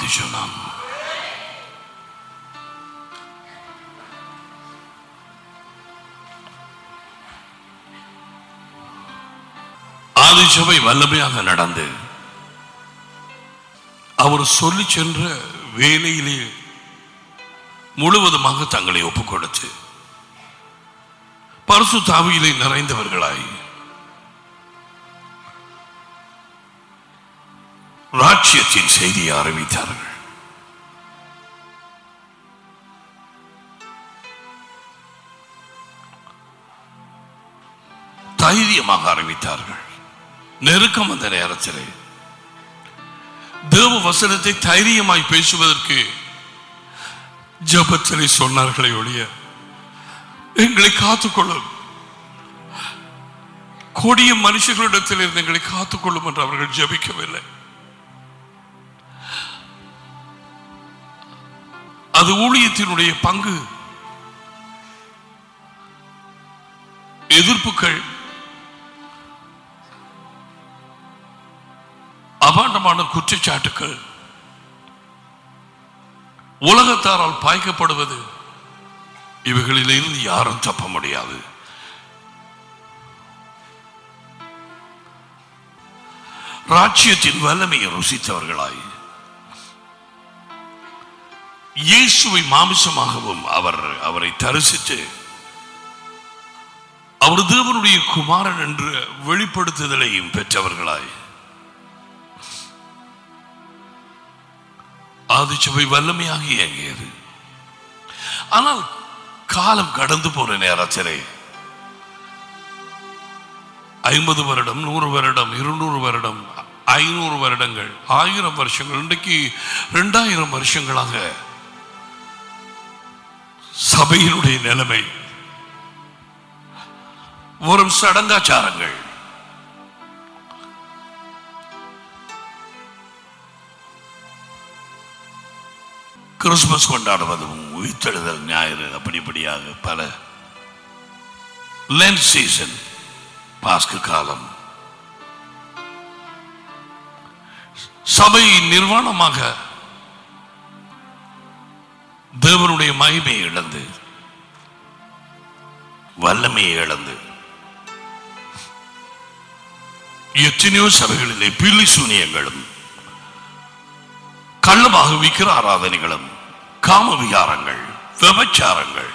பார்த்து சொன்னான் ஆதிசபை வல்லமையாக நடந்து அவர் சொல்லி சென்ற வேலையிலே முழுவதுமாக தங்களை ஒப்புக் கொடுத்து பரிசு தாவியிலே நிறைந்தவர்களாய் ராட்சியத்தின் செய்தியை அறிவித்தார்கள் தைரியமாக அறிவித்தார்கள் நெருக்கம் அந்த நேரத்திலே தேவ வசனத்தை தைரியமாய் பேசுவதற்கு ஜபத்திலே சொன்னார்களே ஒழிய எங்களை காத்துக்கொள்ளும் கொடிய மனுஷர்களிடத்தில் இருந்து எங்களை காத்துக்கொள்ளும் என்று அவர்கள் ஜபிக்கவில்லை அது ஊழியத்தினுடைய பங்கு எதிர்ப்புகள் அபாண்டமான குற்றச்சாட்டுக்கள் உலகத்தாரால் பாய்க்கப்படுவது இவைகளிலிருந்து யாரும் தப்ப முடியாது ராஜ்யத்தின் வல்லமையை ருசித்தவர்களாய் இயேசுவை மாமிசமாகவும் அவர் அவரை தரிசித்து அவர் தேவனுடைய குமாரன் என்று வெளிப்படுத்துதலையும் பெற்றவர்களாய் ஆதிச்சபை வல்லமையாக இயங்கியது ஆனால் காலம் கடந்து போன நேரத்திலே ஐம்பது வருடம் நூறு வருடம் இருநூறு வருடம் ஐநூறு வருடங்கள் ஆயிரம் வருஷங்கள் இன்றைக்கு இரண்டாயிரம் வருஷங்களாக சபையினுடைய நிலைமை வெறும் சடங்காச்சாரங்கள் கிறிஸ்துமஸ் கொண்டாடுவதும் உயிர்த்தெழுதல் ஞாயிறு அப்படிப்படியாக பல லென்த் சீசன் பாஸ்கு காலம் சபை நிர்வாணமாக தேவனுடைய மகிமையை இழந்து வல்லமையை இழந்து எத்தனையோ சபைகளிலே பில்லி சூனியங்களும் கள்ளமாக விக்கிர ஆராதனைகளும் காம விகாரங்கள் விபச்சாரங்கள்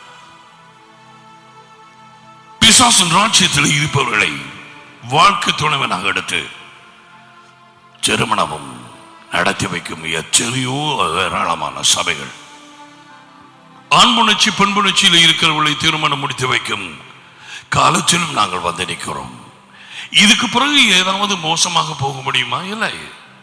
பிசாசின் ராட்சியத்தில் இருப்பவர்களை வாழ்க்கை துணைவனாக எடுத்து திருமணமும் நடத்தி வைக்கும் எத்தனையோ ஏராளமான சபைகள் ஆண்புணர்ச்சி பெண்புணர்ச்சியில் இருக்கிறவர்களை திருமணம் முடித்து வைக்கும் காலத்திலும் நாங்கள் வந்து நிற்கிறோம் இதுக்கு பிறகு ஏதாவது மோசமாக போக முடியுமா இல்லை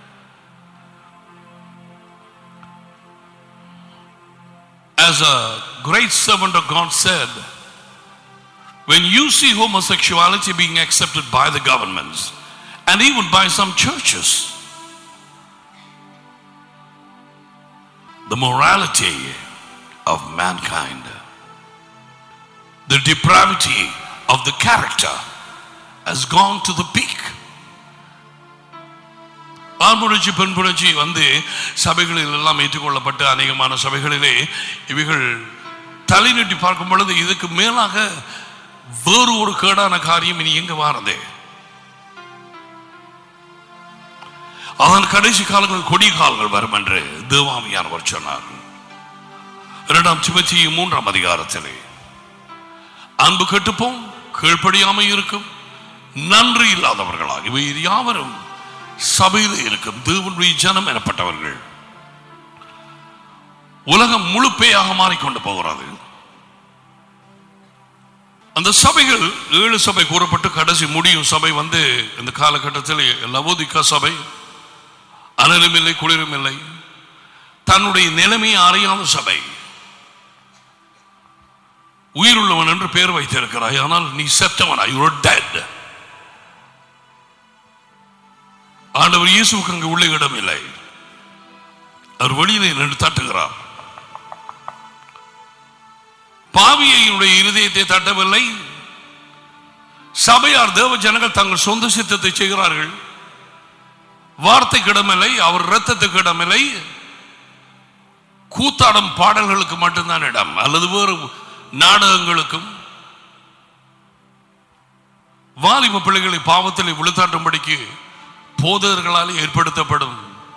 As a great servant of God said, when you see homosexuality being accepted by the governments and even by some churches, the morality of mankind, the depravity of the character has gone to the peak. ஆண்புணர்ச்சி பெண்புணர்ச்சி வந்து சபைகளில் எல்லாம் ஏற்றுக்கொள்ளப்பட்டு அநேகமான சபைகளிலே இவைகள் தலைநீட்டி பார்க்கும் பொழுது இதுக்கு மேலாக வேறு ஒரு கேடான காரியம் இனி எங்க வாரதே அதன் கடைசி காலங்கள் கொடி காலங்கள் வரும் என்று தேவாமியானவர் சொன்னார் இரண்டாம் சிமத்தி மூன்றாம் அதிகாரத்திலே அன்பு கெட்டுப்போம் கீழ்ப்படியாமை இருக்கும் நன்றி இல்லாதவர்களாக இவை யாவரும் சபையில் இருக்கும் தேவனுடைய ஜனம் எனப்பட்டவர்கள் உலகம் முழுப்பையாக மாறிக்கொண்டு போகிறது அந்த சபைகள் ஏழு சபை கூறப்பட்டு கடைசி முடியும் சபை வந்து இந்த காலகட்டத்தில் லவோதிக்கா சபை அனலும் இல்லை குளிரும் இல்லை தன்னுடைய நிலைமையை அறியாத சபை உயிருள்ளவன் என்று பெயர் வைத்திருக்கிறாய் ஆனால் நீ செத்தவனா யூ டெட் ஆண்டவர் இயேசுவுக்கு அங்கு உள்ள இடம் இல்லை அவர் வெளியிலே நின்று தட்டுகிறார் பாவியையுடைய இருதயத்தை தட்டவில்லை சபையார் தேவ ஜனங்கள் தங்கள் சொந்த சித்தத்தை செய்கிறார்கள் வார்த்தைக்கு இடமில்லை அவர் இரத்தத்துக்கு இடமில்லை கூத்தாடும் பாடல்களுக்கு மட்டும்தான் இடம் அல்லது வேறு நாடகங்களுக்கும் வாலிப பிள்ளைகளை பாவத்தில் விழுத்தாட்டும்படிக்கு போதகர்களால் ஏற்படுத்தப்படும்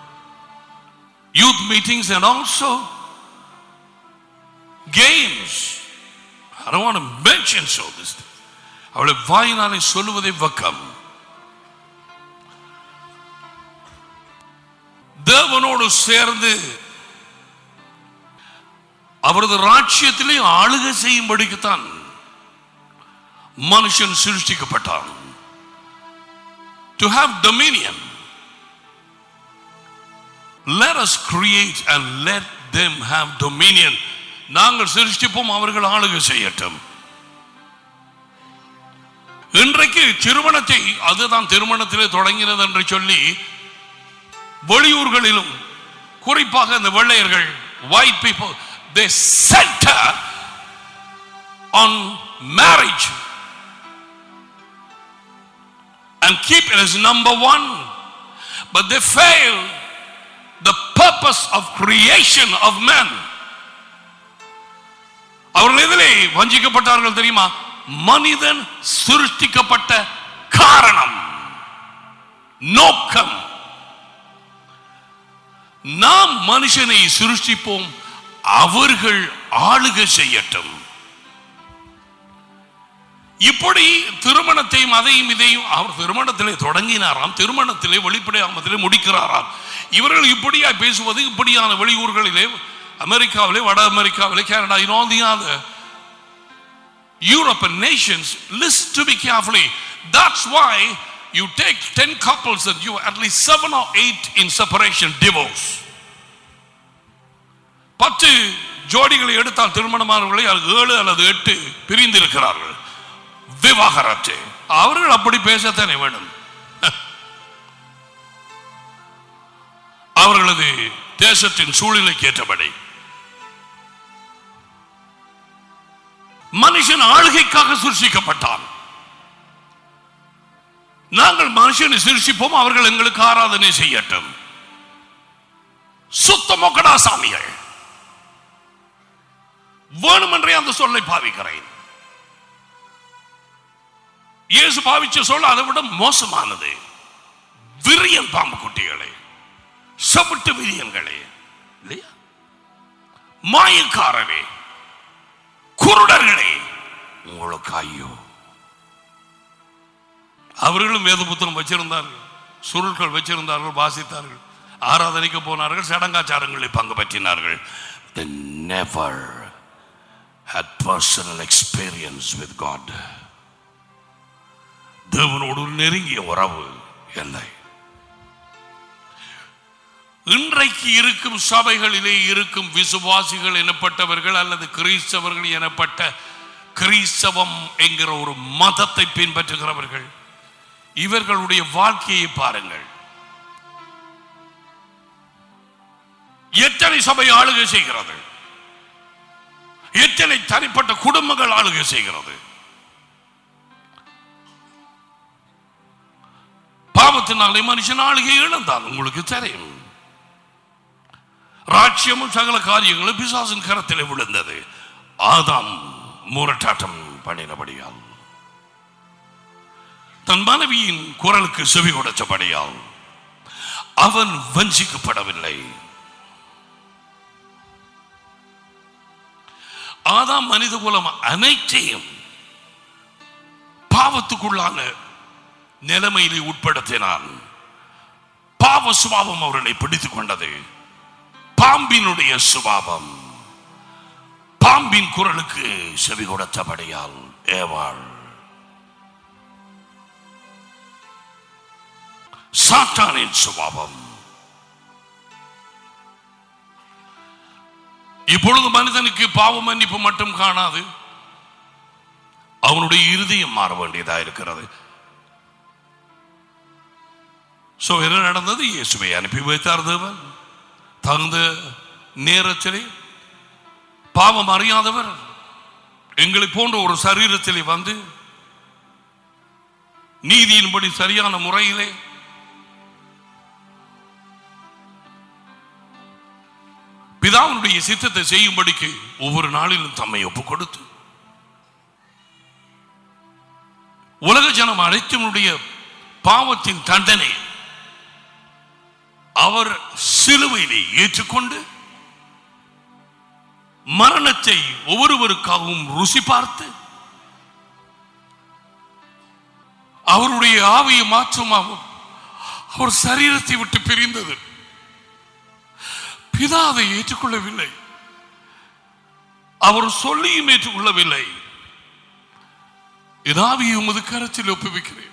youth meetings and also games I don't want to mention so this thing. அவளை வாயினாலே சொல்லுவதை வக்கம் தேவனோடு சேர்ந்து அவரது ராட்சியத்திலே ஆளுகை செய்யும்படிக்குத்தான் மனுஷன் சிருஷ்டிக்கப்பட்டான் to have dominion let us create and let them have dominion நாங்கள் சிருஷ்டிப்போம் அவர்கள் ஆளுகை செய்யட்டும் இன்றைக்கு திருமணத்தை அதுதான் திருமணத்திலே தொடங்கினது என்று சொல்லி வெளியூர்களிலும் குறிப்பாக இந்த வெள்ளையர்கள் white people they center on marriage and keep it as number one but they fail the purpose of creation of man அவர்கள் எதிலே வஞ்சிக்கப்பட்டார்கள் தெரியுமா மனிதன் சிருஷ்டிக்கப்பட்ட காரணம் நோக்கம் நாம் மனுஷனை சிருஷ்டிப்போம் அவர்கள் ஆளுகை செய்யட்டும் இப்படி திருமணத்தையும் அதையும் இதையும் அவர் திருமணத்திலே தொடங்கினாராம் திருமணத்திலே வெளிப்படையாமத்திலே முடிக்கிறாராம் இவர்கள் இப்படியா பேசுவது இப்படியான வெளியூர்களிலே அமெரிக்காவிலே வட அமெரிக்காவிலே Canada in all the other European nations listen to me carefully that's why you take 10 couples and you at least 7 or 8 in separation divorce பத்து ஜோடிகளை எடுத்தால் திருமணமானவர்களை அது ஏழு அல்லது எட்டு பிரிந்திருக்கிறார்கள் விவாகரத்து அவர்கள் அப்படி பேசத்தானே வேண்டும் அவர்களது தேசத்தின் சூழ்நிலைக்கு ஏற்றபடி மனுஷன் ஆளுகைக்காக சிருஷிக்கப்பட்டான் நாங்கள் மனுஷனை சிருஷிப்போம் அவர்கள் எங்களுக்கு ஆராதனை செய்யட்டும் சுத்த மொக்கடா சாமிகள் வேணுமென்றே அந்த சொல்லை பாவிக்கிறேன் இயேசு பாவிச்ச சொல் அதை விட மோசமானது விரியன் பாம்பு குட்டிகளே சவிட்டு விரியன்களே இல்லையா மாயக்காரரே குருடர்களே உங்களுக்கு ஐயோ அவர்களும் வேத புத்தகம் வச்சிருந்தார்கள் சுருள்கள் வச்சிருந்தார்கள் வாசித்தார்கள் ஆராதனைக்கு போனார்கள் சடங்காச்சாரங்களில் பங்கு பற்றினார்கள் they never had personal experience with God தேவனோடு ஒரு நெருங்கிய உறவு இல்லை இன்றைக்கு இருக்கும் சபைகளிலே இருக்கும் விசுவாசிகள் எனப்பட்டவர்கள் அல்லது கிறிஸ்தவர்கள் எனப்பட்ட கிறிஸ்தவம் என்கிற ஒரு மதத்தை பின்பற்றுகிறவர்கள் இவர்களுடைய வாழ்க்கையை பாருங்கள் எத்தனை சபை ஆளுகை செய்கிறது எத்தனை தனிப்பட்ட குடும்பங்கள் ஆளுகை செய்கிறது பாவத்தினாலே மனுஷன் ஆளுகை இழந்தான் உங்களுக்கு தெரியும் ராட்சியமும் சகல காரியங்களும் பிசாசின் கரத்தில் விழுந்தது ஆதாம் மூரட்டாட்டம் பண்ணினபடியால் தன் மனைவியின் குரலுக்கு செவி கொடுத்தபடியால் அவன் வஞ்சிக்கப்படவில்லை ஆதாம் மனித குலம் அனைத்தையும் பாவத்துக்குள்ளான நிலைமையிலே உட்படுத்தினான் பாவ சுபாவம் அவர்களை பிடித்துக் கொண்டது பாம்பினுடைய சுபாவம் பாம்பின் குரலுக்கு செவி கொடுத்தபடியால் ஏவாள் சாத்தானின் சுபாவம் இப்பொழுது மனிதனுக்கு பாவ மன்னிப்பு மட்டும் காணாது அவனுடைய இருதயம் மாற வேண்டியதா இருக்கிறது சோ என்ன நடந்தது இயேசுவை அனுப்பி வைத்தார் தேவன் தகுந்த நேரத்திலே பாவம் அறியாதவர் எங்களை போன்ற ஒரு சரீரத்திலே வந்து நீதியின்படி சரியான முறையிலே பிதாவினுடைய சித்தத்தை செய்யும்படிக்கு ஒவ்வொரு நாளிலும் தம்மை ஒப்பு கொடுத்து உலக ஜனம் அனைத்தினுடைய பாவத்தின் தண்டனை அவர் சிலுவையிலே ஏற்றுக்கொண்டு மரணத்தை ஒவ்வொருவருக்காகவும் ருசி பார்த்து அவருடைய ஆவியை மாற்றமாகும் அவர் சரீரத்தை விட்டு பிரிந்தது பிதா அதை ஏற்றுக்கொள்ளவில்லை அவர் சொல்லியும் ஏற்றுக்கொள்ளவில்லை இதாவியை உமது கரத்தில் ஒப்புவிக்கிறேன்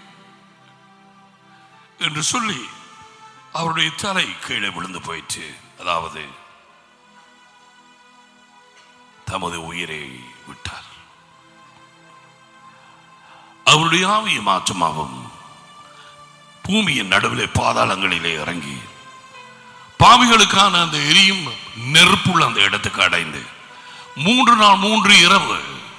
என்று சொல்லி அவருடைய தலை கீழே விழுந்து போயிற்று அதாவது தமது உயிரை விட்டார் அவருடைய ஆவிய மாற்றமாகும் பூமியின் நடுவிலே பாதாளங்களிலே இறங்கி பாவிகளுக்கான அந்த எரியும் நெருப்புள்ள அந்த இடத்துக்கு அடைந்து மூன்று நாள் மூன்று இரவு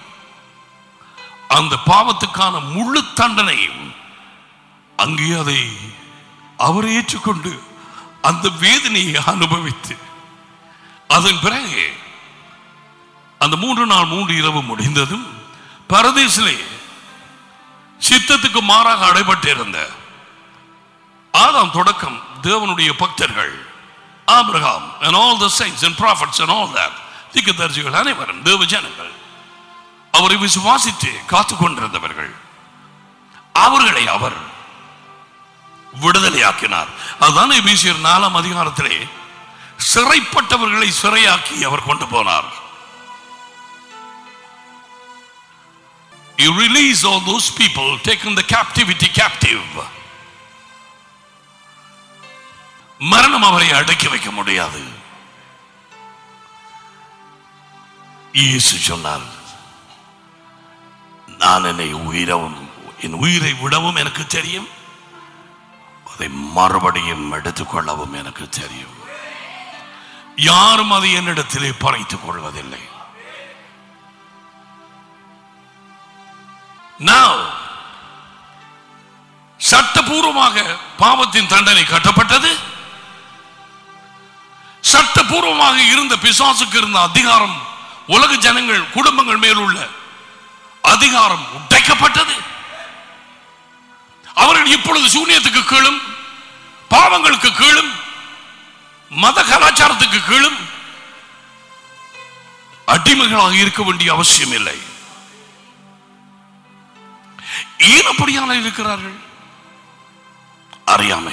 அந்த பாவத்துக்கான முழு தண்டனையும் அங்கே அதை அவர் ஏற்றுக்கொண்டு அந்த வேதனையை அனுபவித்து அதன் பிறகு அந்த மூன்று நாள் மூன்று இரவு முடிந்ததும் பரதேசிலே சித்தத்துக்கு மாறாக அடைபட்டிருந்த ஆதாம் தொடக்கம் தேவனுடைய பக்தர்கள் ஆபிரகாம் and all the saints and prophets and all that தீர்க்கதரிசிகள் அனைவரும் தேவ ஜனங்கள் அவரை விசுவாசித்து காத்துக் கொண்டிருந்தவர்கள் அவர்களை அவர் விடுதலையாக்கினார் அதுதான் எபேசியர் நாலாம் அதிகாரத்திலே சிறைப்பட்டவர்களை சிறையாக்கி அவர் கொண்டு போனார் He released all those people taken the captivity captive. மரணம் அவரை அடக்கி வைக்க முடியாது இயேசு சொன்னார் நான் என்னை உயிரவும் என் உயிரை விடவும் எனக்கு தெரியும் அதை மறுபடியும் எடுத்துக்கொள்ளவும் எனக்கு தெரியும் யாரும் அதை என்னிடத்திலே பறைத்துக் கொள்வதில்லை Now, சட்டபூர்வமாக பாவத்தின் தண்டனை கட்டப்பட்டது சட்டபூர்வமாக இருந்த பிசாசுக்கு இருந்த அதிகாரம் உலக ஜனங்கள் குடும்பங்கள் மேல் உள்ள அதிகாரம் உடைக்கப்பட்டது அவர்கள் இப்பொழுது சூனியத்துக்கு கீழும் பாவங்களுக்கு கீழும் மத கலாச்சாரத்துக்கு கீழும் அடிமைகளாக இருக்க வேண்டிய அவசியம் இல்லை ஏன் அப்படியான இருக்கிறார்கள் அறியாமை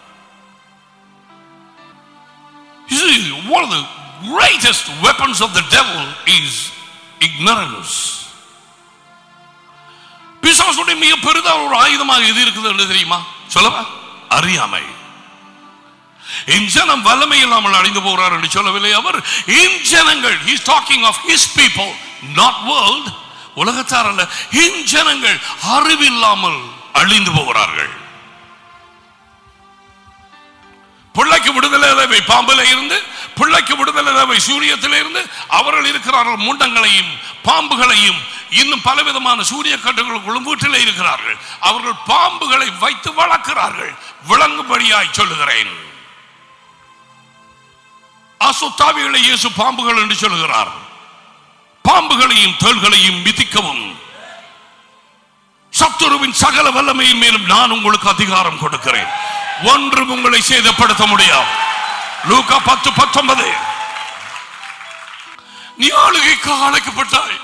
You see, one of the greatest weapons of the devil is ignorance. பிசாசுடைய மிக பெரிதான ஒரு ஆயுதமாக எது இருக்குது என்று தெரியுமா சொல்லவா அறியாமை என் ஜனம் வல்லமை இல்லாமல் அழிந்து போகிறார் என்று சொல்லவில்லை அவர் என் ஜனங்கள் he is talking of his people not world உலகத்தார் அல்ல என் ஜனங்கள் அறிவில்லாமல் அழிந்து போகிறார்கள் பிள்ளைக்கு விடுதலை தேவை பாம்பில இருந்து பிள்ளைக்கு விடுதலை தேவை சூரியத்தில இருந்து அவர்கள் இருக்கிறார்கள் முண்டங்களையும் பாம்புகளையும் இன்னும் பலவிதமான சூரிய கட்டுகளுக்குள்ளும் வீட்டில் இருக்கிறார்கள் அவர்கள் பாம்புகளை வைத்து வளர்க்கிறார்கள் விளங்கும்படியாய் சொல்லுகிறேன் அசுத்தாவிகளை இயேசு பாம்புகள் என்று சொல்லுகிறார் பாம்புகளையும் தோள்களையும் மிதிக்கவும் சத்துருவின் சகல வல்லமையின் மேலும் நான் உங்களுக்கு அதிகாரம் கொடுக்கிறேன் ஒன்றும் உங்களை சேதப்படுத்த முடியாது லூக்கா பத்து பத்தொன்பது நீ ஆளுகைக்கு அழைக்கப்பட்டாய்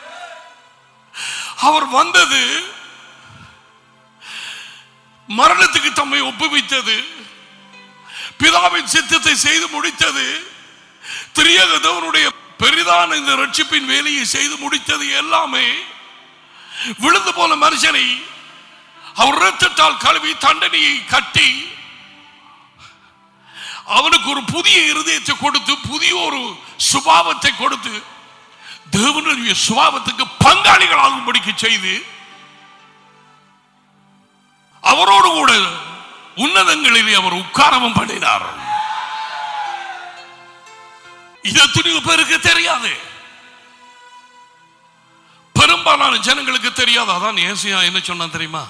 அவர் வந்தது மரணத்துக்கு தம்மை ஒப்புவித்தது பிதாவின் சித்தத்தை செய்து முடித்தது திரியக தேவனுடைய பெரிதான இந்த ரட்சிப்பின் வேலையை செய்து முடித்தது எல்லாமே விழுந்து போன மனுஷனை அவர் ரத்தத்தால் கழுவி தண்டனையை கட்டி அவனுக்கு ஒரு புதிய இருதயத்தை கொடுத்து புதிய ஒரு சுபாவத்தை கொடுத்து தேவனுடைய சுபாவத்துக்கு பங்காளிகள் ஆகும்படிக்கு செய்து அவரோடு கூட உன்னதங்களிலே அவர் உட்காரவும் பண்ணினார் இது எத்தனையோ பேருக்கு தெரியாது பெரும்பாலான ஜனங்களுக்கு தெரியாது அதான் ஏசியா என்ன சொன்னான் தெரியுமா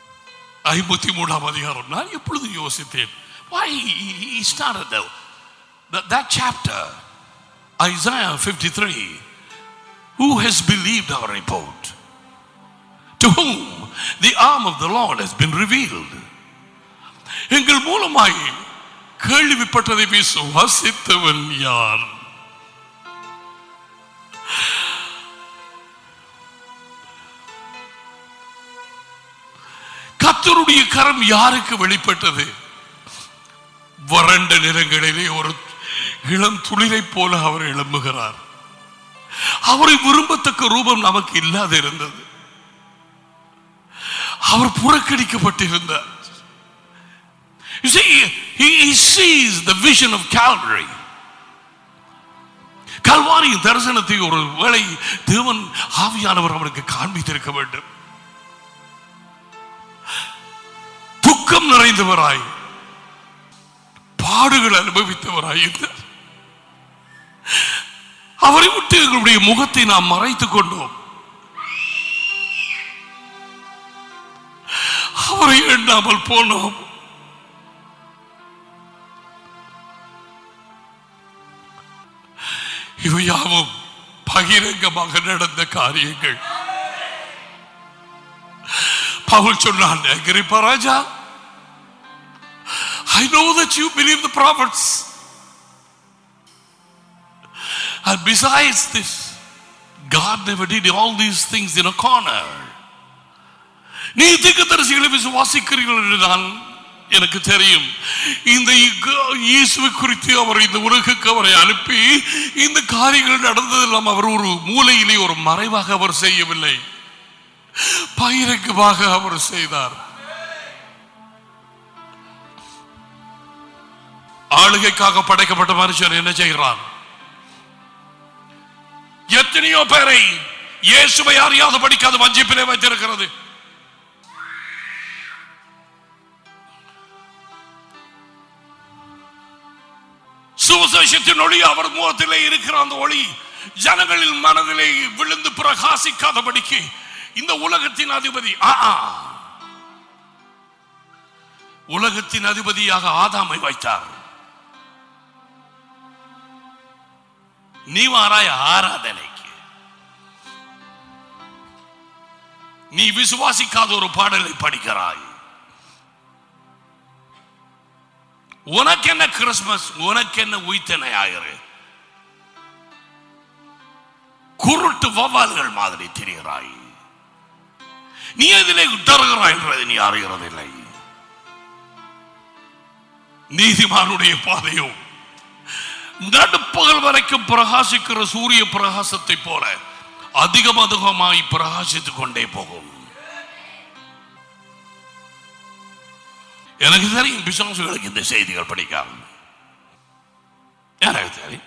ஐம்பத்தி மூணாம் அதிகாரம் நான் எப்பொழுது யோசித்தேன் Why he- he started the that, that chapter, Isaiah 53, who has believed our report? To whom the arm of the Lord has been revealed. எங்கள் மூலமாய் கேள்விப்பட்டதை விசுவாசித்தவன் யார் கத்தருடைய கரம் யாருக்கு வெளிப்பட்டது வறண்ட நிறங்களிலே ஒரு இளம் துளிரை போல அவர் எழும்புகிறார் அவரை விரும்பத்தக்க ரூபம் நமக்கு இல்லாது இருந்தது அவர் புறக்கணிக்கப்பட்டிருந்தார் You see, he, he sees the vision of Calvary. கல்வாரியின் தரிசனத்தை ஒரு வேளை தேவன் ஆவியானவர் அவருக்கு காண்பித்திருக்க வேண்டும் துக்கம் நிறைந்தவராய் பாடுகள் அனுபவித்தவராய் இருந்தார் அவரை விட்டு எங்களுடைய முகத்தை நாம் மறைத்துக் கொண்டோம் அவரை எண்ணாமல் போனோம் இவை யாவும் பகிரங்கமாக நடந்த காரியங்கள் பவுல் சொன்னான் அகிரிப்பா ராஜா I know that you believe the prophets. And besides this, God never did all these things in a corner. நீ தீர்க்கதரிசிகளை விசுவாசிக்கிறீர்கள் என்று நான் எனக்கு தெரியும் இந்த இக- இயேசுவை குறித்து அவர் இந்த உலகுக்கு அவரை அனுப்பி இந்த காரியங்கள் நடந்ததெல்லாம் அவர் ஒரு மூலையிலே ஒரு மறைவாக அவர் செய்யவில்லை பகிரங்கமாக அவர் செய்தார் ஆளுகைக்காக படைக்கப்பட்ட மனுஷன் என்ன செய்கிறான் எத்தனையோ பேரை இயேசுவை அறியாத படிக்காத வஞ்சிப்பிலே வைத்திருக்கிறது சுவிசேஷத்தின் ஒளி அவர் முகத்திலே இருக்கிற அந்த ஒளி ஜனங்களின் மனதிலே விழுந்து பிரகாசிக்காதபடிக்கு இந்த உலகத்தின் அதிபதி ஆ, ஆ. உலகத்தின் அதிபதியாக ஆதாமை வைத்தார் நீ வாராய் ஆராதனைக்கு நீ விசுவாசிக்காத ஒரு பாடலை படிக்கிறாய் உனக்கு என்ன கிறிஸ்துமஸ் உனக்கு என்ன உயிர்த்தனை ஆயிரு குருட்டு வவ்வால்கள் மாதிரி திரிகிறாய் நீ எதிலே தருகிறாய் என்றதை நீ அறிகிறதில்லை நீதிமானுடைய பாதையோ நடுப்பகல் வரைக்கும் பிரகாசிக்கிற சூரிய பிரகாசத்தை போல அதிகம் அதிகமாய் பிரகாசித்துக் கொண்டே போகும் எனக்கு தெரியும் பிசாசுகளுக்கு இந்த செய்திகள் படிக்காம எனக்கு தெரியும்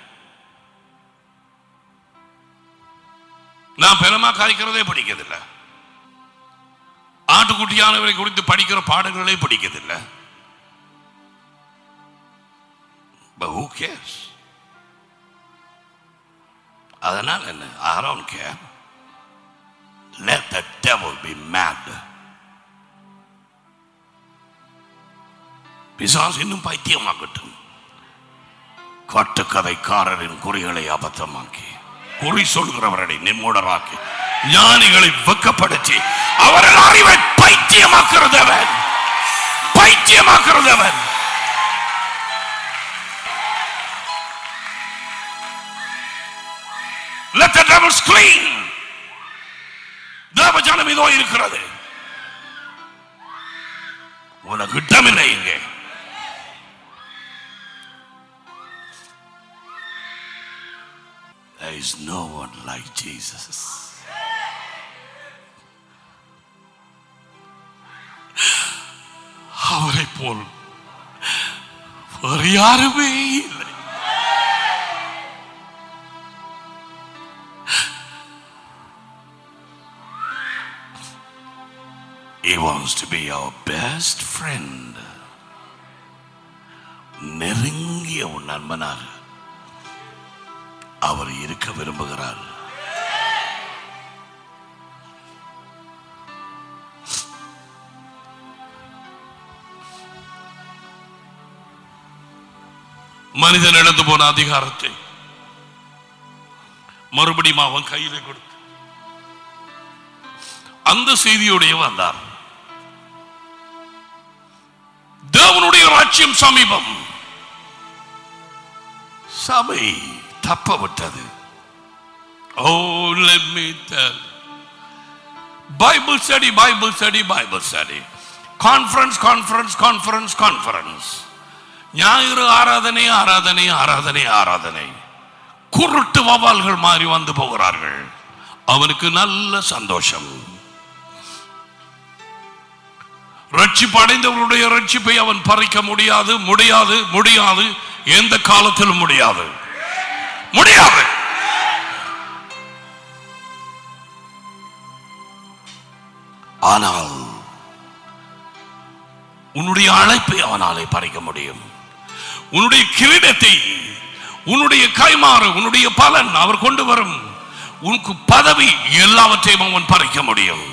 நான் பெருமா காய்க்கிறதே படிக்கிறதில்லை ஆட்டுக்குட்டியானவரை குறித்து படிக்கிற பாடங்களே படிக்கிறதில்லை But who cares? அதனால் என்ன I don't care. Let the devil be mad. பிசாசு இன்னும் பைத்தியமாகட்டும் கட்டுக்கதைக்காரரின் குறிகளை அபத்தமாக்கி குறி சொல்கிறவர்களை நிம்மூடராக்கி ஞானிகளை வெக்கப்படுத்தி அவர்கள் அறிவை பைத்தியமாக்குறதவன் பைத்தியமாக்குறதவன் Let the devils clean. தேவஜானம் இதோ இருக்கிறது உனக்கு இடமில்லை இங்கே There is no one like Jesus. அவரை போல் வேறு யாருமே இல்லை He wants to be our best friend. நெருங்கிய உன் நண்பனாக அவர் இருக்க விரும்புகிறார் மனிதன் இழந்து போன அதிகாரத்தை மறுபடியும் அவன் கையில கொடுத்து அந்த செய்தியோடைய வந்தார் தேவனுடைய ராஜ்யம் சமீபம் சபை தப்ப விட்டது oh let me tell Bible study Bible study Bible study conference conference conference conference ஞாயிறு ஆராதனை ஆராதனை ஆராதனை ஆராதனை குருட்டு வவால்கள் மாறி வந்து போகிறார்கள் அவனுக்கு நல்ல சந்தோஷம் ரட்சிப்பு அடைந்தவருடைய ரட்சிப்பை அவன் பறிக்க முடியாது முடியாது முடியாது எந்த காலத்திலும் முடியாது முடியாது ஆனால் உன்னுடைய அழைப்பை அவனாலே பறிக்க முடியும் உன்னுடைய கிரீடத்தை உன்னுடைய கைமாறு உன்னுடைய பலன் அவர் கொண்டு வரும் உனக்கு பதவி எல்லாவற்றையும் அவன் பறிக்க முடியும்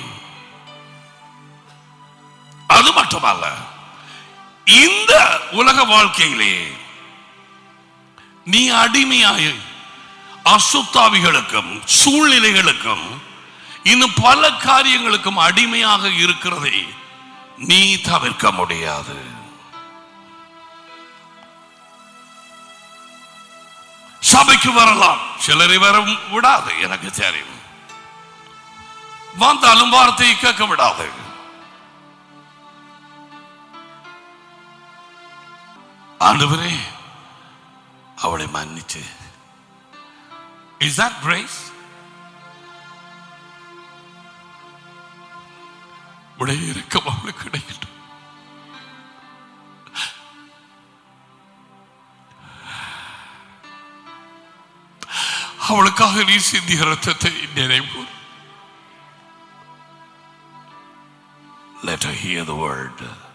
அது மட்டுமல்ல இந்த உலக வாழ்க்கையிலே நீ அடிமையாய் அசுத்தாவிகளுக்கும் சூழ்நிலைகளுக்கும் இன்னும் பல காரியங்களுக்கும் அடிமையாக இருக்கிறதை நீ தவிர்க்க முடியாது சபைக்கு வரலாம் சிலரை வர விடாது எனக்கு தெரியும் வந்தாலும் வார்த்தையை கேட்க விடாது ஆண்டவரே அவளை மன்னிச்சு இஸ் that grace உடைய இறக்கம் அவளுக்கு கிடைக்கட்டும் அவளுக்காக நீ சிந்திய ரத்தத்தை நினைவு Let her hear the word.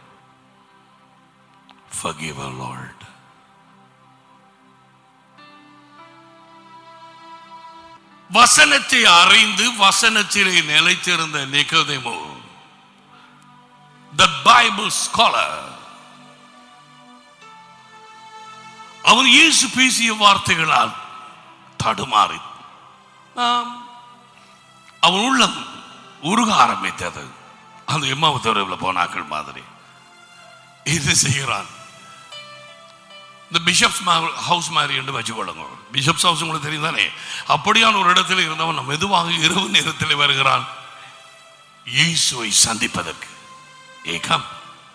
Forgive her, Lord. வசனத்தை அறிந்து வசனத்திலே நிலைத்திருந்த நிகோதேமு the Bible scholar அவன் இயேசு பேசிய வார்த்தைகளால் தடுமாறி ஆம். அவன் உள்ளம் உருக ஆரம்பித்தது அந்த எம்மாவு தெருவில் போனாக்கள் மாதிரி இது செய்கிறான் இந்த பிஷப்ஸ் ஹவுஸ் மாதிரி என்று வச்சுக்கொள்ளுங்க பிஷப்ஸ் ஹவுஸ் உங்களுக்கு தெரியும் தானே அப்படியான ஒரு இடத்தில் இருந்தவன் மெதுவாக இரவு நேரத்தில் வருகிறான் இயேசுவை சந்திப்பதற்கு ஏகம்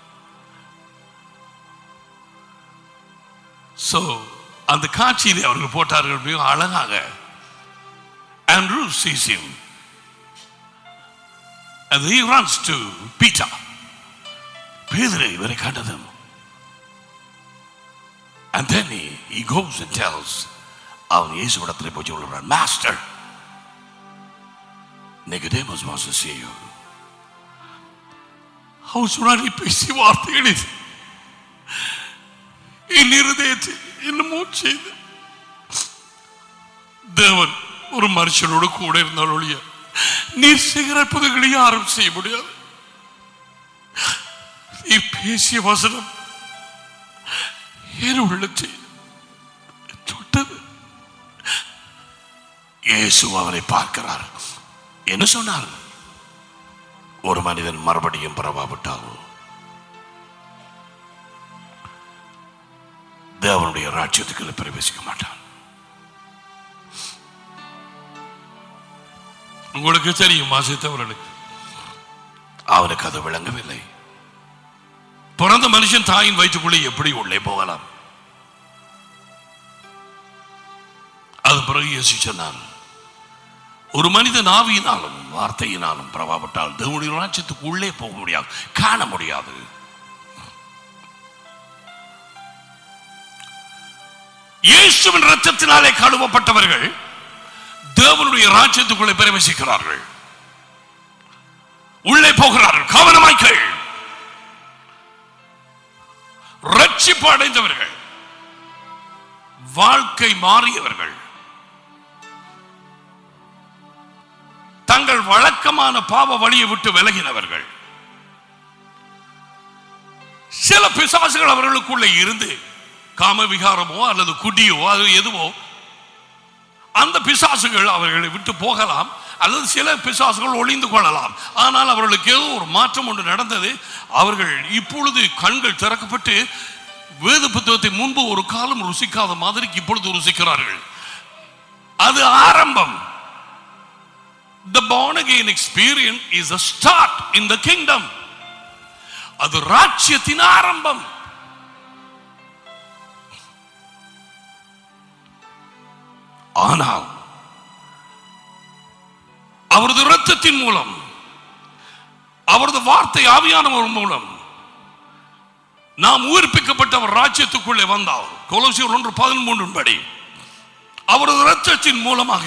சோ அந்த காட்சியிலே அவர்கள் போட்டார்கள் மிக அழகாக Andrew sees him and he runs to Peter பேதுரு இவரை கண்டதும் and then he, he goes and tells அவன் இயேசுவிடத்தில் போய் சொல்கிறான் master Nicodemus wants to see you அவன் சொன்னார் பேசிய வார்த்தைகள் இது என் இருதயத்தை என்னமோ செய்து தேவன் ஒரு மனுஷனோடு கூட இருந்தால் ஒழிய நீர் செய்கிற அற்புதங்களை யாரும் செய்ய முடியாது நீ பேசிய வசனம் என் உள்ளத்தை தொட்டது இயேசு அவனை பார்க்கிறார் என்ன சொன்னார் ஒரு மனிதன் மறுபடியும் பரவாவிட்டால் தேவனுடைய ராஜ்யத்துக்குள்ள பிரவேசிக்க மாட்டான் உங்களுக்கு தெரியும் வாசித்தவர்களுக்கு அவனுக்கு அது விளங்கவில்லை பிறந்த மனுஷன் தாயின் வயிற்றுக்குள்ளே எப்படி உள்ளே போகலாம் அது பிறகு இயேசு சொன்னார் ஒரு மனிதன் ஆவியினாலும் வார்த்தையினாலும் பிரபாவப்பட்டால் தேவனுடைய ராஜ்யத்துக்கு உள்ளே போக முடியாது காண முடியாது இயேசுவின் ரத்தத்தினாலே கழுவப்பட்டவர்கள் தேவனுடைய ராஜ்யத்துக்குள்ளே பிரவேசிக்கிறார்கள் உள்ளே போகிறார்கள் கவனமாய் கேள் ரட்சிப்பு அடைந்தவர்கள் வாழ்க்கை மாறியவர்கள் தங்கள் வழக்கமான பாவ வழியை விட்டு விலகினவர்கள் சில பிசாசுகள் அவர்களுக்குள்ளே இருந்து காம விகாரமோ அல்லது குடியோ அது எதுவோ அந்த பிசாசுகள் அவர்களை விட்டு போகலாம் அல்லது சில பிசாசுகள் ஒளிந்து கொள்ளலாம் ஆனால் அவர்களுக்கு ஏதோ ஒரு மாற்றம் ஒன்று நடந்தது அவர்கள் இப்பொழுது கண்கள் திறக்கப்பட்டு வேத புத்தகத்தை முன்பு ஒரு காலம் ருசிக்காத மாதிரிக்கு இப்பொழுது ருசிக்கிறார்கள் அது ஆரம்பம் The born again experience is a start in the kingdom. அது ராஜ்யத்தின் ஆரம்பம் ஆனால் அவரது இரத்தத்தின் மூலம் அவரது வார்த்தை ஆவியானவர் மூலம் நாம் உயிர்ப்பிக்கப்பட்ட அவர் ராஜ்யத்துக்குள்ளே வந்தார் கொலோசியர் ஒன்று பதிமூன்றின் படி அவரது இரத்தத்தின் மூலமாக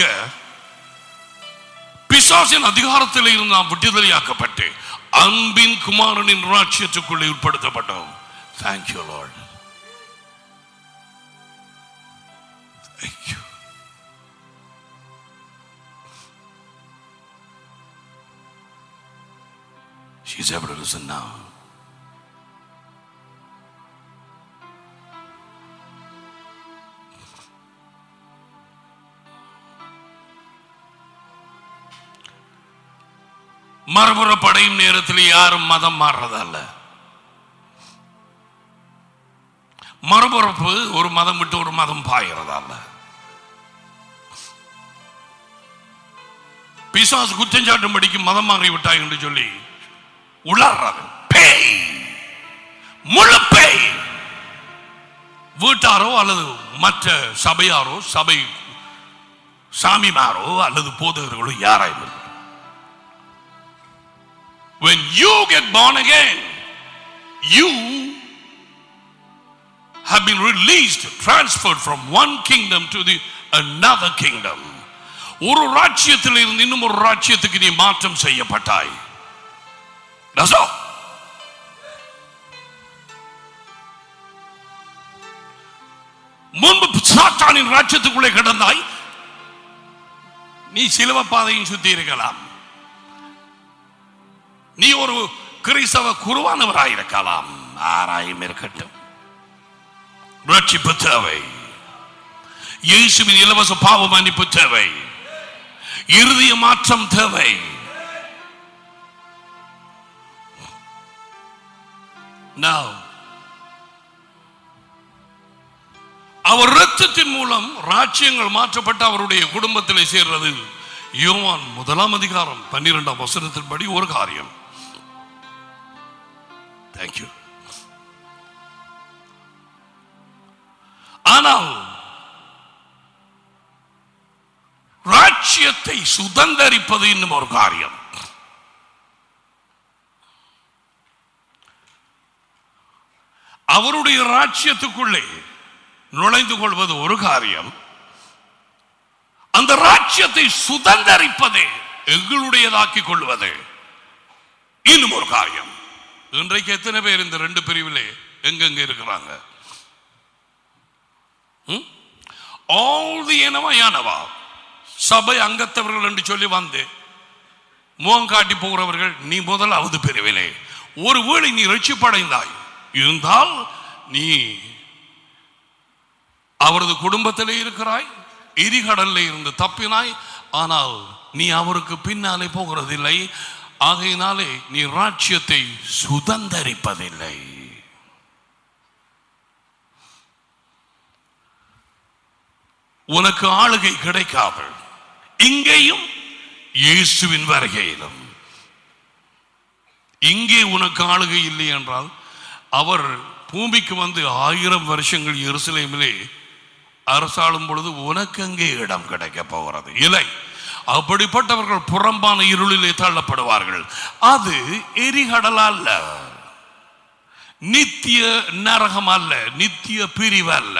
பிசாசின் அதிகாரத்தில் இருந்து நாம் விடுதலையாக்கப்பட்டு அன்பின் குமாரனின் ராஜ்யத்துக்குள்ளே உட்படுத்தப்பட்டோம் thank you Lord thank you She's able to listen now. மறுபுற படையும் நேரத்தில் யாரும் மதம் மாறுறதல்ல மறுபுறப்பு ஒரு மதம் விட்டு ஒரு மதம் பாயிறதல்ல பிசாசு குற்றஞ்சாட்டும்படிக்கு மதம் மாறி விட்டாய் என்று சொல்லி உளறாரு பேய் முழு பேய் வீட்டாரோ அல்லது மற்ற சபையாரோ சபை சாமிமாரோ அல்லது போதகர்களோ யாராயும் இருக்கட்டும். when you get born again you have been released transferred from one kingdom to the another kingdom ஒரு ராஜ்யத்தில் இருந்து இன்னும் ஒரு ராஜ்யத்துக்கு நீ மாற்றம் செய்யப்பட்டாய் That's all. முன்பு சாத்தானின் ராஜ்யத்துக்குள்ளே கிடந்தாய் நீ சிலுவ பாதையும் சுத்தி இருக்கலாம் நீ ஒரு கிறிஸ்தவ குருவானவராயிருக்கலாம் ஆராயும் இருக்கட்டும் ரட்சிப்பு தேவை இயேசுவின் இலவச பாவ மன்னிப்பு தேவை இறுதிய மாற்றம் தேவை Now, அவர் இரத்தத்தின் மூலம் ராஜ்யங்கள் மாற்றப்பட்டு அவருடைய குடும்பத்தில் சேர்றது யோவான் முதலாம் அதிகாரம் பன்னிரெண்டாம் வசனத்தின்படி ஒரு காரியம் தேங்க்யூ ஆனால் ராஜ்யத்தை சுதந்தரிப்பது இன்னும் ஒரு காரியம் அவருடைய ராஜ்யத்துக்குள்ளே நுழைந்து கொள்வது ஒரு காரியம் அந்த ராஜ்யத்தை சுதந்தரிப்பது எங்களுடையதாக்கிக் கொள்வது இன்னும் ஒரு காரியம் இன்றைக்கு எத்தனை பேர் இந்த ரெண்டு பிரிவிலே எங்கெங்க இருக்கிறாங்க ஆல் தி எனவாயானவா சபை அங்கத்தவர்கள் என்று சொல்லி வந்து முகம் காட்டி போகிறவர்கள் நீ முதலாவது பிரிவிலே ஒருவேளை நீ ரட்சிப்படைந்தாய் இருந்தால் நீ அவரது குடும்பத்திலே இருக்கிறாய் எரிகடல்ல இருந்து தப்பினாய் ஆனால் நீ அவருக்கு பின்னாலே போகிறதில்லை ஆகையினாலே நீ ராஜ்யத்தை சுதந்தரிப்பதில்லை உனக்கு ஆளுகை கிடைக்காமல் இங்கேயும் இயேசுவின் வருகையிலும் இங்கே உனக்கு ஆளுகை இல்லை என்றால் அவர் பூமிக்கு வந்து ஆயிரம் வருஷங்கள் எருசலேமிலே அரசாளும் பொழுது உனக்கு அங்கே இடம் கிடைக்க போகிறது இல்லை அப்படிப்பட்டவர்கள் புறம்பான இருளிலே தள்ளப்படுவார்கள் அது எரிகடல் அல்ல நித்திய நரகம் அல்ல நித்திய பிரிவு அல்ல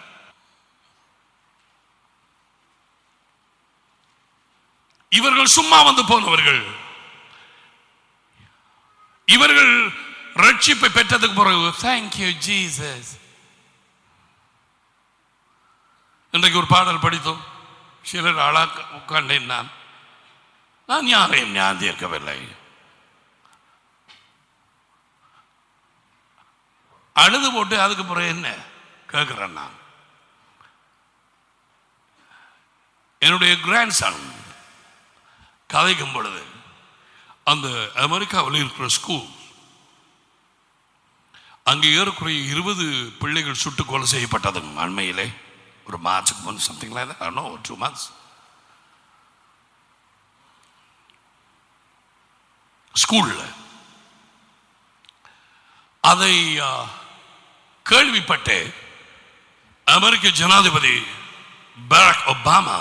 இவர்கள் சும்மா வந்து போனவர்கள் இவர்கள் ரட்சிப்பை பெற்றதுக்கு பிறகு தேங்க்யூ ஜீசஸ் இன்றைக்கு ஒரு பாடல் படித்தோம் சிலர் அழா உட்காண்டேன் நான் நான் யாரையும் ஞான் தீர்க்கவில்லை அழுது போட்டு அதுக்கு பிறகு என்ன கேட்கிறேன் நான் என்னுடைய கிராண்ட்சன் கதைக்கும் பொழுது அந்த அமெரிக்காவில் இருக்கிற ஸ்கூல் அங்கே ஏறக்குறைய இருபது பிள்ளைகள் சுட்டு கொலை செய்யப்பட்டது அண்மையிலே ஒரு மார்ச்சுக்கு முன் something like no two months ஸ்கூலில் அதை ஆ, கேள்விப்பட்டு அமெரிக்க ஜனாதிபதி பராக் ஒபாமா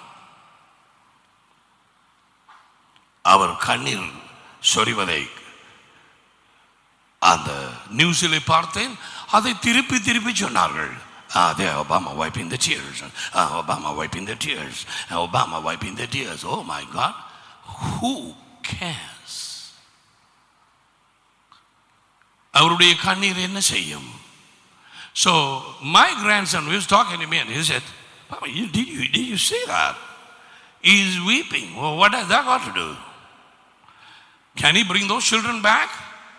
அவர் கண்ணீர் சொரிவதை அந்த நியூஸில் பார்த்தேன் அதை திருப்பி திருப்பி சொன்னார்கள் Ah, there, Obama wiping the tears. Ah, Obama wiping the tears. Ah, Obama wiping the tears. Oh my God. Who cares? அவருடைய கண்ணீர் என்ன செய்யும் So my grandson was talking to me and he said, Papa, you, did, you, did you see that? He's weeping. Well, what has that got to do? Can he bring those children back?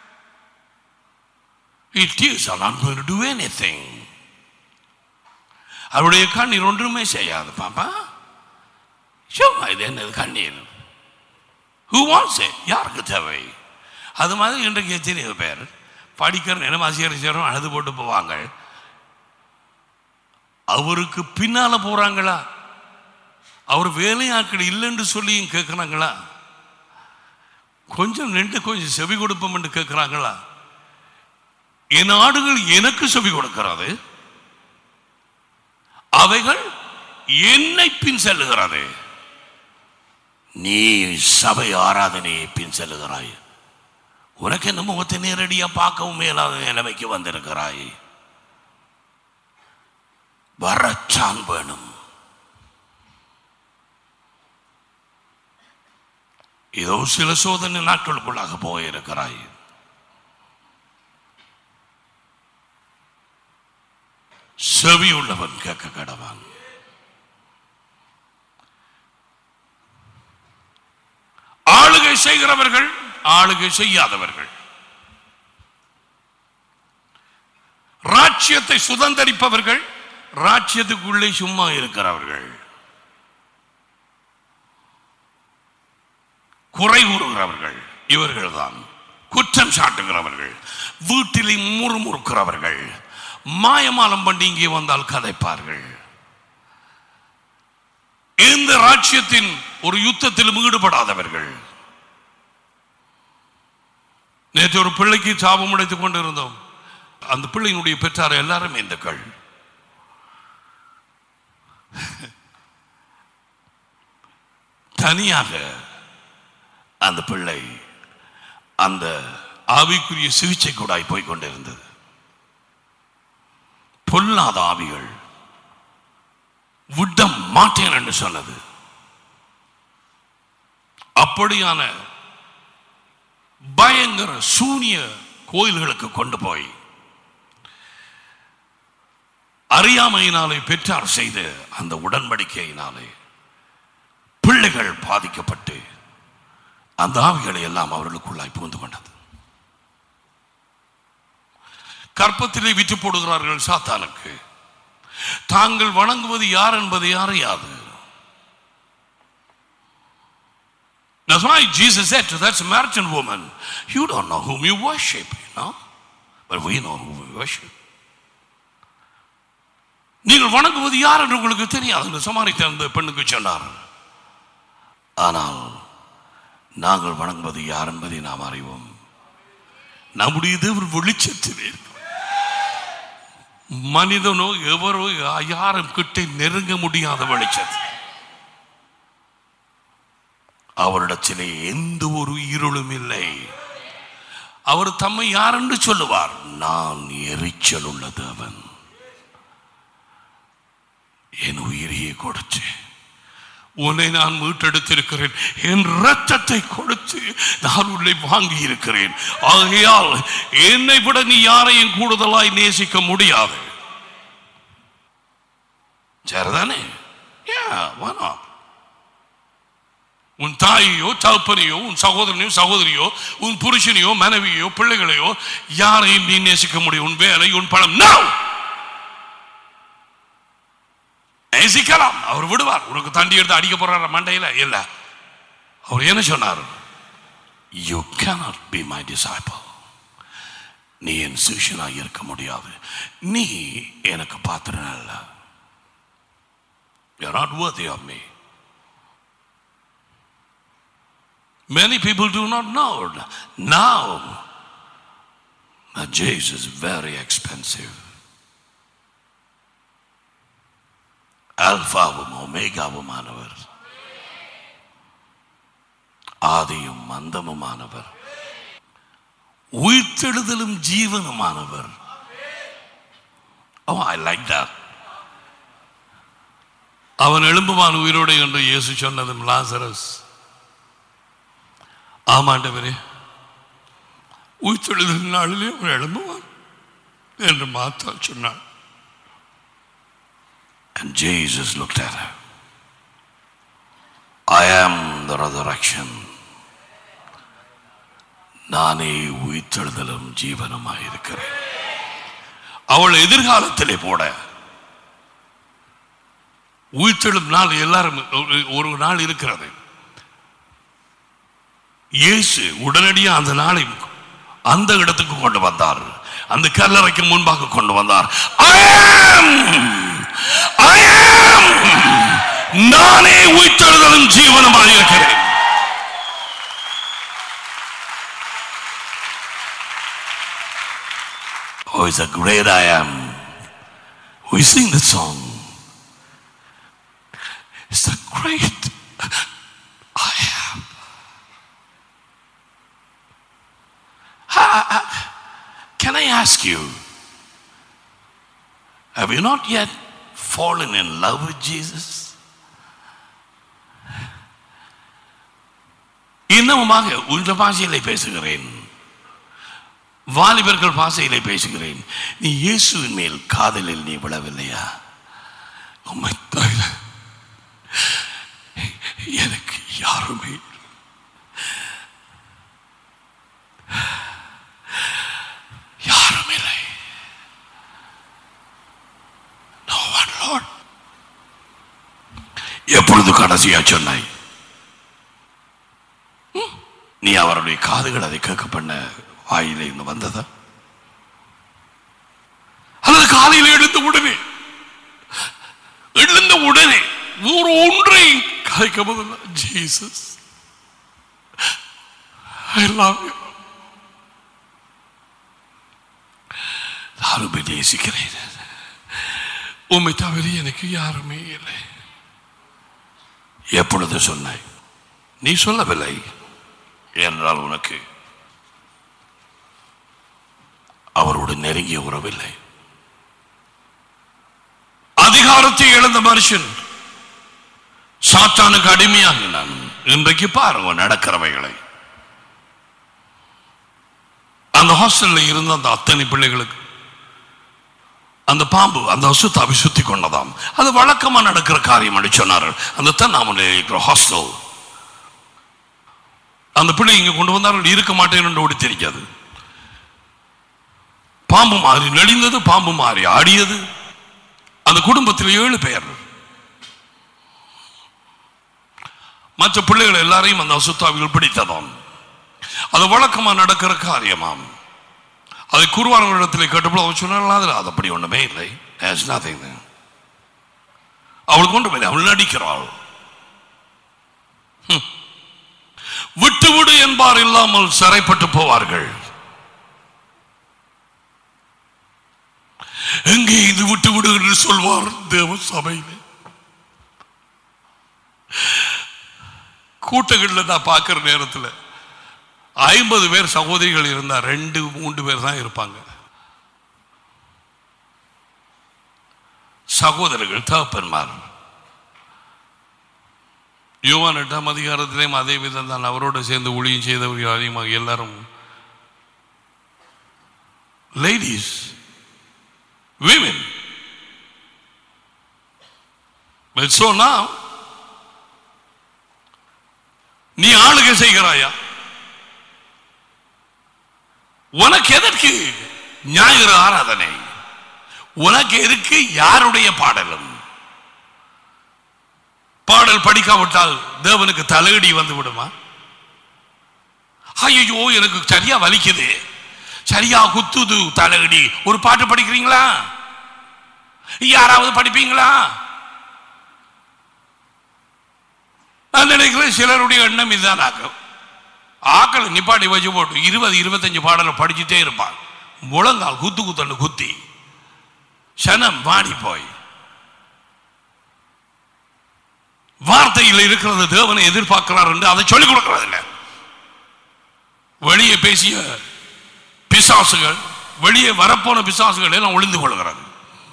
His tears are not going to do anything. அவருடைய கண்ணீர் ஒன்றுமே செய்யாது பாப்பா சும்மா இது என்னது கண்ணீர் who wants யாருக்கு தேவை அது மாதிரி இன்றைக்கு எத்தனையோ பேர் படிக்கிற நேரம் ஆசிரியர் அழுது போட்டு போவாங்க அவருக்கு பின்னால போறாங்களா அவர் வேலையாட்கள் இல்லைன்னு சொல்லியும் கேட்குறாங்களா கொஞ்சம் நின்று கொஞ்சம் செவி கொடுப்போம் என்று கேட்குறாங்களா என் ஆடுகள் எனக்கு செவி கொடுக்கிறது அவைகள் என்னை பின் செல்லுகிறது நீ சபை ஆராதனையை பின் செல்லுகிறாய் உனக்கு என்ன முகத்தை நேரடியா பார்க்கவும் மேலாத நிலைமைக்கு வந்திருக்கிறாய் வரச்சான் வேணும் இதோ சில சோதனை நாட்களுக்குள்ளாக போயிருக்கிறாய் செவி உள்ளவன் கேட்க கடவான் ஆளுகை செய்கிறவர்கள் ஆளுகை செய்யாதவர்கள் ராஜ்யத்தை சுதந்தரிப்பவர்கள் ராஜ்யத்துக்குள்ளே சும்மா இருக்கிறவர்கள் குறை கூறுகிறவர்கள் இவர்கள்தான் குற்றம் சாட்டுகிறவர்கள் வீட்டிலே முறுமுறுக்கிறவர்கள் மாயமாலம் பண்ணி இங்கே வந்தால் கதைப்பார்கள் இந்த ராஜ்யத்தின் ஒரு யுத்தத்திலும் ஈடுபடாதவர்கள் நேற்று ஒரு பிள்ளைக்கு சாபம் உடைத்துக் கொண்டிருந்தோம் அந்த பிள்ளையினுடைய பெற்றார் எல்லாரும் இந்துக்கள் தனியாக அந்த பிள்ளை அந்த ஆவிக்குரிய சிகிச்சை கூடாய் போய் கொண்டிருந்தது பொல்லாத ஆவிகள் விட மாட்டேன் என்று சொன்னது அப்படியான பயங்கர சூனிய கோயில்களுக்கு கொண்டு போய் அறியாமையினாலே பெற்றார் செய்த அந்த உடன்படிக்கையினாலே பிள்ளைகள் பாதிக்கப்பட்டு அந்த ஆவிகளை எல்லாம் அவர்களுக்குள்ளாய் புகுந்து கொண்டது கற்பத்திலே விற்று போடுகிறார்கள் சாத்தானுக்கு தாங்கள் வணங்குவது யார் என்பதை அறியாது That's why Jesus said to that Samaritan woman, You don't know whom you worship, you know, but we know whom we worship. நீங்கள் வணங்குவது யார் என்று உங்களுக்கு தெரியாது என்று சமாளித்த அந்த பெண்ணுக்கு சொன்னார் ஆனால் நாங்கள் வணங்குவது யார் என்பதை நாம் அறிவோம் நம்முடைய தேவர் வெளிச்சத்திலே இருக்கிறார். மனிதனோ எவரோ யாரும் கிட்ட நெருங்க முடியாத வெளிச்சத்தில் அவரிடத்திலே எந்த ஒரு இருளும் இல்லை அவர் தம்மை யார் என்று சொல்லுவார் நான் எரிச்சல் உள்ள தேவன் என் உயிரையே கொடுத்து உன்னை நான் மீட்டெடுத்திருக்கிறேன் என் ரத்தத்தை கொடுத்து நான் உன்னை வாங்கி இருக்கிறேன் ஆகையால் என்னை விட நீ யாரையும் கூடுதலாய் நேசிக்க முடியாது சரிதானே Yeah, why not? உன் தாயையோ தகப்பனையோ உன் சகோதரனையோ சகோதரியோ உன் புருஷனையோ மனைவியோ பிள்ளைகளையோ யாரையும் நீ நேசிக்க முடியும் உன் வேலை உன் பணம் No! நேசிக்கலாம் அவர் விடுவார் உனக்கு தண்டி எடுத்து அடிக்க போறார மண்டையில இல்ல அவர் என்ன சொன்னார் you cannot be my disciple நீ என் சிஷியனாக இருக்க முடியாது நீ எனக்கு பாத்திரம் அல்ல You're not worthy of me. Many people do not know now that Jesus is very expensive. அல்பாவும் ஒமேகாவுமானவர் ஆதியும் மந்தமுமானவர் உயிர்த்தெழுதலும் ஜீவனுமானவர் Oh, I like that. அவன் எழும்புவான் உயிரோடு என்று இயேசு சொன்னதும் லாசரஸ் ஆமாண்டவரே உயிர்த்தெழுதல் நாளிலே அவன் எழும்புவான் என்று மாத்தா சொன்னான் And Jesus looked at her. I am the resurrection. நானே உயிர்த்தெழுதலும் ஜீவனுமாய் இருக்கிறேன் அவள் எதிர்காலத்திலே போட உயிர்த்தெழும் நாள் எல்லாரும் ஒரு- ஒரு நாள் இருக்கிறது இயேசு உடனடியாக அந்த நாளை அந்த இடத்துக்கு கொண்டு வந்தார் அந்த கல்லறைக்கு முன்பாக கொண்டு வந்தார் I am! I am! நானே உயிர்த்தெழுதலும் ஜீவனமாக இருக்கிறேன் Oh, it's a great I am. We sing the song. It's a great I am. Ha- ha- Can I ask you, have you not yet fallen in love with Jesus? இன்னமுமாக உங்கள் பாஷையிலே பேசுகிறேன் வாலிபர்கள் பாசையிலே பேசுகிறேன் நீ இயேசுவின் மேல் காதலில் நீ விழவில்லையா உம்மை தவிர எனக்கு யாருமே யாரும் இல்லை No one, Lord. எப்பொழுது கடைசியா சொன்னாய் ம்? நீ அவருடைய காதுகள் அதை கேட்க பண்ண வாயில இருந்து வந்ததா அல்லது காலையில் எழுந்த உடனே எழுந்த உடனே ஒரு ஒன்றை கதைக்க முதல்ல ஜீசஸ் ஐ லவ் யூ யாருமே நேசிக்கிறேன் உண்மை தவிர எனக்கு யாருமே இல்லை எப்பொழுது சொன்னாய் நீ சொல்லவில்லை என்றால் உனக்கு அவரோடு நெருங்கிய உறவில்லை அதிகாரத்தை இழந்த மனுஷன் சாத்தானுக்கு அடிமையாகினான் இன்றைக்கு பாருங்க நடக்கிறவைகளை அந்த ஹாஸ்டல்ல இருந்த அந்த அத்தனை பிள்ளைகளுக்கு அந்த பாம்பு அந்த அசுத்தாவை சுத்தி கொண்டதாம் அது வழக்கமா நடக்கிற காரியம் என்று சொன்னார்கள் அந்த தன்னாமலை இருக்கிற ஹாஸ்டல் அந்த பிள்ளை இங்க கொண்டு வந்தார்கள் இருக்க மாட்டேன் என்று ஓடி தெரியாது பாம்பு மாறி நெளிந்தது பாம்பு மாறி ஆடியது அந்த குடும்பத்தில் ஏழு பேர் மற்ற பிள்ளைகள் எல்லாரையும் அந்த அசுத்தாவிகள் பிடித்ததாம் அது வழக்கமா நடக்கிற காரியமாம் அதை குருவானவரிடத்தில் கேட்டപ്പോൾ அவன் சொன்னார்கள் அதில் அது அப்படி ஒண்ணுமே இல்லை There's nothing there. அவள் கொண்டு போய் அவள் நடிக்கிறாள் ஹம். விட்டு விடு என்பார் இல்லாமல் சிறைப்பட்டு போவார்கள் எங்கே இது விட்டு விடு என்று சொல்வார் தேவ சபையிலே கூட்டங்களில் நான் பார்க்கிற நேரத்தில் ஐம்பது பேர் சகோதரிகள் இருந்தா ரெண்டு மூன்று பேர் தான் இருப்பாங்க சகோதரர்கள் தகப்பன்மார் யோவான் எட்டாம் அதிகாரத்திலேயும் அதே விதம் தான் அவரோடு சேர்ந்து ஊழியம் செய்தவர்கள் அதிகமாக எல்லாரும் ladies women but so now நீ ஆளுகை செய்கிறாயா உனக்கு எதற்கு ஞாயிறு ஆராதனை உனக்கு எதற்கு யாருடைய பாடலும் பாடல் படிக்காவிட்டால் தேவனுக்கு தலையடி வந்து விடுமா ஐயோ எனக்கு சரியா வலிக்குது சரியா குத்துது தலையடி ஒரு பாட்டு படிக்கிறீங்களா யாராவது படிப்பீங்களா நான் நினைக்கிறேன் சிலருடைய எண்ணம் இதுதான் ஆக்கம் ஆக்கள் நிப்பாட்டி வச்சு போட்டு இருபது இருபத்தஞ்சு பாடலை படிச்சுட்டே இருப்பான் முழங்கால் குத்து குத்தன்னு குத்தி சனம் வாடி போய் வார்த்தையில் இருக்கிறது தேவனை எதிர்பார்க்கிறார் என்று அதை சொல்லிக் கொடுக்கிறது இல்லை வெளியே பேசிய பிசாசுகள் வெளியே வரப்போன பிசாசுகள் எல்லாம் ஒளிந்து கொள்கிறது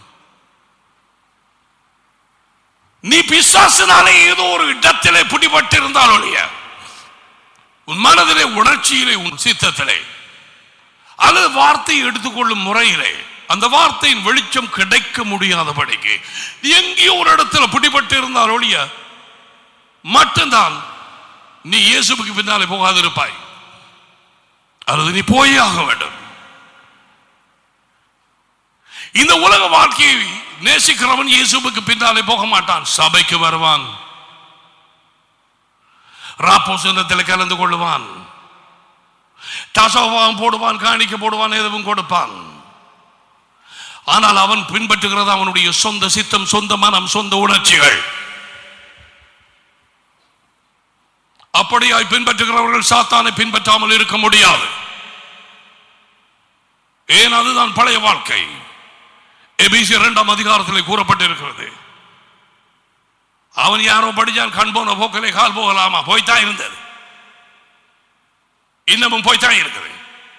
நீ பிசாசினாலே ஏதோ ஒரு இடத்திலே பிடிபட்டு இருந்தால் ஒழிய உன் மனதிலே உணர்ச்சியிலே உன் சித்தத்திலே அல்லது வார்த்தையை எடுத்துக்கொள்ளும் முறையிலே அந்த வார்த்தையின் வெளிச்சம் கிடைக்க முடியாதபடிக்கு நீ எங்கேயோ ஒரு இடத்துல பிடிபட்டு இருந்தால் ஒழிய மட்டும்தான் நீ இயேசுவுக்கு பின்னாலே போகாதிருப்பாய் அல்லது நீ போயே ஆக வேண்டும் இந்த உலக வாழ்க்கையை நேசிக்கிறவன் இயேசுவுக்கு பின்னாலே போக மாட்டான் சபைக்கு வருவான் ராப்போசனத்தில் கலந்து கொள்ளுவான் தசோபாவம் போடுவான் காணிக்க போடுவான் எதுவும் கொடுப்பான் ஆனால் அவன் பின்பற்றுகிறது அவனுடைய சொந்த சித்தம் சொந்த மனம் சொந்த உணர்ச்சிகள் அப்படியாய் பின்பற்றுகிறவர்கள் சாத்தானை பின்பற்றாமல் இருக்க முடியாது ஏன் அதுதான் பழைய வாழ்க்கை எபிசி இரண்டாம் அதிகாரத்தில் கூறப்பட்டிருக்கிறது அவன் யாரோ படிச்சான் கண் போன போக்கிலே கால் போகலாமா போய்த்தான் இருந்தது இன்னமும் போய்த்தான் இருக்குது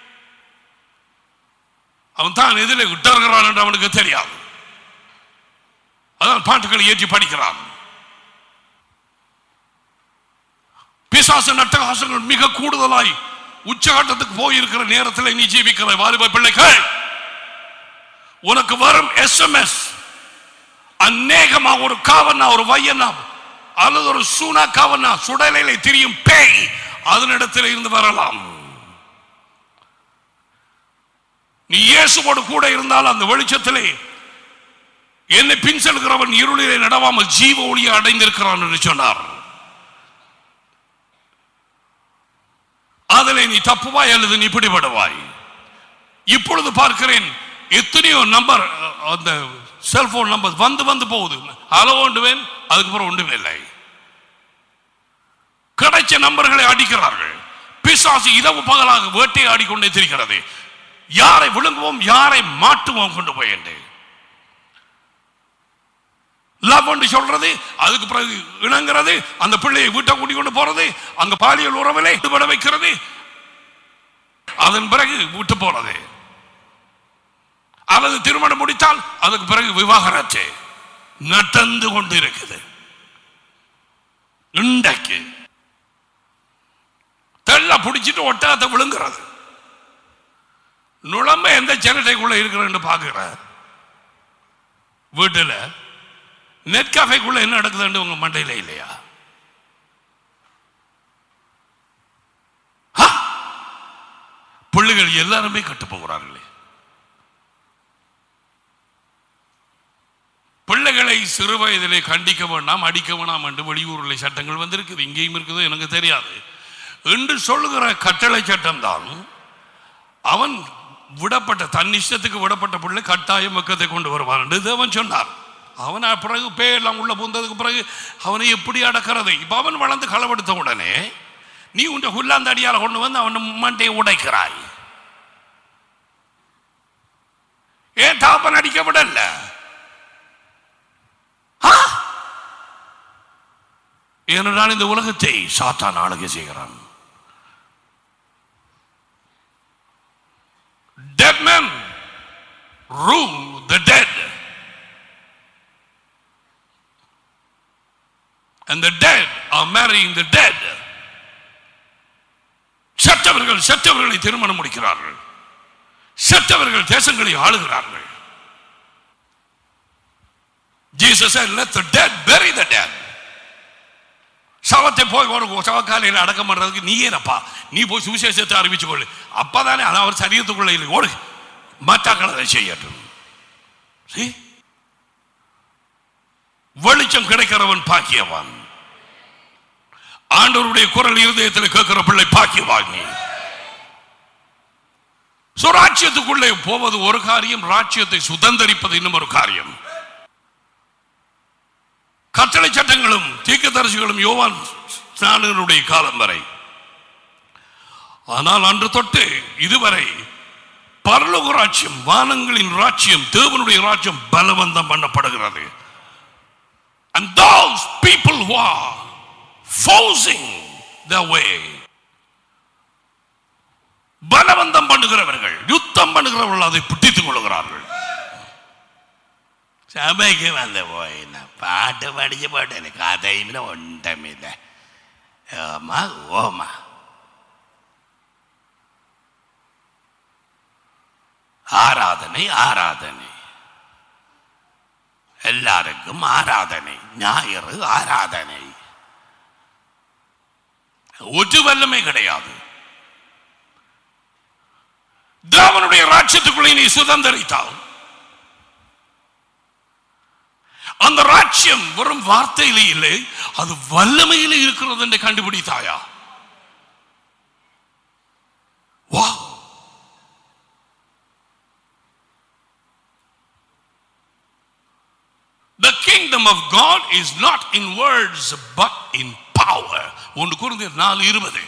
அவன் தான் எதில் விட்டுகிறான் என்று அவனுக்கு தெரியாது அதான் பாட்டுகளை ஏற்றி படிக்கிறான் பிசாசு நட்டகாசங்கள் மிக கூடுதலாய் உச்சகட்டத்துக்கு போயிருக்கிற நேரத்தில் நீ ஜீவிக்கிற வாலிப பிள்ளைகள் உனக்கு வரும் எஸ்எம்எஸ் அநேகமா ஒரு காவனா ஒரு வையனா அல்லது ஒரு சூனா காவனா சுடலையில திரியும் பேய் அதனிடத்தில் இருந்து வரலாம் நீ இயேசுவோடு கூட இருந்தால் அந்த வெளிச்சத்திலே என்னை பின் செல்கிறவன் இருளிலே நடவாமல் ஜீவ ஒளியை அடைந்திருக்கிறான் என்று சொன்னார் அதிலே நீ தப்புவாய் அல்லது நீ பிடிபடுவாய் இப்பொழுது பார்க்கிறேன் எத்தனையோ நம்பர் அந்த செல்போன் நம்பர் வந்து வந்து போகுது ஹலோ ஒன்றுவேன் அதுக்கப்புறம் ஒன்றுமே இல்லை கிடைச்ச நம்பர்களை அடிக்கிறார்கள் பிசாசு இரவு பகலாக வேட்டையாடி கொண்டே திரிகிறது யாரை விழுங்குவோம் யாரை மாட்டுவோம் கொண்டு போய் என்று லவ் என்று சொல்றது அதுக்கு பிறகு இணங்குறது அந்த பிள்ளையை வீட்டை கூட்டி கொண்டு போறது அங்க பாலியல் உறவிலே ஈடுபட வைக்கிறது அதன் பிறகு விட்டு போறது அல்லது திருமணம் முடித்தால் அதுக்கு பிறகு விவாகரத்து நடந்து கொண்டு இருக்குது இன்றைக்கு தெள்ள பிடிச்சிட்டு ஒட்டகத்தை விழுங்குறது நுழம்ப எந்த சிரட்டைக்குள்ள இருக்கிறன்னு பாக்குற வீட்டுல நெட் காஃபேக்குள்ள என்ன நடக்குதுன்னு உங்க மண்டையில இல்லையா ஹா! பிள்ளைகள் எல்லாருமே கட்டு போகிறார்களே பிள்ளைகளை சிறு வயதிலே கண்டிக்க வேண்டாம் அடிக்க வேண்டாம் என்று வெளியூரில் சட்டங்கள் வந்திருக்குது இங்கேயும் இருக்குது எனக்கு தெரியாது என்று சொல்லுகிற கட்டளை சட்டம் தான் அவன் விடப்பட்ட தன் இஷ்டத்துக்கு விடப்பட்ட பிள்ளை கட்டாயம் வெக்கத்தை கொண்டு வருவான் என்று தேவன் சொன்னார் அவன் பிறகு பேயெல்லாம் உள்ள பூந்ததுக்கு பிறகு அவனை எப்படி அடக்கிறது இப்ப அவன் வளர்ந்து களவெடுத்த உடனே நீ உன் குல்லாந்த அடியால கொண்டு வந்து அவன் மண்டையை உடைக்கிறாய் ஏன் தாப்பன் அடிக்க விடல ஆ? ஏனென்றால் இந்த உலகத்தை சாத்தான் ஆளுகை செய்கிறான் Dead men rule the dead. And the dead are marrying the dead. செத்தவர்கள் செத்தவர்களை திருமணம் முடிக்கிறார்கள் செத்தவர்கள் தேசங்களை ஆளுகிறார்கள் Jesus said, let the dead bury the dead. சவத்தை போய் ஒரு சவக்காலையில் அடக்கம் பண்றதுக்கு நீ ஏனப்பா நீ போய் சுவிசேஷத்தை அறிவிச்சு கொள்ளு அப்பதானே அது அவர் சரீரத்துக்குள்ள இல்லை ஓடு மாற்றாக்கள் அதை செய்யட்டும் See? வெளிச்சம் கிடைக்கிறவன் பாக்கியவான் ஆண்டவருடைய குரல் இருதயத்தில் கேட்கிற பிள்ளை பாக்கியவாங்கி So, ராஜ்யத்துக்குள்ளே போவது ஒரு காரியம் ராஜ்யத்தை சுதந்தரிப்பது இன்னும் ஒரு காரியம் கட்டளை சட்டங்களும் தீர்க்கதரிசிகளும் யோவான் ஸ்நானனுடைய காலம் வரை ஆனால் அன்று தொட்டு இதுவரை பரலோக ராஜ்யம் வானங்களின் ராஜ்யம் தேவனுடைய ராஜ்யம் பலவந்தம் பண்ணப்படுகிறது and those people who are forcing their way பலவந்தம் பண்ணுகிறவர்கள் யுத்தம் பண்ணுகிறவர்கள் அதை பிடித்துக் கொள்கிறார்கள் சபைக்கு வந்து போயின பாட்டு படிச்சு போட்டேன் கதையில் ஒன்றமில்லை ஓமா ஓமா ஆராதனை ஆராதனை எல்லாருக்கும் ஆராதனை ஞாயிறு ஆராதனை ஒரு வல்லமை கிடையாது தேவனுடைய ராஜ்யத்துக்குள்ளே நீ சுதந்திரித்தால் அந்த ராஜ்யம் வெறும் வார்த்தையிலே இல்லை அது வல்லமையிலே இருக்கிறது என்று கண்டுபிடித்தாயா வா The kingdom of God is not in words but in power. ஒன்று குருந்தியர் நாலு இருபது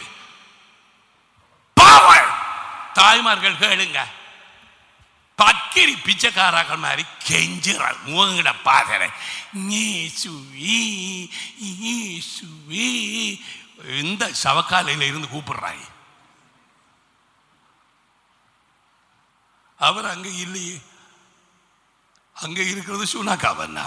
பவர் தாய்மார்கள் கேளுங்க பக்கிரி பிச்சைக்காராக்கள் மாதிரி கெஞ்சுறாள் முகங்கிட பாதற நீசுவி ஈசுவி இந்த சவக்காலையில இருந்து கூப்பிடுறாய் அவர் அங்க இல்லையே அங்க இருக்கிறது சுனாக்காவன்னா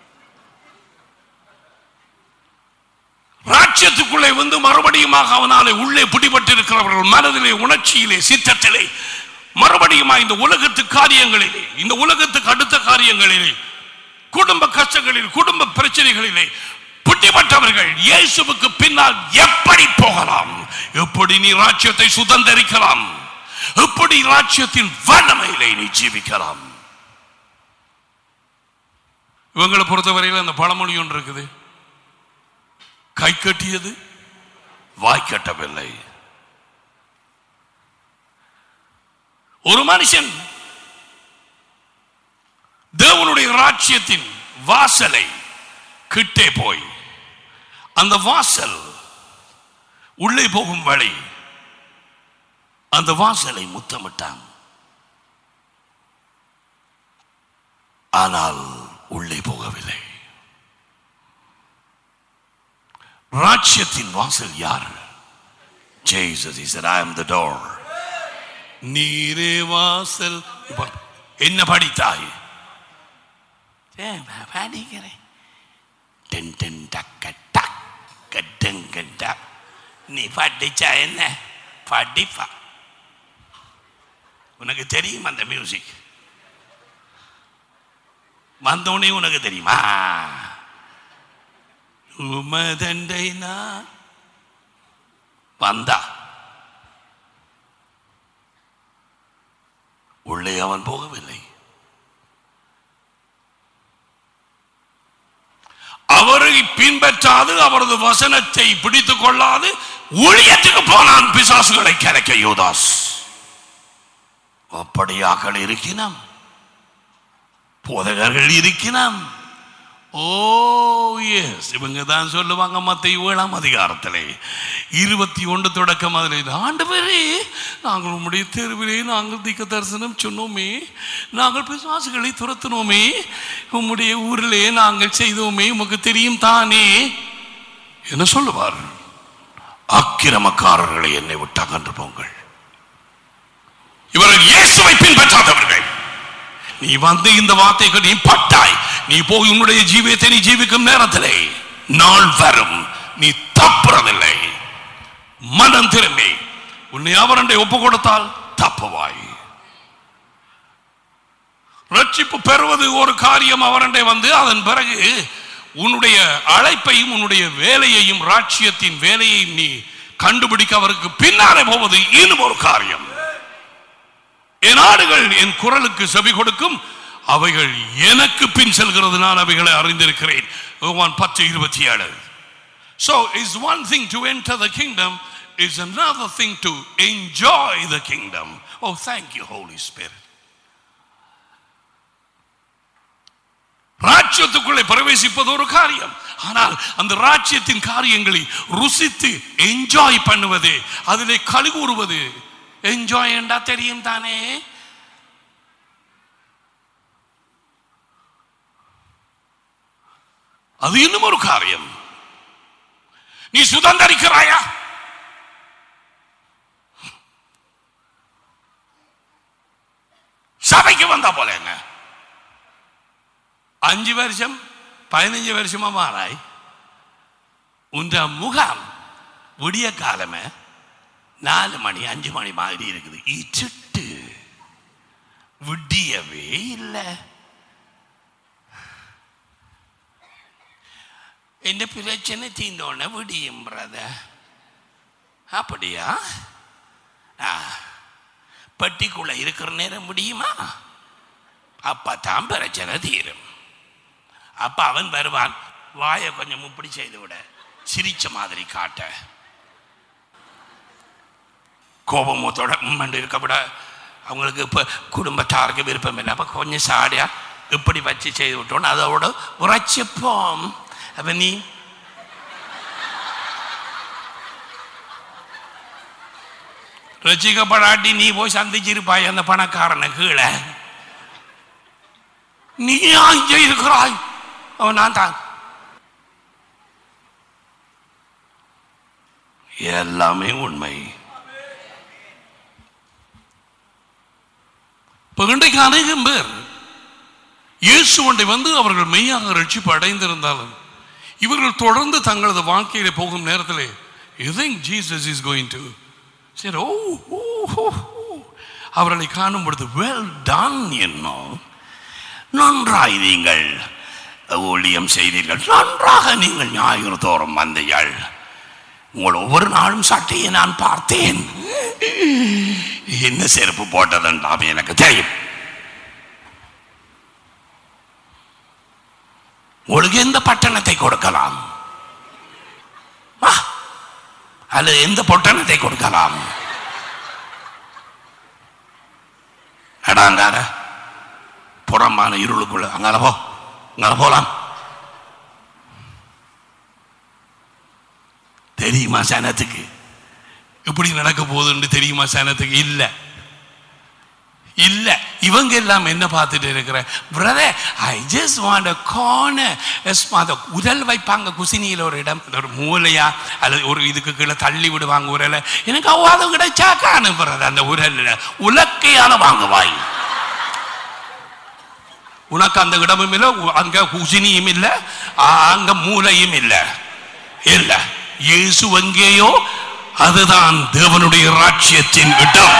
ராஜ்யத்துக்குள்ளே வந்து மறுபடியுமாக அவனாலே உள்ளே பிடிபட்டிருக்கிறவர்கள் மனதிலே உணர்ச்சியிலே சித்தத்திலே மறுபடியும் இந்த உலகத்து காரியங்களிலே இந்த உலகத்துக்கு அடுத்த காரியங்களிலே குடும்ப கஷ்டங்களில் குடும்ப பிரச்சனைகளிலே பிடிபட்டவர்கள் இயேசுவுக்கு பின்னால் எப்படி போகலாம் எப்படி நீ ராஜ்யத்தை சுதந்தரிக்கலாம் எப்படி ராஜ்யத்தின் வல்லமையிலே நீ ஜீவிக்கலாம் இவங்களை பொறுத்தவரையில் அந்த பழமொழி ஒன்று இருக்குது கை கட்டியது வாய் கட்டவில்லை ஒரு மனுஷன் தேவனுடைய ராஜ்யத்தின் வாசலை கிட்டே போய் அந்த வாசல் உள்ளே போகும் வழி அந்த வாசலை முத்தமிட்டான் ஆனால் உள்ளே போகவில்லை ராஜ்யத்தின் வாசல் யார் Jesus he said I am the door நீரே வாசல் இப்ப என்ன படித்தாய் படிக்கிறேன் டென் டென் டக்க டக்க டெங்க டக் நீ படிச்சா என்ன படிப்பா உனக்கு தெரியும் அந்த மியூசிக் வந்தோடனே உனக்கு தெரியுமா உமதண்டை நான் வந்தா உள்ளே அவன் போகவில்லை அவரை பின்பற்றாது அவரது வசனத்தை பிடித்துக் கொள்ளாது ஊழியத்துக்கு போனான் பிசாசுகளை கலைக்க யோதாஸ் அப்படியாக்கள் இருக்கினம் போதகர்கள் இருக்கினம் ஓ எஸ் இவங்க தான் சொல்லுவாங்க மத்த ஏழாம் அதிகாரத்திலே இருபத்தி ஒன்று தொடக்கம் அதில் ஆண்டு பேரே நாங்கள் உம்முடைய தெருவிலே நாங்கள் திக்க தரிசனம் சொன்னோமே நாங்கள் பிசாசுகளை துரத்தினோமே உம்முடைய ஊரிலே நாங்கள் செய்தோமே உமக்கு தெரியும் தானே என்ன சொல்லுவார் அக்கிரமக்காரர்களை என்னை விட்டு அகன்று போங்கள் இவர்கள் இயேசுவை பின்பற்றாதவர்கள் நீ வந்து இந்த வார்த்தைக்கு நீ பட்டாய் நீ போய் உன்னுடைய ஜீவியத்தை நீ ஜீவிக்கும் நேரத்திலே நாள் வரும் நீ தப்புறதில்லை மனம் திரும்பி உன்னை அவரண்டை ஒப்பு கொடுத்தால் தப்புவாய் ரட்சிப்பு பெறுவது ஒரு காரியம் அவரண்டை வந்து அதன் பிறகு உன்னுடைய அழைப்பையும் உன்னுடைய வேலையையும் ராட்சியத்தின் வேலையையும் நீ கண்டுபிடிக்க அவருக்கு பின்னாலே போவது இன்னும் ஒரு காரியம் என் ஆடுகள் என் குரலுக்கு செவி கொடுக்கும் அவைகள் எனக்கு பின் செல்கிறது நான் அவைகளை அறிந்திருக்கிறேன் யோவான் பத்து இருபத்தி ஏழு So it's one thing to enter the kingdom, it's another thing to enjoy the kingdom. Oh, thank you, Holy Spirit. ராஜ்யத்துக்குள்ளே பிரவேசிப்பது ஒரு காரியம் ஆனால் அந்த ராஜ்யத்தின் காரியங்களை ருசித்து என்ஜாய் பண்ணுவது அதிலே கழுகூறுவது என்ஜாய் என்றா தெரியும் தானே அது இன்னும் ஒரு காரியம் நீ சுதந்திரிக்கிறாயா சபைக்கு வந்தா போல என்ன അഞ്ച് വർഷം പതിനഞ്ച് വർഷമോ മാറായി ഉന്റെ മുഖം വിടിയ കാലമേ നാല് മണി അഞ്ച് മണി മാതിരി இருக்குது ഇച്ചിട്ട് വിടിയവേ ഇല്ല എന്റെ பிரச்சனை தீந்தோடனே விடியும் பிரதர் அப்படியா ஆ பட்டிக்குள்ள இருக்கிற நேரம் முடியுமா அப்பதான் பிரச்சனை தீரும் அப்ப அவன் வருவான் வாயை கொஞ்சம் இப்படி செய்து விட சிரிச்ச மாதிரி காட்ட கோபமத்தோட உம்மண்டு இருக்க விட அவங்களுக்கு இப்போ குடும்பத்தாருக்கு விருப்பம் இல்லை அப்போ கொஞ்சம் சாடியா இப்படி வச்சு செய்து விட்டோன்னு அதோட உரைச்சிப்போம் அப்ப நீ ரசிக்கப்படாட்டி நீ போய் சந்திச்சிருப்பாய் அந்த பணக்காரனை கீழே நீ அங்கே இருக்கிறாய் அவன் நான் தான் எல்லாமே உண்மை இப்ப இன்றைக்கு அநேகம் பேர் இயேசு ஒன்றை வந்து அவர்கள் மெய்யாக ரட்சிப்பு அடைந்திருந்தாலும் இவர்கள் தொடர்ந்து தங்களது வாழ்க்கையில போகும் நேரத்தில் you think Jesus is going to சரி ஓ ஓ, ஓ, ஓ. அவர்களை காணும் பொழுது வெல் டன் என்னும் நன்றாய் நீங்கள் ஊழியம் செய்தீர்கள் நன்றாக நீங்கள் ஞாயிறு தோறும் வந்தீர்கள் உங்கள் ஒவ்வொரு நாளும் சட்டையை நான் பார்த்தேன் என்ன செருப்பு போட்டதுன்றாம் எனக்கு தெரியும் உங்களுக்கு எந்த பட்டணத்தை கொடுக்கலாம் ஆ, அல்லது எந்த பொட்டணத்தை கொடுக்கலாம் அடாங்கார புறம்பான இருளுக்குள்ள அங்கால போ அங்கால போலாம் தெரியுமா சனத்துக்கு இப்படி நடக்க போகுதுன்னு தெரியுமா சனத்துக்கு இல்ல இல்ல இவங்க எல்லாம் என்ன பார்த்துட்டு இருக்கிற brother I just want a corner அந்த உரல் வைப்பாங்க குசினியில் ஒரு இடம் ஒரு மூலையா அல்லது ஒரு இதுக்கு கீழே தள்ளி விடுவாங்க உரலை எனக்கு அவ்வாறு கிடைச்சா காணு பிரதர் அந்த உரல்ல உலக்கையால வாங்குவாய் உனக்கு அந்த இடமும் இல்லை உ- அங்க குசினியும் இல்லை ஆ- அங்க மூலையும் இல்லை இல்ல இயேசு எங்கேயோ அதுதான் தேவனுடைய ராஜ்யத்தின் இடம்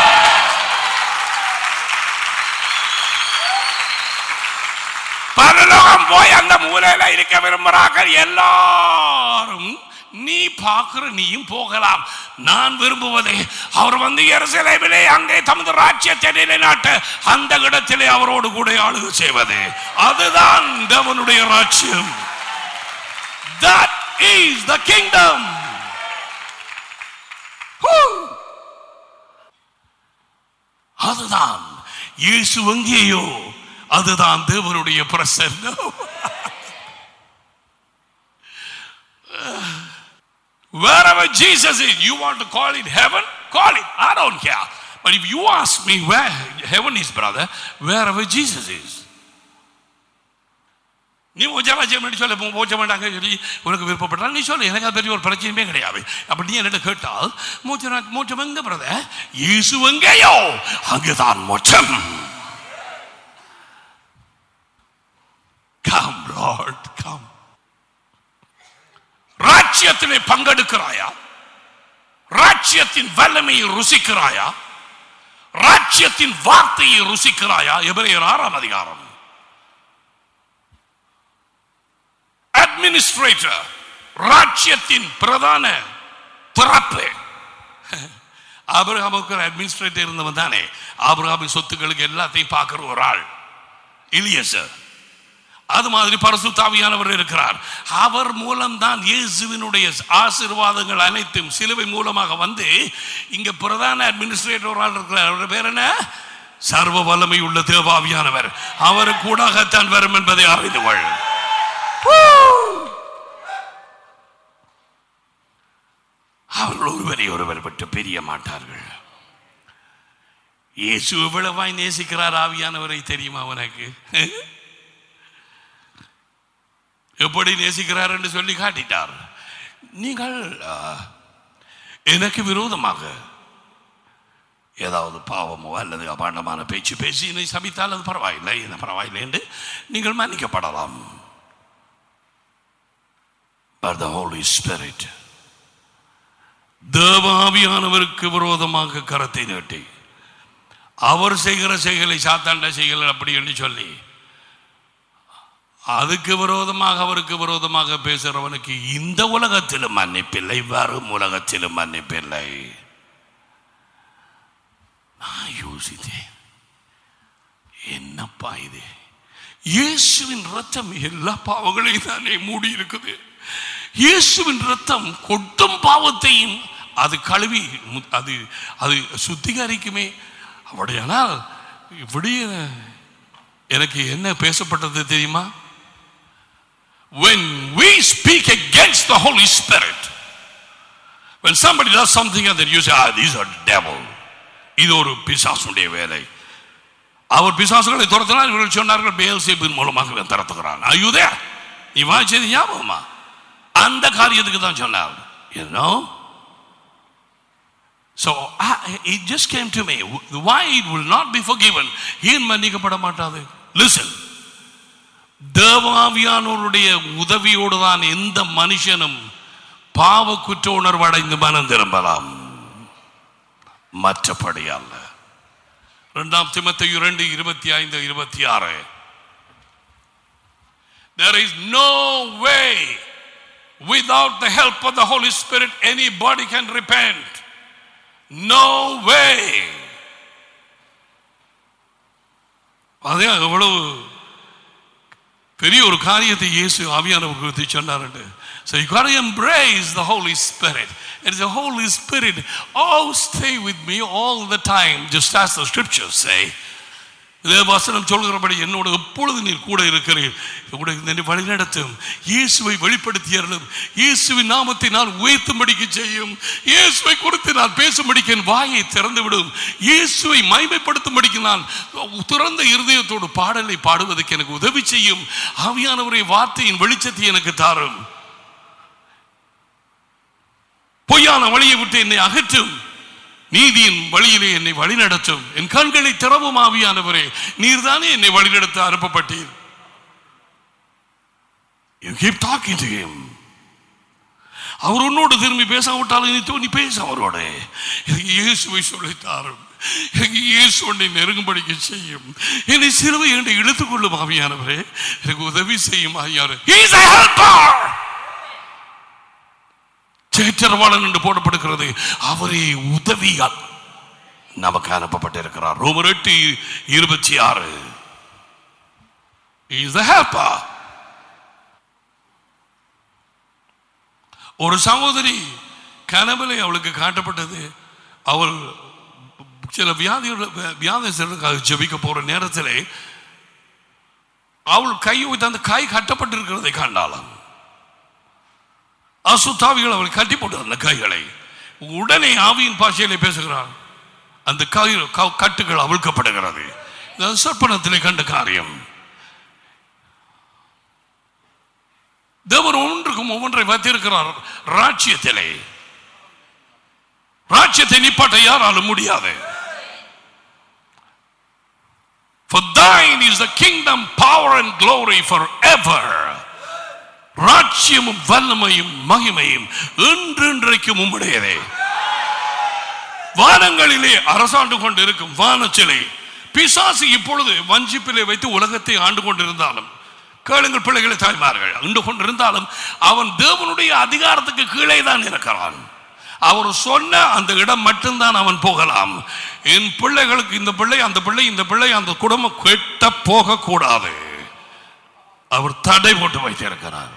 பரலோகம் போய் அந்த மூலையில இருக்க விரும்புறாங்க எல்லாரும் நீ பார்க்கிற நீயும் போகலாம் நான் விரும்புவதே அவர் வந்து எருசலேமிலே அங்கே தமது ராஜ்யத்தை நிலைநாட்ட அந்த இடத்திலே அவரோடு கூட ஆளுகை செய்வது அதுதான் தேவனுடைய ராஜ்யம் That is the kingdom. Woo! அதுதான் இயேசு எங்கேயோ அதுதான் தேவனுடைய பிரசன்னம் Wherever Jesus is, you want to call it heaven? Call it. I don't care. But if you ask me where heaven is, brother, wherever Jesus is. நீ மோச்சமாச்சம் என்று சொல்ல மோச்ச வேண்டாங்க சொல்லி உனக்கு விருப்பப்பட்டால் நீ சொல்லு எனக்கு அது பற்றி ஒரு பிரச்சனையுமே கிடையாது அப்படி நீ என்னிட்ட கேட்டால் மோச்சம் மோச்சம் எங்க பிரதர் இயேசு எங்கேயோ அங்குதான் மோட்சம் கம் லார்ட் கம் ராஜ்யத்திலே பங்கெடுக்கிறாயா ராஜ்யத்தின் வல்லமையை ருசிக்கிறாயா ராஜ்யத்தின் வார்த்தையை ருசிக்கிறாயா எபிரேயர் ஆறாம் அதிகாரம் அட்மினிஸ்ட்ரேட்டர் ராஜ்யத்தின் பிரதான திறப்பு ஆபிரகாமுக்கு ஒரு அட்மினிஸ்ட்ரேட்டர் இருந்தவன் தானே ஆபிரகாமின் சொத்துக்களுக்கு எல்லாத்தையும் பார்க்கிற ஒரு ஆள் இலியசர் அது மாதிரி பரிசுத்தாவியானவர் இருக்கிறார் அவர் மூலம்தான் இயேசுவினுடைய ஆசீர்வாதங்கள் அனைத்தும் சிலுவை மூலமாக வந்து இங்க பிரதான அட்மினிஸ்ட்ரேட்டரால் இருக்கிறார் அவர் பேர் என்ன சர்வ வல்லமை உள்ள தேவாவியானவர் அவர் கூடாகத்தான் வரும் என்பதை அறிந்து கொள் அவர்கள் ஒருவரை ஒருவர் விட்டு பிரிய மாட்டார்கள் இயேசு எவ்வளவாய் நேசிக்கிறார் ஆவியானவரை தெரியுமா அவனுக்கு எப்படி நேசிக்கிறார் என்று சொல்லி காட்டிட்டார் நீங்கள் ஆ, எனக்கு விரோதமாக ஏதாவது பாவமோ அல்லது அபாண்டமான பேச்சு பேசி என்னை சபித்தால் அது பரவாயில்லை என்ன பரவாயில்லை என்று நீங்கள் மன்னிக்கப்படலாம் But the Holy Spirit தேவாவியானவருக்கு விரோதமாக கரத்தை நீட்டி அவர் செய்கிற செயலை சாத்தாண்ட செயல் அப்படி என்று சொல்லி அதுக்கு விரோதமாக அவருக்கு விரோதமாக பேசுறவனுக்கு இந்த உலகத்திலும் மன்னிப்பில்லை வரும் உலகத்திலும் மன்னிப்பில்லை நான் யோசித்தேன் என்னப்பா இது இயேசுவின் ரத்தம் எல்லா பாவங்களையும் தானே மூடி இருக்குது இயேசுவின் ரத்தம் கொட்டும் பாவத்தையும் அது கழுவி மு- அது அது சுத்திகரிக்குமே அப்படியானால் இப்படி எனக்கு என்ன பேசப்பட்டது தெரியுமா when we speak against the Holy Spirit when somebody does something and then you say ah these are devil இது ஒரு பிசாசுடைய வேலை அவர் பிசாசுகளை துரத்தினார் இவர்கள் சொன்னார்கள் பேல்சேபின் மூலமாக இவன் துரத்துகிறான் அயுதே நீ வாய்ச்சது ஞாபகமா அந்த காரியத்துக்கு தான் சொன்னார் you know so I, it just came to me why it will not be forgiven ஏன் மன்னிக்கப்பட மாட்டாது listen தேவாவியானோருடைய உதவியோடு தான் எந்த மனுஷனும் பாவ குற்ற உணர்வு அடைந்து மனம் திரும்பலாம் மற்றபடி அல்ல இரண்டாம் திமத்தை இரண்டு இருபத்தி ஐந்து இருபத்தி ஆறு There is no way without the help of the Holy Spirit anybody can repent. No way. அதே எவ்வளவு பெரிய ஒரு காரியத்தை இயேசு ஆவியானவர் குறித்து சொன்னார் So you got to embrace the Holy Spirit. And the Holy Spirit, oh, stay with me all the time, just as the scriptures say. இதே வசனம் சொல்கிறபடி என்னோட எப்பொழுது நீர் கூட இருக்கிறீர் கூட என்னை வழிநடத்தும் இயேசுவை வெளிப்படுத்தியறலும் இயேசுவின் நாமத்தை நான் உயர்த்தும்படிக்கு செய்யும் இயேசுவை குறித்து நான் பேசும்படிக்கு என் வாயை திறந்து விடும் இயேசுவை மைமைப்படுத்தும்படிக்கு நான் திறந்த இருதயத்தோடு பாடலை பாடுவதற்கு எனக்கு உதவி செய்யும் ஆவியானவரை வார்த்தையின் வெளிச்சத்தை எனக்கு தாரும் பொய்யான வழியை விட்டு என்னை அகற்றும் நீதியின் வழியிலே என்னை வழிநடத்தும் என் கண்களை திறவும் ஆவியானவரே நீர்தானே என்னை வழிநடத்த அனுப்பப்பட்டீர் You keep talking to him. அவர் உன்னோடு திரும்பி பேசாவிட்டாலும் நீ தோணி பேச அவரோட எனக்கு இயேசுவை சொல்லித்தாரும் எனக்கு இயேசு உன்னை நெருங்கும்படிக்க செய்யும் என்னை சிலுவை என்று இழுத்துக் கொள்ளும் ஆவியானவரே எனக்கு உதவி செய்யும் ஆவியானவரே He is a helper. சேற்றரவாளன் என்று போடப்படுகிறது அவரே உதவியால் நமக்கு அனுப்பப்பட்டிருக்கிறார் ரோமர் எட்டு இருபத்தி ஆறு இஸ் helper ஒரு சகோதரி கனவிலே அவளுக்கு காட்டப்பட்டது அவள் சில வியாதியோட வியாதிகளுக்காக ஜெபிக்க போற நேரத்திலே அவள் கை வைத்து அந்த கை கட்டப்பட்டிருக்கிறதை கண்டாளாம் அசுத்தாவிகள் அவள் கட்டி போட்டது அந்த கைகளை உடனே ஆவியின் பாஷையிலே பேசுகிறாள் அந்த கை க- கட்டுகள் அவிழ்க்கப்படுகிறது இது சொற்பனத்திலே கண்ட காரியம் தேவன் ஒன்றுக்கும் ஒவ்வொன்றை வைத்திருக்கிறார் ராஜ்யத்திலே ராஜ்யத்தை நிப்பாட்ட யாராலும் முடியாது For thine is the kingdom, power and glory forever. ராஜ்யமும் வல்லமையும் மகிமையும் என்றென்றைக்கும் உம்முடையதே வானங்களிலே அரசாண்டு கொண்டு இருக்கும் வானச்சிலை பிசாசு இப்பொழுது வஞ்சிப்பிலே வைத்து உலகத்தை ஆண்டு கொண்டிருந்தாலும் கேளுங்கள் பிள்ளைகளை தாய்மார்கள் ஆண்டு கொண்டிருந்தாலும் அவன் தேவனுடைய அதிகாரத்துக்கு கீழே தான் இருக்கிறான் அவர் சொன்ன அந்த இடம் மட்டும்தான் அவன் போகலாம் என் பிள்ளைகளுக்கு இந்த பிள்ளை அந்த பிள்ளை இந்த பிள்ளை அந்த குடும்பம் கெட்ட போகக்கூடாது அவர் தடை போட்டு வைத்திருக்கிறார்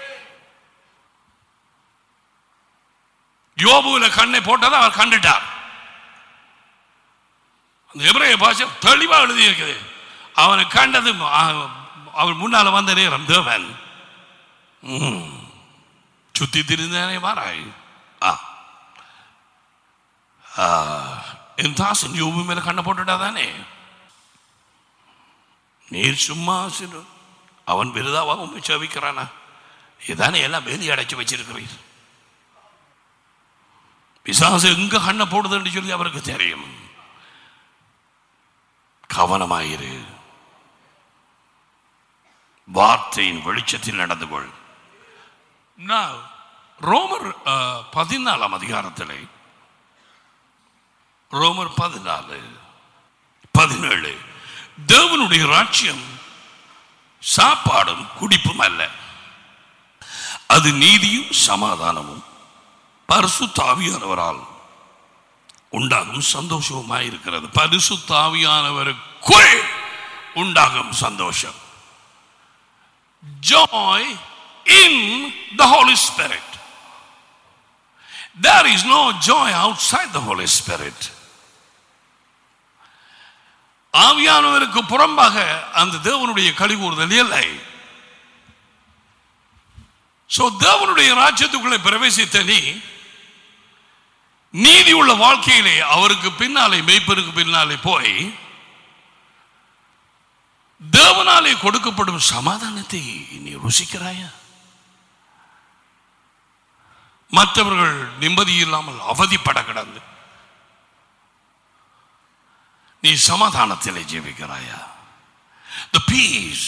யோபுல கண்ணை போட்டதை அவர் கண்டுட்டார் அந்த எபிரேய பாஷை தெளிவா எழுதி இருக்குது அவனை கண்டது அ- அவன் முன்னால வந்த நேரம் தேவன் ம், சுத்தி திரிந்தானே வாராய் ஆ ஆ, என் தாசன் யோபு மேல கண்ணை போட்டுட்டா தானே நீர் சும்மா சிறு அவன் விருதாவா உண்மை சேவிக்கிறானா இதானே எல்லாம் வேலி அடைச்சு வச்சிருக்கிறீர் பிசாசு எங்க கண்ணை போடுதுன்னு சொல்லி அவருக்கு தெரியும் கவனமாயிரு வார்த்தையின் வெளிச்சத்தில் நடந்து கொள் Now, ரோமர் அஹ், பதினாலாம் அதிகாரத்திலே ரோமர் பதினாலு பதினேழு தேவனுடைய ராட்சியம் சாப்பாடும் குடிப்பும் அல்ல அது நீதியும் சமாதானமும் பரிசுத்தாவியானவரால் உண்டாகும் சந்தோஷமாய் இருக்கிறது பரிசுத்தாவியானவருக்குள் உண்டாகும் சந்தோஷம் joy in the Holy Spirit. There is no joy outside the Holy Spirit. ஆவியானவருக்கு புறம்பாக அந்த தேவனுடைய கழிவுறுதல் இல்லை சோ தேவனுடைய ராஜ்யத்துக்குள்ளே பிரவேசித்த நீ நீதி உள்ள வாழ்க்கையிலே அவருக்கு பின்னாலே மெய்ப்பருக்கு பின்னாலே போய் தேவனாலே கொடுக்கப்படும் சமாதானத்தை நீ ருசிக்கிறாயா மற்றவர்கள் நிம்மதி இல்லாமல் அவதிப்பட கிடந்து நீ சமாதானத்திலே ஜீவிக்கிறாயா the peace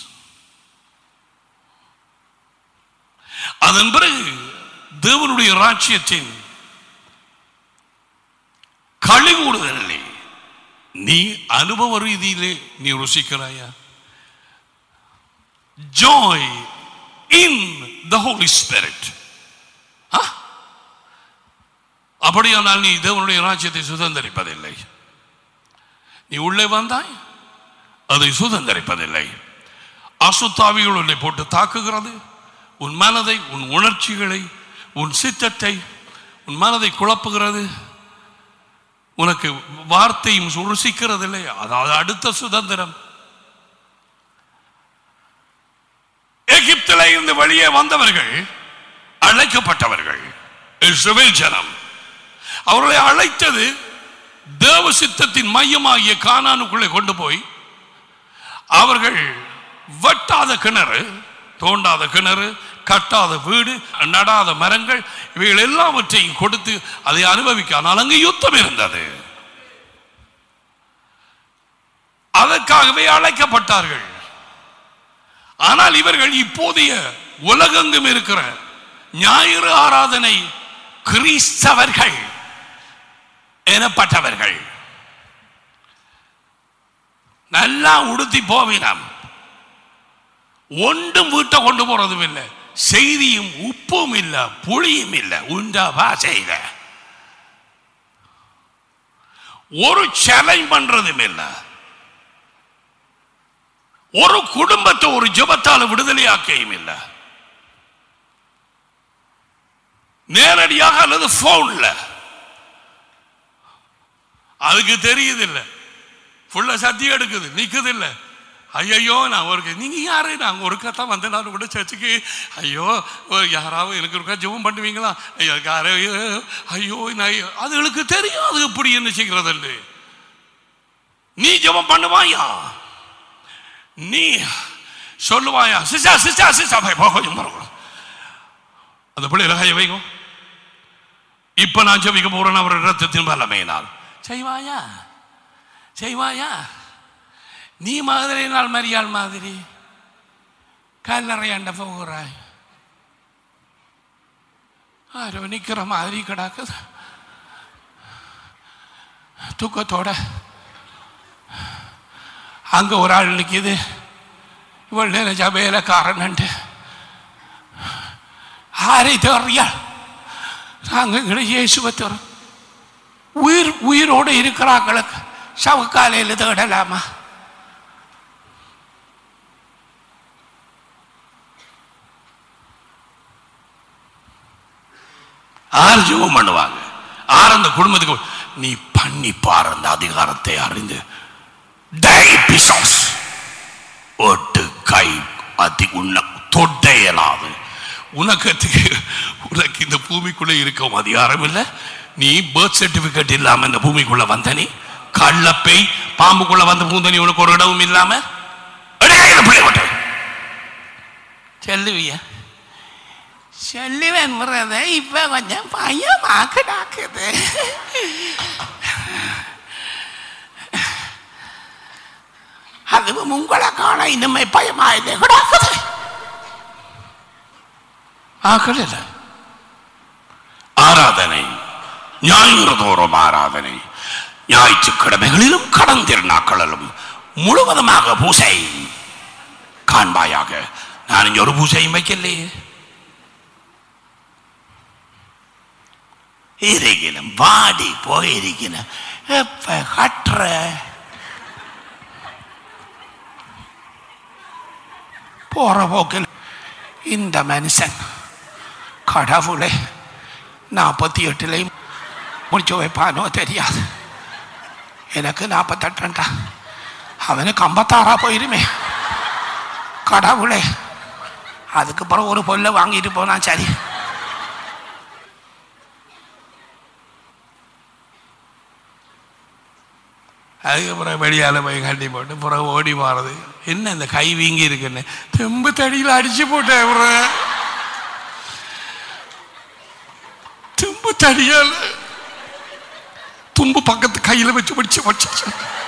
அதன் பிறகு தேவனுடைய ராஜ்யத்தின் கழிகூடுதலே நீ அனுபவ ரீதியிலே நீ ருசிக்கிறாயா joy in the Holy Spirit அப்படியானால் நீ தேவனுடைய ராஜ்யத்தை சுதந்திரிப்பதில்லை நீ உள்ளே வந்தாய் அதை சுதந்திரிப்பதில்லை அசுத்தாவிகள் உன்னை போட்டு தாக்குகிறது உன் மனதை உன் உணர்ச்சிகளை உன் சித்தத்தை உன் மனதை குழப்புகிறது உனக்கு வார்த்தையும் ருசிக்கிறதில்லை அதாவது அடுத்த சுதந்திரம் எகிப்தில இருந்து வெளியே வந்தவர்கள் அழைக்கப்பட்டவர்கள் இஸ்ரவேல் ஜனம் அவர்களை அழைத்தது தேவ சித்தத்தின் மையமாகிய கானானுக்குள்ளே கொண்டு போய் அவர்கள் வெட்டாத கிணறு தோண்டாத கிணறு கட்டாத வீடு நடாத மரங்கள் இவைகள் எல்லாவற்றையும் கொடுத்து அதை அனுபவிக்க ஆனால் அங்கு யுத்தம் இருந்தது அதற்காகவே அழைக்கப்பட்டார்கள் ஆனால் இவர்கள் இப்போதைய உலகெங்கும் இருக்கிற ஞாயிறு ஆராதனை கிறிஸ்தவர்கள் எனப்பட்டவர்கள் நல்லா உடுத்தி போவினம் ஒன்றும் வீட்டை கொண்டு போறதும் இல்லை செய்தியும் உப்பும் இல்லை புளியும் இல்லை உண்ட பாசையில ஒரு சேலஞ்ச் பண்றதும் இல்லை ஒரு குடும்பத்தை ஒரு ஜபத்தால விடுதலையாக்கையும் இல்லை நேரடியாக அல்லது போன்ல அதுக்கு தெரியுது இல்லை ஃபுல்லா சத்தி எடுக்குது நிக்குது இல்லை ஐயோ நான் ஒரு நீங்க யாரு நான் ஒரு கதை வந்து நான் கூட சர்ச்சுக்கு ஐயோ ஒரு யாராவது எனக்கு இருக்கா ஜெபம் பண்ணுவீங்களா ஐயோ யாரோ ஐயோ நான் அதுகளுக்கு தெரியும் அது எப்படி என்ன செய்கிறதுன்னு நீ ஜெபம் பண்ணுவாயா நீ சொல்லுவாயா சிசா சிசா சிசா போய் போ கொஞ்சம் மறக்கணும் அந்த பிள்ளைகளை கையை வைக்கும் இப்ப நான் ஜெபிக்க போறேன் அவர் ரத்தத்தின் பலமையினால் செய்வாயா செய்வாயா நீ மாதிரி நாள் மரியாள் மாதிரி கல்லறையாண்ட போகிறாய் ஆரோ நிக்கிற மாதிரி கிடக்குது தூக்கத்தோட அங்க ஒரு ஆள் நிக்குது இவள் நினைச்சா வேலைக்காரன்ட்டு ஆரை தேறியாள் நாங்க இங்கே இயேசுவை தேறோம் உயிர் உயிரோடு இருக்கிறாங்களுக்கு சவக்காலையில் தேடலாமா ஆறு ஜெபம் பண்ணுவாங்க ஆறு அந்த குடும்பத்துக்கு நீ பண்ணி பாரு அந்த அதிகாரத்தை அறிந்து டை பிசாஸ் ஒட்டு கை அதி உன்ன தொட்ட இயலாது உனக்கு அது- உனக்கு இந்த பூமிக்குள்ள இருக்கும் அதிகாரம் இல்லை நீ பர்த் சர்டிபிகேட் இல்லாம இந்த பூமிக்குள்ள வந்த நீ கள்ளப்பை பாம்புக்குள்ள வந்த பூந்த நீ உனக்கு ஒரு இடமும் இல்லாம அடே, இந்த பிள்ளை கொண்டு. சொல்லுவியா சொல்லுவேன் முறத இப்ப கொஞ்சம் பயமாக்கு டாக்குது அதுவும் உங்களை காண இனிமே பயமா இல்லை கூடாது ஆக்கள் இல்லை ஆராதனை ஞாயிறு தோறும் ஆராதனை ஞாயிற்றுக்கிழமைகளிலும் கடன் திருநாட்களிலும் முழுவதுமாக பூசை காண்பாயாக நான் இங்க ஒரு பூசையும் வைக்கலையே இருக்கணும் வாடி போயிருக்கணும் எப்ப கட்டுற போற போக்கில் இந்த மனுஷன் கடவுளை நாற்பத்தி எட்டுலையும் முடிச்சு வைப்பானோ தெரியாது எனக்கு நாற்பத்தெட்டுண்டா அவனுக்கு ஐம்பத்தாறா போயிருமே கடவுளே அதுக்கு பிறகு ஒரு பொருளை வாங்கிட்டு போனா சரி அதுக்கப்புறம் வெளியால் போய் கட்டி போட்டு பிறகு ஓடி போகிறது என்ன இந்த கை வீங்கி இருக்குன்னு தெம்பு தடியில் அடிச்சு போட்டேன் அப்புறம் தெம்பு தடியால் தும்பு பக்கத்து கையில் வச்சு பிடிச்சு வச்சு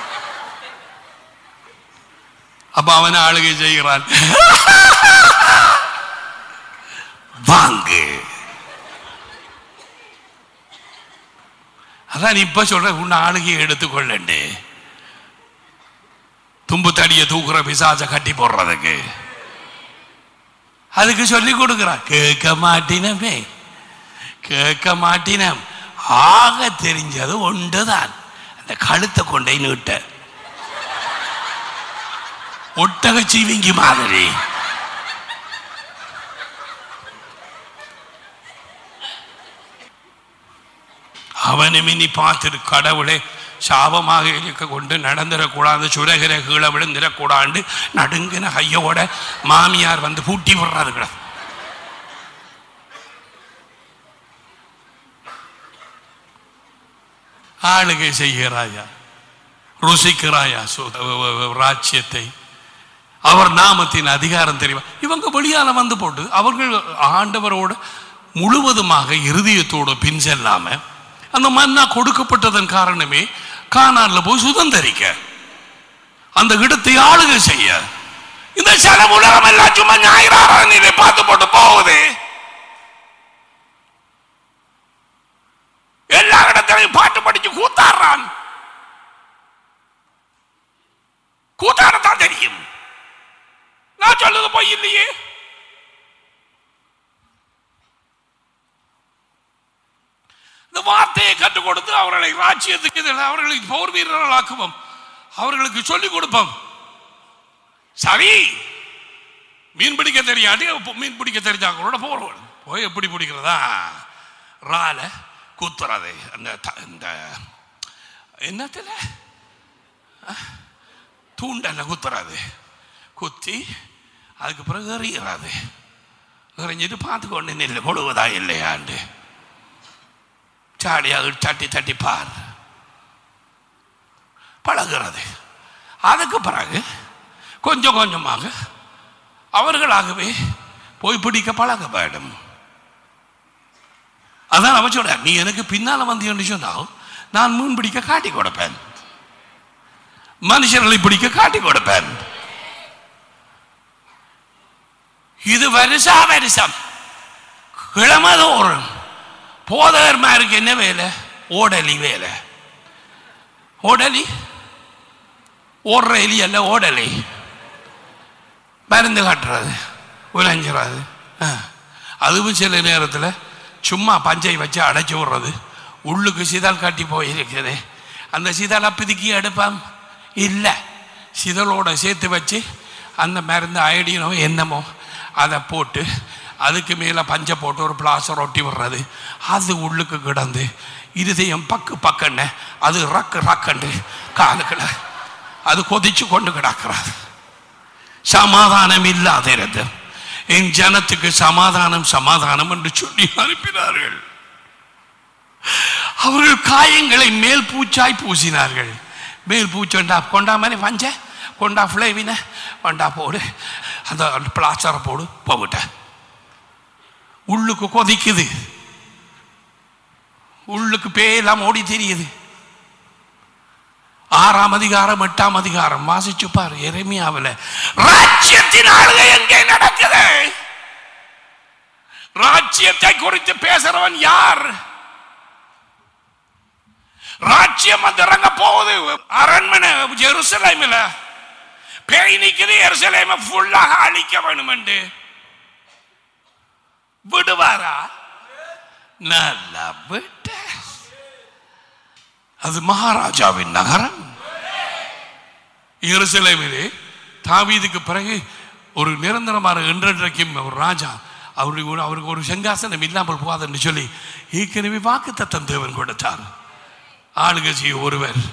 அப்ப அவன் ஆளுகை செய்கிறான் வாங்கு அதான் இப்ப சொல்ற உன்னை ஆளுகையை எடுத்துக்கொள்ளண்டு தும்பு தடியை தூக்குற பிசாச கட்டி போடுறதுக்கு அதுக்கு சொல்லி கொடுக்குறான் கேட்க மாட்டினமே கேட்க மாட்டினம் ஆக தெரிஞ்சது ஒன்றுதான் அந்த கழுத்தை கொண்டை நீட்ட ஒட்டக சீவிங்கி மாதிரி அவனும் இனி பார்த்துட்டு கடவுளே சாபமாக இருக்க கொண்டு நடந்துடக்கூடாது சுரகிற கீழே விழுந்துடக்கூடாண்டு நடுங்கின கையோட மாமியார் வந்து பூட்டி விடுறது கிடக்கு ஆளுகை செய்கிறாயா ருசிக்கிறாயா சு- ராஜ்யத்தை அவர் நாமத்தின் அதிகாரம் தெரியும் இவங்க வெளியால வந்து போட்டு அவர்கள் ஆண்டவரோட முழுவதுமாக இருதயத்தோட பின் செல்லாம அந்த மன்னா கொடுக்கப்பட்டதன் காரணமே கானான்ல போய் சுதந்தரிக்க அந்த இடத்தை ஆளுகை செய்ய இந்த சனம் உலகம் எல்லாம் சும்மா ஞாயிறாரனை பார்த்து போட்டு போகுது எல்லா இடத்திலையும் பாட்டு படிச்சு கூத்தாடுறான் கூத்தாடத்தான் தெரியும் நான் சொல்லுது போய் இல்லையே இந்த வார்த்தையை கற்றுக் கொடுத்து அவர்களை ராஜ்யத்துக்கு இதில் அவர்களை போர் வீரர்களாக்குவோம் அவர்களுக்கு சொல்லிக் கொடுப்போம் சரி மீன் பிடிக்க தெரியாட்டி அப்ப மீன் பிடிக்க தெரிஞ்சவங்களோட போறோம் போய் எப்படி பிடிக்கிறதா ரால குத்துறது அந்த த- இந்த என்னத்துல தூண்டல்ல குத்துறது குத்தி அதுக்கு பிறகு எறிகிறது எறிஞ்சிட்டு பார்த்து கொண்டு நில்லு முழுவதா இல்லையாண்டு சாடியாக தட்டி தட்டி பார் பழகிறது அதுக்கு பிறகு கொஞ்சம் கொஞ்சமாக அவர்களாகவே போய் பிடிக்க பழக வேண்டும் அதான் அவன் சொல்ற நீ எனக்கு பின்னால வந்து சொன்னால் நான் மீன் பிடிக்க காட்டி கொடுப்பேன் மனுஷர்களை பிடிக்க காட்டி கொடுப்பேன் இது வருஷா வருஷம் கிழமதோறும் போதகர்மாருக்கு என்ன வேலை ஓடலி வேலை ஓடலி ஓடுற எலி அல்ல ஓடலி மருந்து காட்டுறது உலஞ்சிடாது அதுவும் சில நேரத்தில் சும்மா பஞ்சை வச்சு அடைச்சி விடுறது உள்ளுக்கு சிதல் காட்டி போயிருக்குது அந்த சிதலை பிதுக்கி எடுப்பான் இல்லை சிதலோட சேர்த்து வச்சு அந்த மருந்து அயடினோ என்னமோ அதை போட்டு அதுக்கு மேலே பஞ்சை போட்டு ஒரு பிளாஸ்டர் ஒட்டி விடுறது அது உள்ளுக்கு கிடந்து இருதயம் பக்கு பக்கன்னு அது ரக்கு ரக்கண்டு காலுக்களை அது கொதிச்சு கொண்டு கிடக்கிறது சமாதானம் இல்லாதிருது என் ஜனத்துக்கு சமாதானம் சமாதானம் என்று சொல்லி அனுப்பினார்கள் அவர்கள் காயங்களை மேல் பூச்சாய் பூசினார்கள் மேல் பூச்சொண்டா கொண்டா மாதிரி வஞ்ச கொண்டா ஃப்ளேவின கொண்டா போடு அந்த பிளாஸ்டரை போடு போவிட்ட உள்ளுக்கு கொதிக்குது உள்ளுக்கு பேயெல்லாம் ஓடி தெரியுது ஆறாம் அதிகாரம் எட்டாம் அதிகாரம் வாசிச்சு பாரு எரேமியாவில் ராஜ்யத்தின் ஆளுகை எங்கே நடக்குது ராஜ்யத்தை குறித்து பேசுறவன் யார் ராஜ்யம் வந்து இறங்க போகுது அரண்மனை ஜெருசலேமில் பேய் நிக்குது எருசலேம ஃபுல்லாக அழிக்க வேணுமெண்டு விடுவாரா நல்லா விட்ட அது மகாராஜாவின் நகரம் எருசலேமிலே தாவீதுக்கு பிறகு ஒரு நிரந்தரமான என்றென்றைக்கும் ஒரு ராஜா அவருக்கு ஒரு அவருக்கு ஒரு சிங்காசனம் இல்லாமல் போகாதுன்னு சொல்லி ஏற்கனவே வாக்கு தத்தம் தேவன் கொடுத்தார் ஆளுகை செய்ய ஒருவர்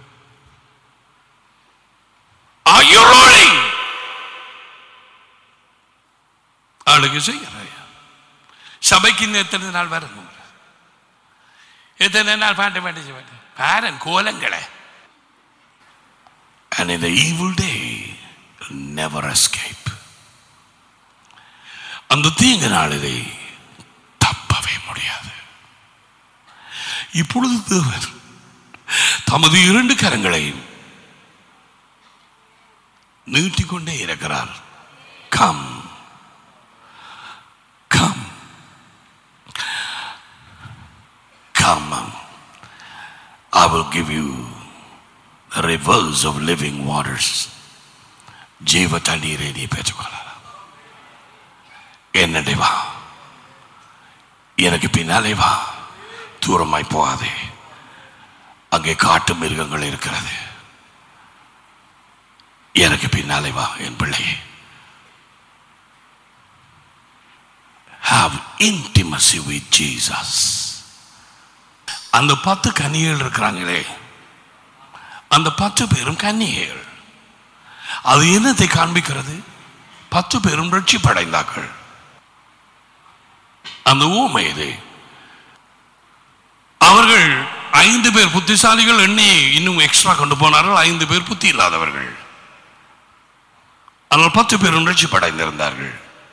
Are you rolling? ஆளுகை செய்கிறாய் சபைக்கு இன்னும் எத்தனை நாள் வரணும் எத்தனை நாள் பாட்டு பாட்டு பாட்டு பாரன் கோலங்களை And in the evil day, never escape. அந்த தீங்கு நாளிலே தப்பவே முடியாது இப்பொழுது தேவன் தமது இரண்டு கரங்களையும் நீட்டிக்கொண்டே இருக்கிறார் come come come I will give you the rivers of living waters ஜீவ தண்ணீரை நீ பெற்றுக்கொள்ளலாம் என்னடை வா எனக்கு பின்னாலே வா தூரமாய் போகாதே அங்கே காட்டு மிருகங்கள் இருக்கிறது எனக்கு பின்னாலே வா என் பிள்ளையே have intimacy with Jesus அந்த பத்து கன்னிகள் இருக்கிறாங்களே அந்த பத்து பேரும் கன்னிகைகள் அது என்னத்தை காண்பிக்கிறது பத்து பேரும் ரட்சிப்படைந்தார்கள் அந்த ஊமை இது அவர்கள் ஐந்து பேர் புத்திசாலிகள் எண்ணி இன்னும் எக்ஸ்ட்ரா கொண்டு போனார்கள் ஐந்து பேர் புத்தி இல்லாதவர்கள் ஆனால் பத்து பேரும் ரட்சிப்படைந்திருந்தார்கள்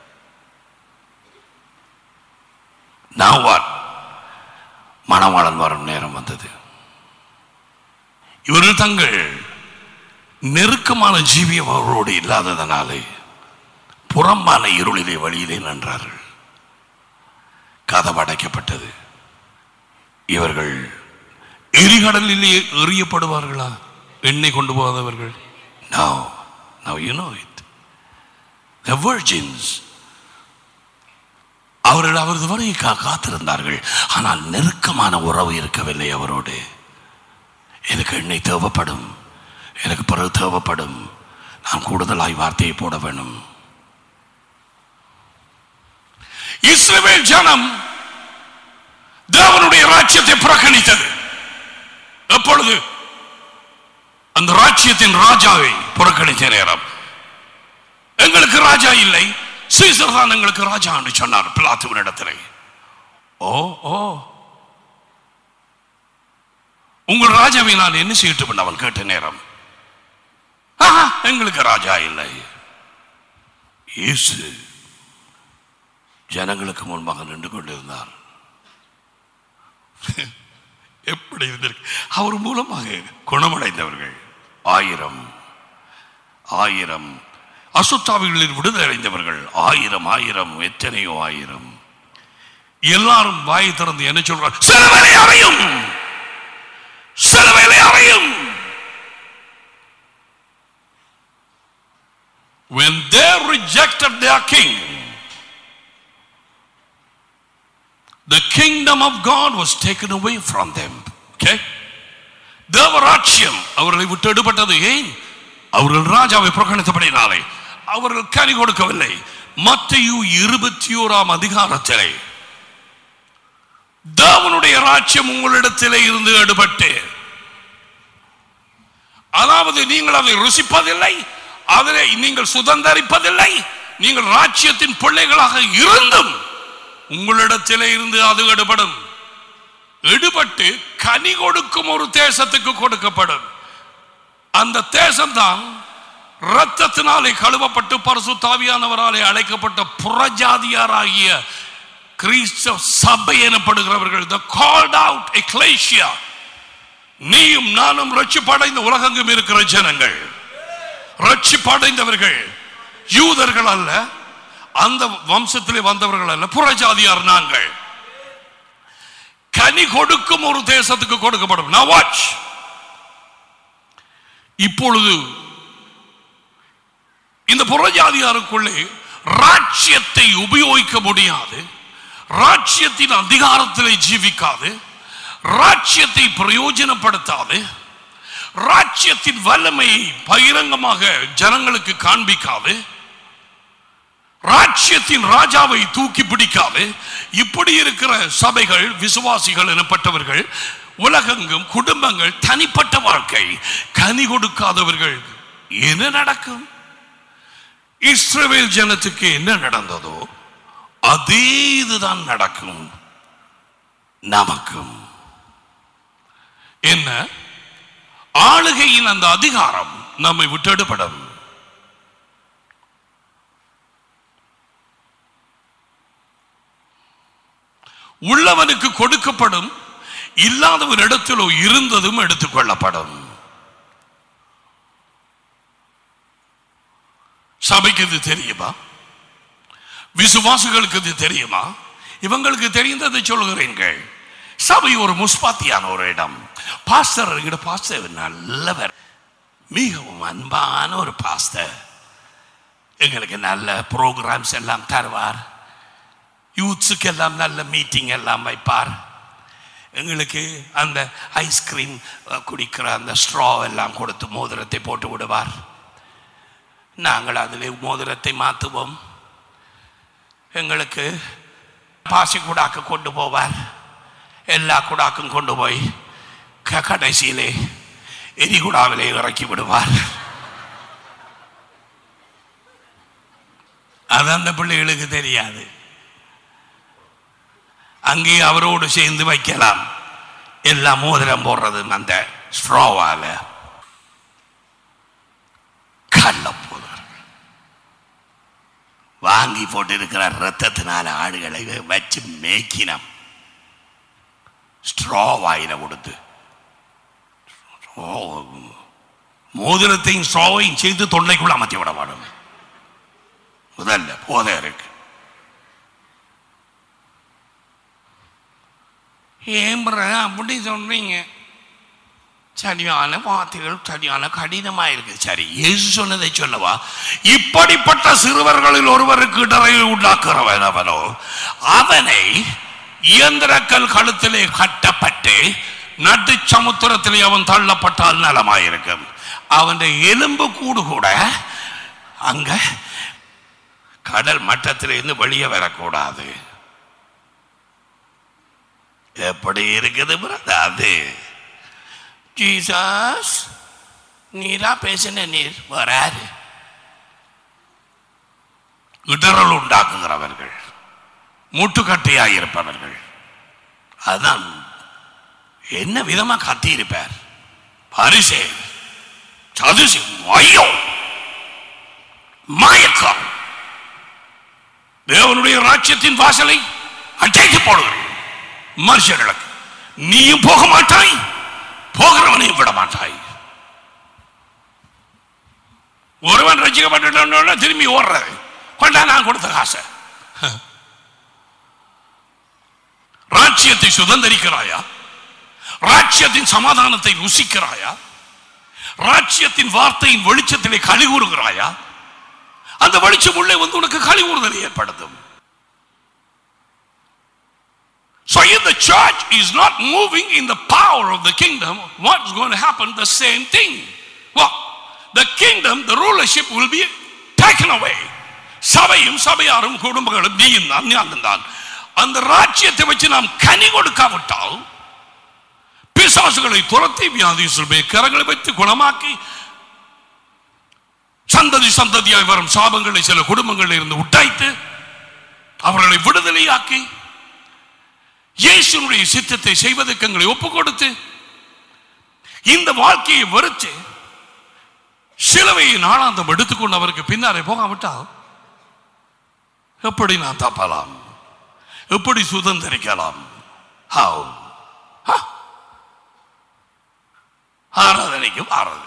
Now what? மணவாளன் வரும் நேரம் வந்தது இவர்கள் தங்கள் நெருக்கமான ஜீவியம் அவரோடு இல்லாததனாலே புறம்பான இருளிலே வழியிலே நின்றார்கள் கதவு அடைக்கப்பட்டது இவர்கள் எரிகடலிலே எறியப்படுவார்களா எண்ணெய் கொண்டு போகாதவர்கள் no no you know it the virgins அவர்கள் அவரது வரை கா- காத்திருந்தார்கள் ஆனால் நெருக்கமான உறவு இருக்கவில்லை அவரோடு எனக்கு எண்ணெய் தேவைப்படும் எனக்கு பிறகு தேவைப்படும் நான் கூடுதலாய் வார்த்தையை போட வேணும் இஸ்ரவேல் ஜனம் தேவனுடைய ராஜ்யத்தை புறக்கணித்தது எப்பொழுது அந்த ராஜ்யத்தின் ராஜாவை புறக்கணித்த நேரம் எங்களுக்கு ராஜா இல்லை சீசர் தான் எங்களுக்கு ராஜா என்று சொன்னார் பிலாத்துவின் இடத்திலே ஓ ஓ உங்கள் ராஜாவை நான் என்ன செய்யட்டும் என்று அவன் கேட்ட நேரம் ஆஹா, எங்களுக்கு ராஜா இல்லை இயேசு ஜனங்களுக்கு முன்பாக நின்று கொண்டிருந்தார் எப்படி இருந்திருக்கு அவர் மூலமாக குணமடைந்தவர்கள் ஆயிரம் ஆயிரம் அசுத்தாவிகளில் விடுதலை அடைந்தவர்கள் ஆயிரம் ஆயிரம் எத்தனையோ ஆயிரம் எல்லாரும் வாய் திறந்து என்ன சொல்றார் சிலுவையிலே அறையும் சிலுவையிலே அறையும் when they rejected their king the kingdom of god was taken away from them okay தேவராட்சியம் அவர்களை விட்டு எடுபட்டது ஏன் அவர்கள் ராஜாவை புறக்கணித்தபடினாலே அவர்கள் கனி கொடுக்கவில்லை மத்தையு இருபத்தி ஓராம் அதிகாரத்திலே தேவனுடைய ராஜ்யம் உங்களிடத்திலே இருந்து எடுபட்டு அதாவது நீங்கள் அதை ருசிப்பதில்லை அதிலே நீங்கள் சுதந்தரிப்பதில்லை நீங்கள் ராஜ்யத்தின் பிள்ளைகளாக இருந்தும் உங்களிடத்திலே இருந்து அது எடுபடும் எடுபட்டு கனி கொடுக்கும் ஒரு தேசத்துக்கு கொடுக்கப்படும் அந்த தேசம்தான் இரத்தத்தினாலே கழுவப்பட்டு பரிசுத்தாவியானவராலே அழைக்கப்பட்ட புறஜாதியாராகிய கிறிஸ்தவ சபை எனப்படுகிறவர்கள் the called out ecclesia நீயும் நானும் ரட்சிப்படைந்த உலகெங்கும் இருக்கிற ஜனங்கள் ரட்சிப்படைந்தவர்கள் யூதர்கள் அல்ல அந்த வம்சத்திலே வந்தவர்கள் அல்ல புறஜாதியார் நாங்கள் கனி கொடுக்கும் ஒரு தேசத்துக்கு கொடுக்கப்படும் நான் வாட்ச் இப்பொழுது இந்த புறஜாதியாருக்குள்ளே ராஜ்யத்தை உபயோகிக்க முடியாது ராஜ்யத்தின் அதிகாரத்திலே ஜீவிக்காது ராஜ்யத்தை பிரயோஜனப்படுத்தாது ராஜ்யத்தின் வல்லமையை பகிரங்கமாக ஜனங்களுக்கு காண்பிக்காது ராஜ்யத்தின் ராஜாவை தூக்கி பிடிக்காது இப்படி இருக்கிற சபைகள் விசுவாசிகள் எனப்பட்டவர்கள் உலகெங்கும் குடும்பங்கள் தனிப்பட்ட வாழ்க்கை கனி கொடுக்காதவர்கள் என்ன நடக்கும் இஸ்ரவேல் ஜனத்துக்கு என்ன நடந்ததோ அதே இதுதான் நடக்கும் நமக்கும் என்ன ஆளுகையின் அந்த அதிகாரம் நம்மை விட்டெடுபடும் உள்ளவனுக்கு கொடுக்கப்படும் இல்லாதவர் இடத்திலோ இருந்ததும் எடுத்துக்கொள்ளப்படும் சபைக்கு இது தெரியுமா விசுவாசிகளுக்கு இது தெரியுமா இவங்களுக்கு தெரிந்ததை சொல்கிறீர்கள் சபை ஒரு முஸ்பாத்தியான ஒரு இடம் பாஸ்டர் எங்கிட்ட பாஸ்டர் நல்லவர் மிகவும் அன்பான ஒரு பாஸ்டர் எங்களுக்கு நல்ல ப்ரோக்ராம்ஸ் எல்லாம் தருவார் யூத்ஸுக்கு எல்லாம் நல்ல மீட்டிங் எல்லாம் வைப்பார் எங்களுக்கு அந்த ஐஸ்கிரீம் குடிக்கிற அந்த ஸ்ட்ரா எல்லாம் கொடுத்து மோதிரத்தை போட்டு விடுவார் நாங்கள் அதில் மோதிரத்தை மாற்றுவோம் எங்களுக்கு பாசி குடாக்கு கொண்டு போவார் எல்லா குடாக்கும் கொண்டு போய் க- கடைசியிலே எரிகுடாவிலே இறக்கி விடுவார் அது அந்த பிள்ளைகளுக்கு தெரியாது அங்கே அவரோடு சேர்ந்து வைக்கலாம் எல்லாம் மோதிரம் போடுறது அந்த ஸ்ட்ராவால கள்ளப்போதர் வாங்கி போட்டு இருக்கிற ரத்தத்தினால ஆடுகளை வச்சு மேய்க்கினம் ஸ்ட்ரா வாயில கொடுத்து ஓ, மோதிரத்தையும் ஸ்ட்ராவையும் செய்து தொண்டைக்குள்ள அமர்த்தி விட வேணும் முதல்ல போதை இருக்கு ஏன் பிறகு அப்படி சொல்றீங்க சரியான வார்த்தைகள் சரியான கடினமா இருக்கு சரி இயேசு சொன்னதை சொல்லவா இப்படிப்பட்ட சிறுவர்களில் ஒருவருக்கு இடரை உண்டாக்குறவன் அவனோ அவனை இயந்திரக்கல் கழுத்திலே கட்டப்பட்டு நடு சமுத்திரத்திலே அவன் தள்ளப்பட்டால் நலமாயிருக்கும் அவன் எலும்பு கூடு கூட அங்க கடல் மட்டத்திலிருந்து வெளியே வரக்கூடாது எப்படி இருக்குது பிரதா அது ஜீசஸ் நீரா பேசின நீர் வராரு இடரல் உண்டாக்குகிறவர்கள் மூட்டுக்கட்டையாக இருப்பவர்கள் அதான் என்ன விதமா கத்தி இருப்பார் பரிசே சதுசி ஐயோ மாயக்கம் தேவனுடைய ராஜ்யத்தின் வாசலை அடைத்து போடுகிறேன் மனுஷர்களுக்கு நீயும் போக மாட்டாய் போகிறவனையும் விட மாட்டாய் ஒருவன் ரசிக்கப்பட்டு திரும்பி ஓடுறது கொண்டா நான் கொடுத்த காசை ராஜ்யத்தை சுதந்திரிக்கிறாயா ராஜ்யத்தின் சமாதானத்தை ருசிக்கிறாயா ராஜ்யத்தின் வார்த்தையின் வெளிச்சத்திலே களி கூறுகிறாயா அந்த வெளிச்சம் உள்ளே வந்து உனக்கு களி கூறுதலை ஏற்படுத்தும் So if the church is not moving in the power of the kingdom, what's going to happen? The same thing. Well, the kingdom, the rulership will be taken away. சபையும் சபையாரும் குடும்பங்களும் நீயும் தான் ஞானம் தான் அந்த ராஜ்யத்தை வச்சு நாம் கனி கொடுக்காவிட்டால் பிசாசுகளை துரத்தி வியாதி சொல்பே கரங்களை வைத்து குணமாக்கி சந்ததி சந்ததியாய் வரும் சாபங்களை சில குடும்பங்களில் இருந்து உட்டாய்த்து அவர்களை விடுதலையாக்கி இயேசுனுடைய சித்தத்தை செய்வதற்கு எங்களை ஒப்புக் கொடுத்து இந்த வாழ்க்கையை வெறுத்து சிலுவையை நாளாந்தம் எடுத்துக்கொண்டு அவருக்கு பின்னாலே போகாவிட்டால் எப்படி நான் தப்பலாம் எப்படி சுதந்திரிக்கலாம் How? Huh? ஆராதனைக்கு ஆராதனை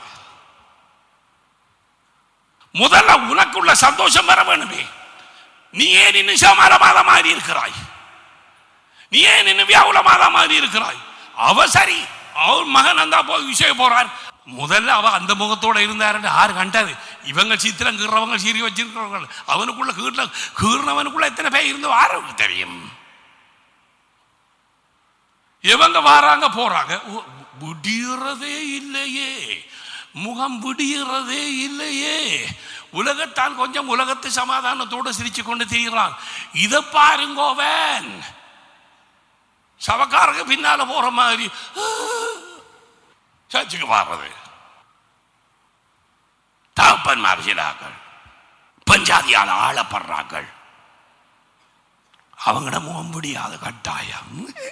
முதல்ல உனக்குள்ள சந்தோஷம் வர வேணுமே நீ ஏன் இன்னும் சமாளமாத மாதிரி இருக்கிறாய் நீ ஏன் இன்னும் வியாவுலமாத மாதிரி இருக்கிறாய் அவ சரி அவர் மகன் அந்த போய் விஷயம் போறார் முதல்ல அவ அந்த முகத்தோட இருந்தாருன்னு ஆறு கண்டது இவங்க சித்திரம் கீறவங்க சீரி வச்சிருக்கிறவங்க அவனுக்குள்ள கீழ கீறினவனுக்குள்ள எத்தனை பேர் இருந்து ஆரோக்கு தெரியும் இவங்க வாராங்க போறாங்க ஓ, விடியறதே இல்லையே முகம் விடியறதே இல்லையே உலகத்தான் கொஞ்சம் உலகத்து சமாதானத்தோடு சிரிச்சு கொண்டு திரிகிறான் இதை பாருங்கோவன் சவக்காரங்க பின்னால போற மாதிரி சர்ச்சுக்கு வர்றது தகப்பன் மரசிலாக்கள் பஞ்சாதியால் ஆளப்படுறார்கள் அவங்கள முகம் முடியாத கட்டாயம்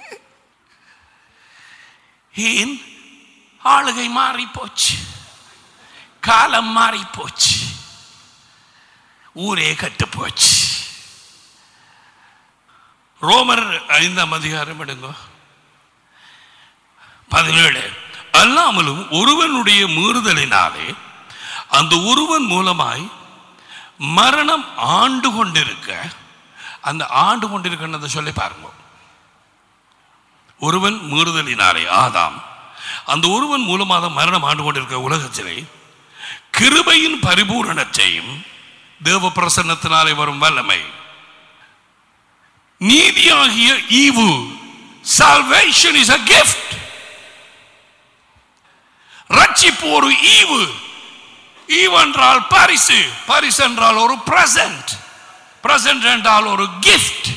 ஏன் ஆளுகை மாறி போச்சு காலம் மாறி போச்சு ஊரே கட்டு போச்சு ரோமர் ஐந்தாம் அதிகாரம் எடுங்க பதினேழு அல்லாமலும் ஒருவனுடைய மீறுதலினாலே அந்த ஒருவன் மூலமாய் மரணம் ஆண்டு கொண்டிருக்க அந்த ஆண்டு கொண்டிருக்கிறத சொல்லி பாருங்க ஒருவன் மீறுதலினாலே ஆதாம் அந்த ஒருவன் மூலமாக மரணம் ஆண்டு கொண்டிருக்க உலகத்திலே கிருபையின் பரிபூரணத்தையும் தேவ பிரசன்னத்தினாலே வரும் வல்லமை நீதியாகிய ஈவு salvation is a gift ரட்சிப்பு ஒரு ஈவு ஈவு என்றால் பரிசு பரிசு என்றால் ஒரு பிரசன்ட் பிரசன்ட் என்றால் ஒரு கிஃப்ட்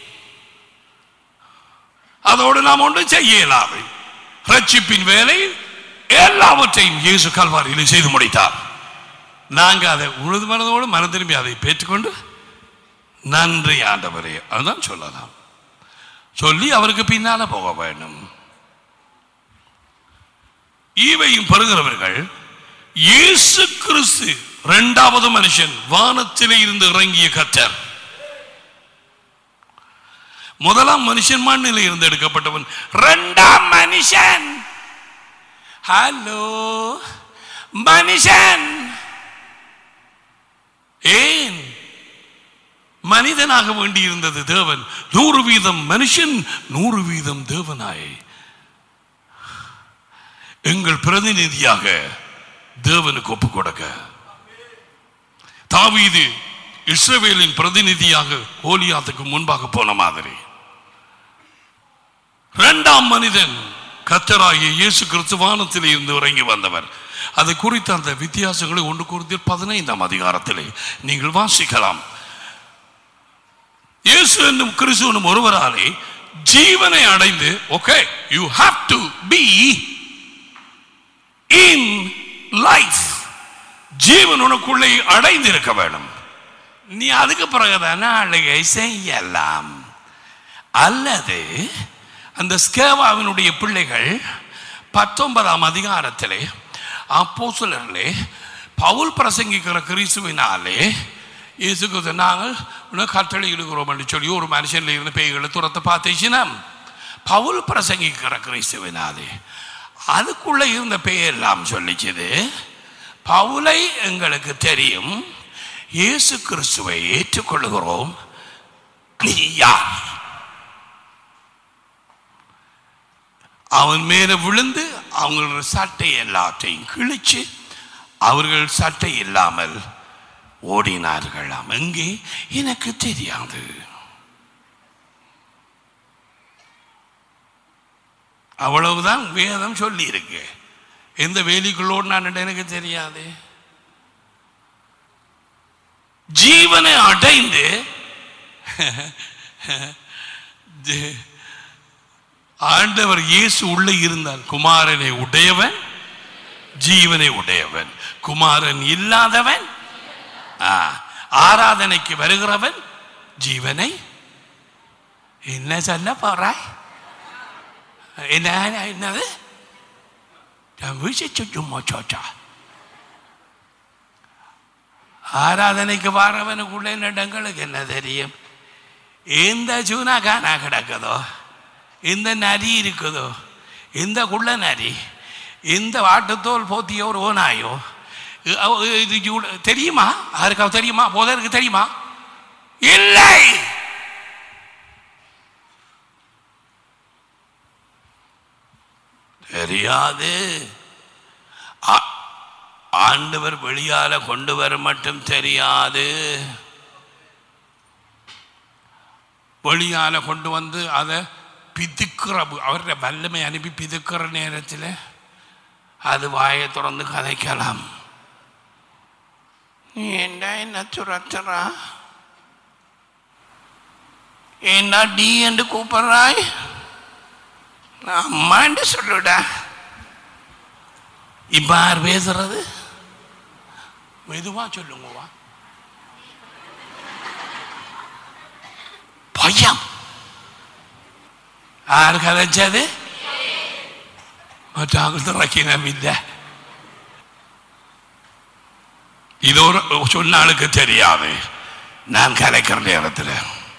அதோடு நாம் ஒன்றும் செய்ய இயலாது ரட்சிப்பின் வேலை எல்லாவற்றையும் இயேசு கல்வாரியில் செய்து முடித்தார் நாங்க அதை உழுது மனதோடு மனம் திரும்பி அதை பெற்றுக்கொண்டு நன்றி ஆண்டவரே அதுதான் சொல்லலாம் சொல்லி அவருக்கு பின்னால போக வேண்டும் ஈவையும் பெறுகிறவர்கள் இயேசு கிறிஸ்து இரண்டாவது மனுஷன் வானத்திலே இருந்து இறங்கிய கத்தர் முதலாம் மனுஷன் மண்ணில் இருந்து எடுக்கப்பட்டவன் இரண்டாம் மனுஷன் ஹலோ மனுஷன் ஏன் மனிதனாக வேண்டியிருந்தது தேவன் நூறு வீதம் மனுஷன் நூறு வீதம் தேவனாய் எங்கள் பிரதிநிதியாக தேவனுக்கு ஒப்பு கொடுக்க தாவீது இஸ்ரவேலின் பிரதிநிதியாக கோலியாத்துக்கு முன்பாக போன மாதிரி இரண்டாம் மனிதன் கத்தராகிய இயேசு கிறிஸ்து வானத்தில் இருந்து இறங்கி வந்தவர் அதை குறித்த அந்த வித்தியாசங்களை ஒன்று குறித்து பதினைந்தாம் அதிகாரத்திலே நீங்கள் வாசிக்கலாம் இயேசு என்னும் கிறிஸ்து என்னும் ஒருவராலே ஜீவனை அடைந்து okay you have to be in life ஜீவன் உனக்குள்ளே அடைந்து இருக்க வேண்டும் நீ அதுக்கு பிறகுதானே அழுகை செய்யலாம் அல்லது அந்த ஸ்கேவாவினுடைய பிள்ளைகள் பத்தொன்பதாம் அதிகாரத்திலே அப்போஸ்தலர்களே பவுல் பிரசங்கிக்கிற கிறிஸ்துவினாலே இயேசுக்கு நாங்கள் இன்னும் கட்டளை இடுகிறோம் என்று சொல்லி ஒரு மனுஷன்ல இருந்து பேய்களை துரத்த பார்த்துச்சுன்னா பவுல் பிரசங்கிக்கிற கிறிஸ்துவினாலே அதுக்குள்ள இருந்த பேயெல்லாம் சொல்லிச்சுது பவுலை எங்களுக்கு தெரியும் இயேசு கிறிஸ்துவை ஏற்றுக்கொள்கிறோம் நீ யார் அவன் மேல விழுந்து அவங்களோட சட்டை எல்லாத்தையும் கிழிச்சு அவர்கள் சட்டை இல்லாமல் ஓடினார்களாம் எங்கே எனக்கு தெரியாது அவ்வளவுதான் வேதம் சொல்லி இருக்கு எந்த வேலிக்குள்ளோடு நான் எனக்கு தெரியாது ஜீவனை அடைந்து ஜே- ஆண்டவர் இயேசு உள்ளே இருந்தால் குமாரனை உடையவன் ஜீவனை உடையவன் குமாரன் இல்லாதவன் ஆ, ஆராதனைக்கு வருகிறவன் ஜீவனை என்ன சொல்ல போறாய் என்ன என்னது நான் வீசிச்சு சும்மா சோச்சா ஆராதனைக்கு வாரவனுக்குள்ள இடங்களுக்கு என்ன தெரியும் எந்த சூனா காணா கிடக்குதோ எந்த நரி இருக்குதோ எந்த குள்ள நரி எந்த வாட்டுத்தோல் போத்திய ஒரு ஓனாயோ இ- அவ- இது சூட- தெரியுமா யாருக்காவது தெரியுமா போதருக்கு தெரியுமா இல்லை தெரியாது ஆ- ஆண்டவர் வெளியால கொண்டு வர மட்டும் தெரியாது வெளியால கொண்டு வந்து அதை பிதுக்கிற அவருடைய வல்லமை அனுப்பி பிதுக்கிற நேரத்தில் அது வாயை திறந்து கதைக்கலாம் நீ என்ன என்ன துரத்துறா என்ன டி என்று கூப்பிடுறாய் நான் அம்மாண்டு சொல்லுடா இப்ப யார் பேசுறது மெதுவா சொல்லுங்கவா பையன் யார் கதைச்சது மற்றாங்க திறக்கினம் இல்லை இது ஒரு சொன்ன ஆளுக்கு தெரியாது நான் கலைக்கிற நேரத்தில்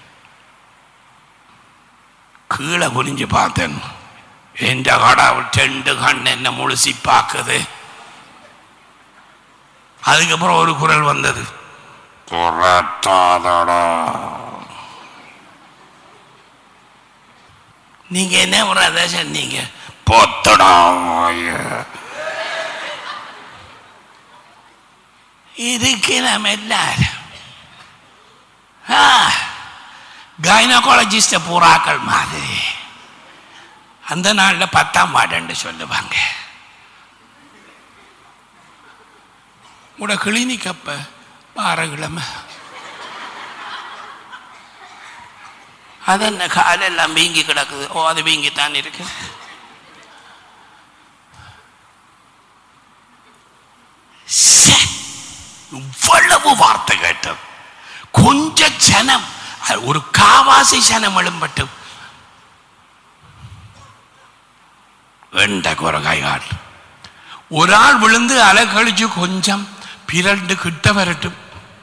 கீழே குனிஞ்சு பார்த்தேன் எந்த கடவுள் ரெண்டு கண் என்ன முழுசி பார்க்குது அதுக்கப்புறம் ஒரு குரல் வந்தது புறத்தாதடா நீங்க என்ன ஒரு அதை சொன்னீங்க பொத்தடா இதுக்கு நம்ம எல்லாரும் கைனகாலஜிஸ்ட பூராக்கள் மாதிரி அந்த நாளில் பத்தாம் பாடுன்னு சொல்லுவாங்க உட கிளினிக் அப்ப வாரங்கிழமை அது என்ன காலெல்லாம் வீங்கி கிடக்குது ஓ அது வீங்கித்தான் இருக்கு ச்சே, இவ்வளவு வார்த்தை கேட்டது கொஞ்ச ஜனம் அது ஒரு காவாசி ஜனம் எழும்பட்டும் வெண்ட குரகாய் காட்டு ஒரு ஆள் விழுந்து அலை கழிச்சு கொஞ்சம் பிரண்டு கிட்ட வரட்டும்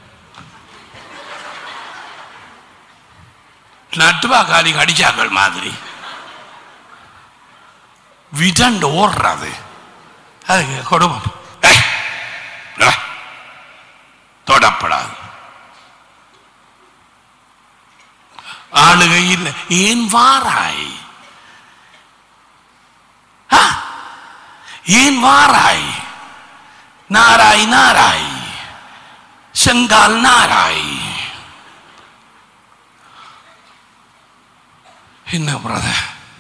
நட்டுவா காலி கடிச்சாக்கள் மாதிரி விடண்டு ஓடுறது அது கொடுமை ஏய், ஏய், தொடப்படாது ஆளுகை இல்லை ஏன் வாராய் ஆ, ஏன் வாராய் நாராய் நாராய் செங்கால் நாராய் என்ன பிரதர்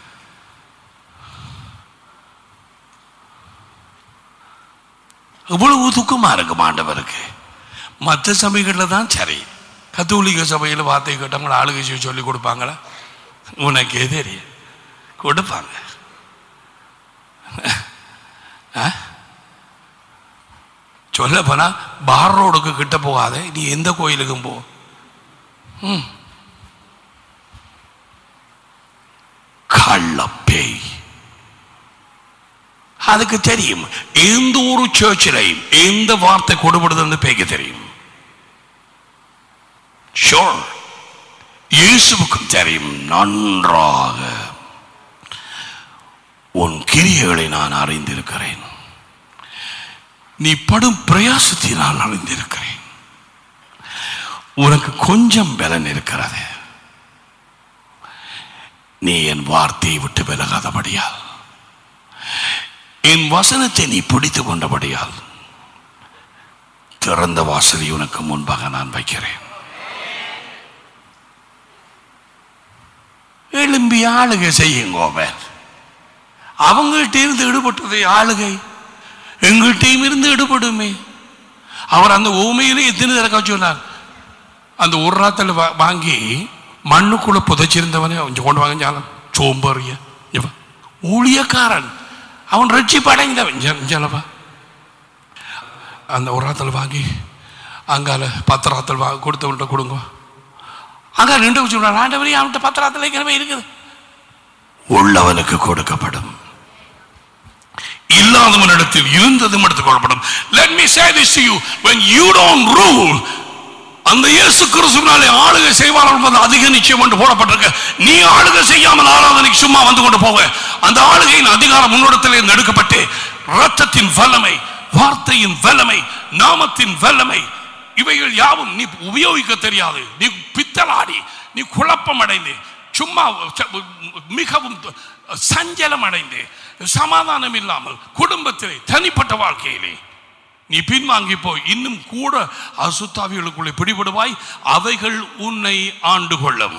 இவ்வளவு துக்கமா இருக்கு ஆண்டவருக்கு மற்ற சபைகளில் தான் சரி கத்தோலிக்க சபையில் வார்த்தை கேட்டவங்களை ஆளுகை செய்ய சொல்லி கொடுப்பாங்களா உனக்கே தெரியும் கொடுப்பாங்க சொல்ல போனா பார் ரோடுக்கு கிட்ட போகாத நீ எந்த கோயிலுக்கும் போ ம். கள்ள பேய் அதுக்கு தெரியும் எந்த ஒரு சர்ச்சிலையும் எந்த வார்த்தை கொடுபடுதுன்னு பேய்க்கு தெரியும் ஷோர் இயேசுவுக்கும் தெரியும் நன்றாக உன் கிரியைகளை நான் அறிந்திருக்கிறேன் நீ படும் பிரயாசத்தினால் அறிந்திருக்கிறேன் உனக்கு கொஞ்சம் பலன் இருக்கிறது நீ என் வார்த்தையை விட்டு விலகாதபடியால் என் வசனத்தை நீ பிடித்து கொண்டபடியால் திறந்த வாசலை உனக்கு முன்பாக நான் வைக்கிறேன் எழும்பி ஆளுகை செய்யுங்க அவங்கள்ட்ட இருந்து ஈடுபட்டது ஆளுகை எங்கள்கிட்டையும் இருந்து ஈடுபடுமே அவர் அந்த ஊமையிலே எத்தனை தடவை சொன்னார் அந்த ஒரு ராத்தில் வாங்கி மண்ணுக்குள்ள புதைச்சிருந்தவனே கொஞ்சம் கொண்டு வாங்க ஞானம் சோம்பறிய இவன் ஊழியக்காரன் அவன் ரட்சிப்பு அடைந்தவன் ஜ- ஜலவா அந்த ஒரு ராத்தில் வாங்கி அங்கால பத்து ராத்தில் வா கொடுத்தவன்கிட்ட கொடுங்க அங்க நின்று வச்சு ஆண்டவரே அவன்கிட்ட பத்து ராத்தில் ஏற்கனவே இருக்குது உள்ளவனுக்கு கொடுக்கப்படும் இல்லாதவனிடத்தில் இருந்ததும் எடுத்துக் கொள்ளப்படும் let me say this to you when you don't rule அந்த இயேசு கிறிஸ்துவினாலே ஆளுகை செய்வார்கள் என்பது அதிக நிச்சயம் என்று போடப்பட்டிருக்கு நீ ஆளுகை செய்யாமல் ஆராதனைக்கு சும்மா வந்து கொண்டு போக அந்த ஆளுகையின் அதிகாரம் முன்னோட்டத்திலே இருந்து எடுக்கப்பட்டு ரத்தத்தின் வல்லமை வார்த்தையின் வல்லமை நாமத்தின் வல்லமை இவைகள் யாவும் நீ உபயோகிக்க தெரியாது நீ பித்தலாடி நீ குழப்பம் அடைந்து சும்மா ச- மிகவும் சஞ்சலம் அடைந்து சமாதானம் இல்லாமல் குடும்பத்திலே தனிப்பட்ட வாழ்க்கையிலே நீ பின்வாங்கி போய் இன்னும் கூட அசுத்தாவிகளுக்குள்ளே பிடிபடுவாய் அவைகள் உன்னை ஆண்டு கொள்ளும்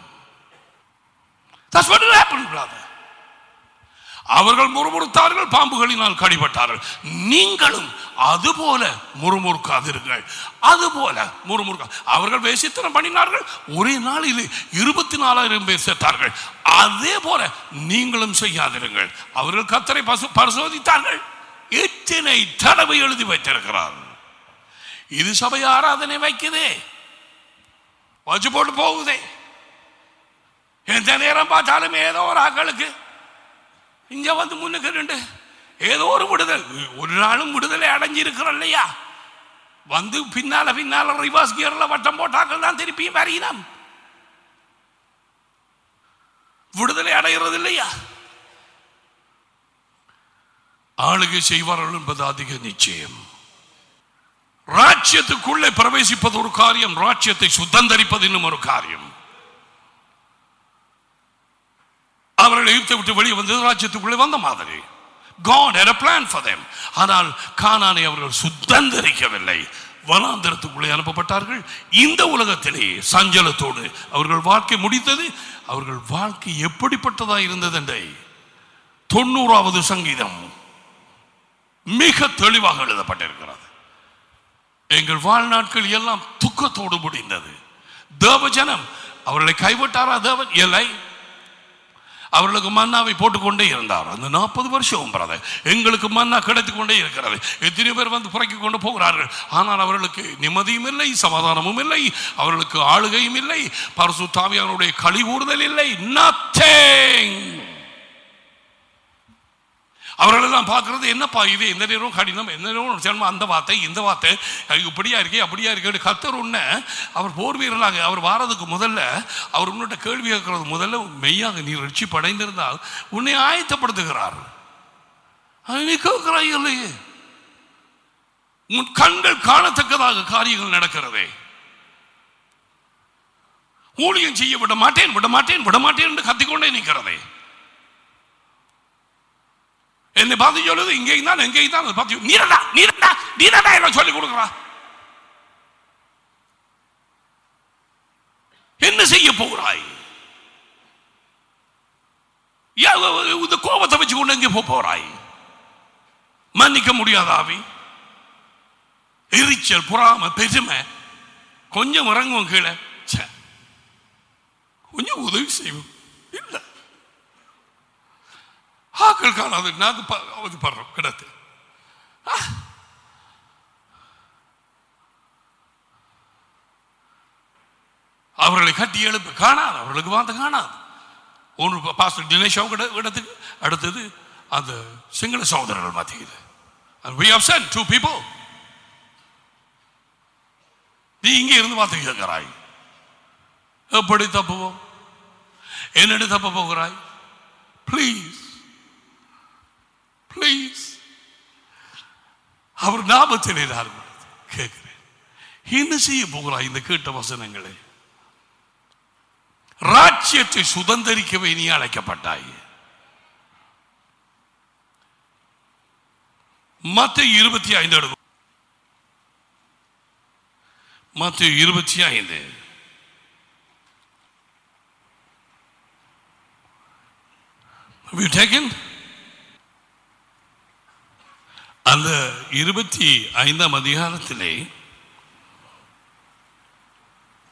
That's what will happen, brother. அவர்கள் முறுமுறுத்தார்கள் பாம்புகளினால் கடிபட்டார்கள் நீங்களும் அதுபோல முறுமுறுக்காதிருங்கள் அதுபோல முறுமுறுக்க அவர்கள் வேசித்தனம் பண்ணினார்கள் ஒரே நாளில் இருபத்தி நாலாயிரம் பேர் செத்தார்கள் அதே போல நீங்களும் செய்யாதிருங்கள் அவர்கள் கத்தரை பசு பரிசோதித்தார்கள் எத்தனை தடவை எழுதி வைத்திருக்கிறார் இது சபை ஆராதனை வைக்குதே வச்சு போட்டு போகுதே எந்த நேரம் பார்த்தாலும் ஏதோ ஒரு ஆக்களுக்கு இங்க வந்து முன்னுக்கு ரெண்டு ஏதோ ஒரு விடுதலை ஒரு நாளும் விடுதலை அடைஞ்சிருக்கிறோம் இல்லையா வந்து பின்னால பின்னால ரிவர்ஸ் கியர்ல வட்டம் போட்டாக்கள் தான் திருப்பியும் வரையினம் விடுதலை அடைகிறது இல்லையா ஆளுகை செய்வார்கள் என்பது அதிக நிச்சயம் ராஜ்யத்துக்குள்ளே பிரவேசிப்பது ஒரு காரியம் ராஜ்யத்தை சுதந்தரிப்பது இன்னும் ஒரு காரியம் அவர்கள் எகிப்தை விட்டு வெளியே வந்தது ராஜ்யத்துக்குள்ளே வந்த மாதிரி God had a plan for them ஆனால் கானானை அவர்கள் சுதந்தரிக்கவில்லை வனாந்தரத்துக்குள்ளே அனுப்பப்பட்டார்கள் இந்த உலகத்திலே சஞ்சலத்தோடு அவர்கள் வாழ்க்கை முடித்தது அவர்கள் வாழ்க்கை எப்படிப்பட்டதா இருந்தது என்றை தொண்ணூறாவது சங்கீதம் மிக தெளிவாக எழுதப்பட்டிருக்கிறது எங்கள் வாழ்நாட்கள் எல்லாம் துக்கத்தோடு முடிந்தது தேவஜனம் அவர்களை கைவிட்டாரா தேவன் இல்லை அவர்களுக்கு மன்னாவை போட்டுக்கொண்டே இருந்தார் அந்த நாற்பது வருஷம் பிரதர் எங்களுக்கு மன்னா கிடைத்து கொண்டே இருக்கிறது எத்தனை பேர் வந்து புறக்கி கொண்டு போகிறார்கள் ஆனால் அவர்களுக்கு நிம்மதியும் இல்லை சமாதானமும் இல்லை அவர்களுக்கு ஆளுகையும் இல்லை பரசு தாவியானுடைய களி கூறுதல் இல்லை nothing அவர்கள் எல்லாம் பார்க்கறது என்னப்பா இது எந்த நேரம் கடினம் எந்த நேரம் சிரமம் அந்த வார்த்தை இந்த வார்த்தை அது இப்படியா இருக்கே அப்படியா இருக்கே கத்தர் உன்ன அவர் போர் வீரராக அவர் வாரதுக்கு முதல்ல அவர் உன்னிட்ட கேள்வி கேட்கறது முதல்ல மெய்யாக நீ ரட்சி படைந்திருந்தால் உன்னை ஆயத்தப்படுத்துகிறார் அது நீ கேட்கிறாய் இல்லையே உன் கண்கள் காணத்தக்கதாக காரியங்கள் நடக்கிறதே ஊழியம் செய்ய விட மாட்டேன் விட மாட்டேன் விட மாட்டேன் என்று கத்திக்கொண்டே நிற்கிறதே என்னை பார்த்து சொல்லுது இங்கேயும் தான் எங்கேயும் தான் அதை பார்த்து நீரடா நீரடா நீரடா என்ன சொல்லி கொடுக்குறா என்ன செய்ய போகிறாய் ஏன் இந்த கோபத்தை வச்சு கொண்டு எங்கே போக போறாய் மன்னிக்க முடியாத ஆவி எரிச்சல் பொறாம பெருமை கொஞ்சம் இறங்குவோம் கீழே ச்சே. கொஞ்சம் உதவி செய்வோம் இல்லை ஆக்கள் காணாது நாங்க ப- அவதிப்படுறோம் கிடத்து ஆ. அவர்களை கட்டி எழுப்பு காணாது அவர்களுக்கு வார்த்தை காணாது ஒன்று பாஸ்டர் தினேஷ் அவங்க இட- இடத்துக்கு அடுத்தது அந்த சிங்கள சகோதரர்கள் மத்தியில் And we have sent two people நீ இங்கே இருந்து பார்த்து கேட்கிறாய் எப்படி தப்புவோம் என்னென்னு தப்ப போகிறாய் ப்ளீஸ் ப்ளீஸ் அவர் நாமத்திலே நான் கேட்கிறேன் என்ன செய்ய போகிறாய் இந்த கேட்ட வசனங்களை ராஜ்யத்தை சுதந்திரிக்கவே நீ அழைக்கப்பட்டாய் மத்த இருபத்தி ஐந்து எடுக்கும் மத்த இருபத்தி ஐந்து Have you taken? அந்த இருபத்தி ஐந்தாம் அதிகாரத்திலே